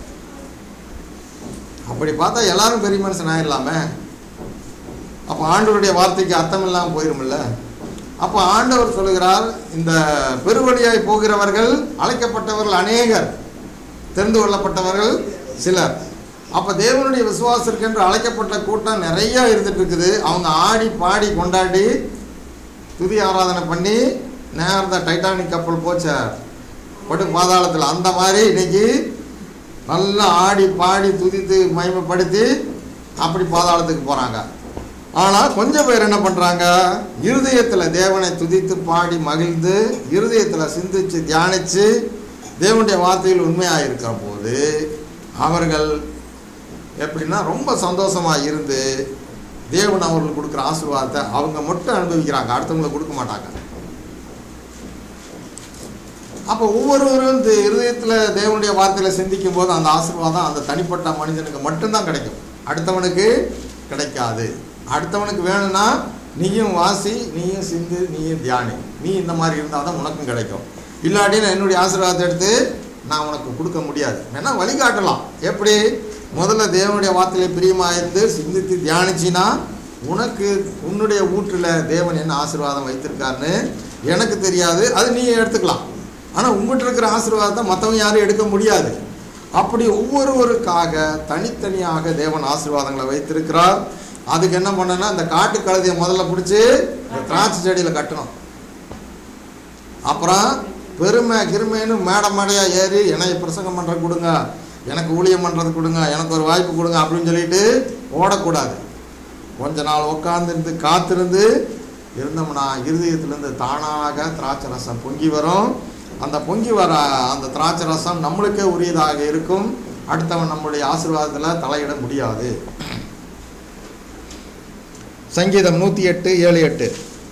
அப்படி பார்த்தா எல்லாரும் பெரிய மனுஷன் ஆயிடலாமே அப்போ ஆண்டவருடைய வார்த்தைக்கு அர்த்தம் இல்லாமல் போயிருமில்ல அப்போ ஆண்டவர் சொல்லுகிறார் இந்த பெருவழியாய் போகிறவர்கள் அழைக்கப்பட்டவர்கள் அநேகர் தெரிந்து கொள்ளப்பட்டவர்கள் சிலர் அப்போ தேவனுடைய விசுவாசத்திற்கென்று அழைக்கப்பட்ட கூட்டம் நிறைய இருந்துட்டு இருக்குது அவங்க ஆடி பாடி கொண்டாடி துதி ஆராதனை பண்ணி நேரத்தை டைட்டானிக் கப்பல் போச்ச படு பாதாளத்தில் அந்த மாதிரி இன்னைக்கு நல்லா ஆடி பாடி துதித்து மகிமைப்படுத்தி அப்படி பாதாளத்துக்கு போகிறாங்க ஆனால் கொஞ்சம் பேர் என்ன பண்ணுறாங்க இருதயத்தில் தேவனை துதித்து பாடி மகிழ்ந்து இருதயத்தில் சிந்திச்சு தியானித்து தேவனுடைய வார்த்தையில் உண்மையாக இருக்கிற போது அவர்கள் எப்படின்னா ரொம்ப சந்தோஷமாக இருந்து தேவன் அவர்களுக்கு கொடுக்குற ஆசீர்வாதத்தை அவங்க மட்டும் அனுபவிக்கிறாங்க அடுத்தவங்களுக்கு கொடுக்க மாட்டாங்க அப்போ ஒவ்வொருவரும் இந்த இருதயத்தில் தேவனுடைய வார்த்தையில் சிந்திக்கும் போது அந்த ஆசீர்வாதம் அந்த தனிப்பட்ட மனிதனுக்கு மட்டும்தான் கிடைக்கும் அடுத்தவனுக்கு கிடைக்காது அடுத்தவனுக்கு வேணும்னா நீயும் வாசி நீயும் சிந்து நீயும் தியானி நீ இந்த மாதிரி இருந்தால் தான் உனக்கும் கிடைக்கும் இல்லாட்டி நான் என்னுடைய ஆசீர்வாதத்தை எடுத்து நான் உனக்கு கொடுக்க முடியாது வேணா வழிகாட்டலாம் எப்படி முதல்ல தேவனுடைய வார்த்தையில பிரியமாக இருந்து சிந்தித்து தியானிச்சினா உனக்கு உன்னுடைய ஊற்றில் தேவன் என்ன ஆசீர்வாதம் வைத்திருக்காருன்னு எனக்கு தெரியாது அது நீ எடுத்துக்கலாம் ஆனால் உங்கள்கிட்ட இருக்கிற ஆசீர்வாதத்தை மற்றவங்க யாரும் எடுக்க முடியாது அப்படி ஒவ்வொருவருக்காக தனித்தனியாக தேவன் ஆசீர்வாதங்களை வைத்திருக்கிறார் அதுக்கு என்ன பண்ணனா இந்த காட்டு கழுதையை முதல்ல பிடிச்சி இந்த திராட்சை செடியில் கட்டணும் அப்புறம் பெருமை கிருமைன்னு மேடை மேடையாக ஏறி என்னை பிரசங்கம் பண்ணுற கொடுங்க எனக்கு ஊழியம் பண்ணுறது கொடுங்க எனக்கு ஒரு வாய்ப்பு கொடுங்க அப்படின்னு சொல்லிட்டு ஓடக்கூடாது கொஞ்ச நாள் உட்காந்துருந்து காத்திருந்து இருந்தோம்னா இருதயத்திலேருந்து தானாக திராட்சை ரசம் பொங்கி வரும் அந்த பொங்கி வர அந்த திராட்சை ரசம் நம்மளுக்கே உரியதாக இருக்கும் அடுத்தவன் நம்முடைய ஆசீர்வாதத்தில் தலையிட முடியாது சங்கீதம் நூற்றி எட்டு ஏழு எட்டு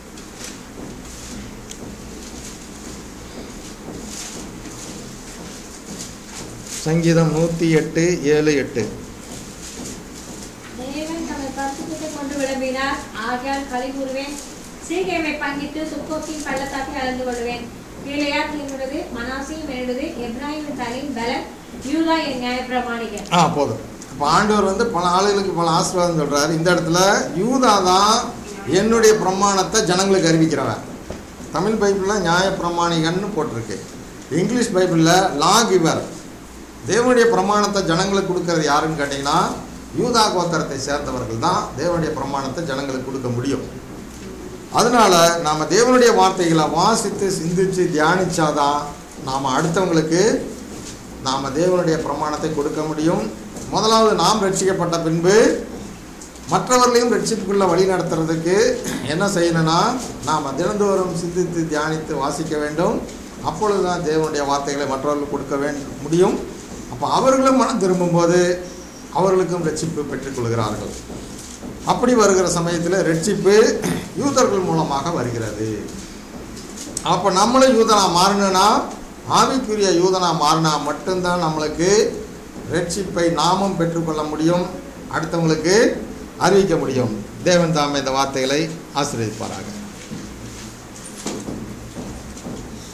சங்கீதம் நூற்றி எட்டு ஏழு எட்டு தேவன் தம்மை பரிசுத்தத்தை கொண்டு விளம்பினார் ஆகையால் களி கூறுவேன் சீகேமை பங்கிட்டு சுக்கோத்தின் பள்ளத்தாக்கை அளந்து கொள்வேன் கீழையாத் என்னுடையது மனாசியும் என்னுடையது எப்ராஹிம் தலின் பலன் யூதா என் நியாயப்பிரமாணிக ஆ போதும் இப்போ ஆண்டவர் வந்து பல ஆளுகளுக்கு பல ஆசீர்வாதம் சொல்றாரு இந்த இடத்துல யூதா தான் என்னுடைய பிரமாணத்தை ஜனங்களுக்கு அறிவிக்கிறவன் தமிழ் பைபிளில் நியாய பிரமாணிகன்னு போட்டிருக்கு இங்கிலீஷ் பைபிளில் லா கிவர் தேவனுடைய பிரமாணத்தை ஜனங்களுக்கு கொடுக்கறது யாருன்னு கேட்டிங்கன்னா யூதா கோத்திரத்தை சேர்ந்தவர்கள் தான் தேவனுடைய பிரமாணத்தை ஜனங்களுக்கு கொடுக்க முடியும் அதனால நாம் தேவனுடைய வார்த்தைகளை வாசித்து சிந்திச்சு தியானிச்சாதான் நாம் அடுத்தவங்களுக்கு நாம் தேவனுடைய பிரமாணத்தை கொடுக்க முடியும் முதலாவது நாம் ரட்சிக்கப்பட்ட பின்பு மற்றவர்களையும் ரட்சிப்புக்குள்ள வழி நடத்துறதுக்கு என்ன செய்யணும்னா நாம் தினந்தோறும் சிந்தித்து தியானித்து வாசிக்க வேண்டும் அப்பொழுது தான் தேவனுடைய வார்த்தைகளை மற்றவர்களுக்கு கொடுக்க வேண்டும் முடியும் அப்போ அவர்களும் மனம் திரும்பும்போது அவர்களுக்கும் ரட்சிப்பு பெற்றுக்கொள்கிறார்கள் அப்படி வருகிற சமயத்தில் ரட்சிப்பு யூதர்கள் மூலமாக வருகிறது அப்போ நம்மளும் யூதனா மாறணும்னா ஆவிக்குரிய யூதனா மாறினா மட்டும்தான் நம்மளுக்கு ரட்சிப்பை நாமும் பெற்றுக்கொள்ள முடியும் அடுத்தவங்களுக்கு அறிவிக்க முடியும் தேவன் தாமே இந்த வார்த்தைகளை ஆசீர்வதிப்பாராக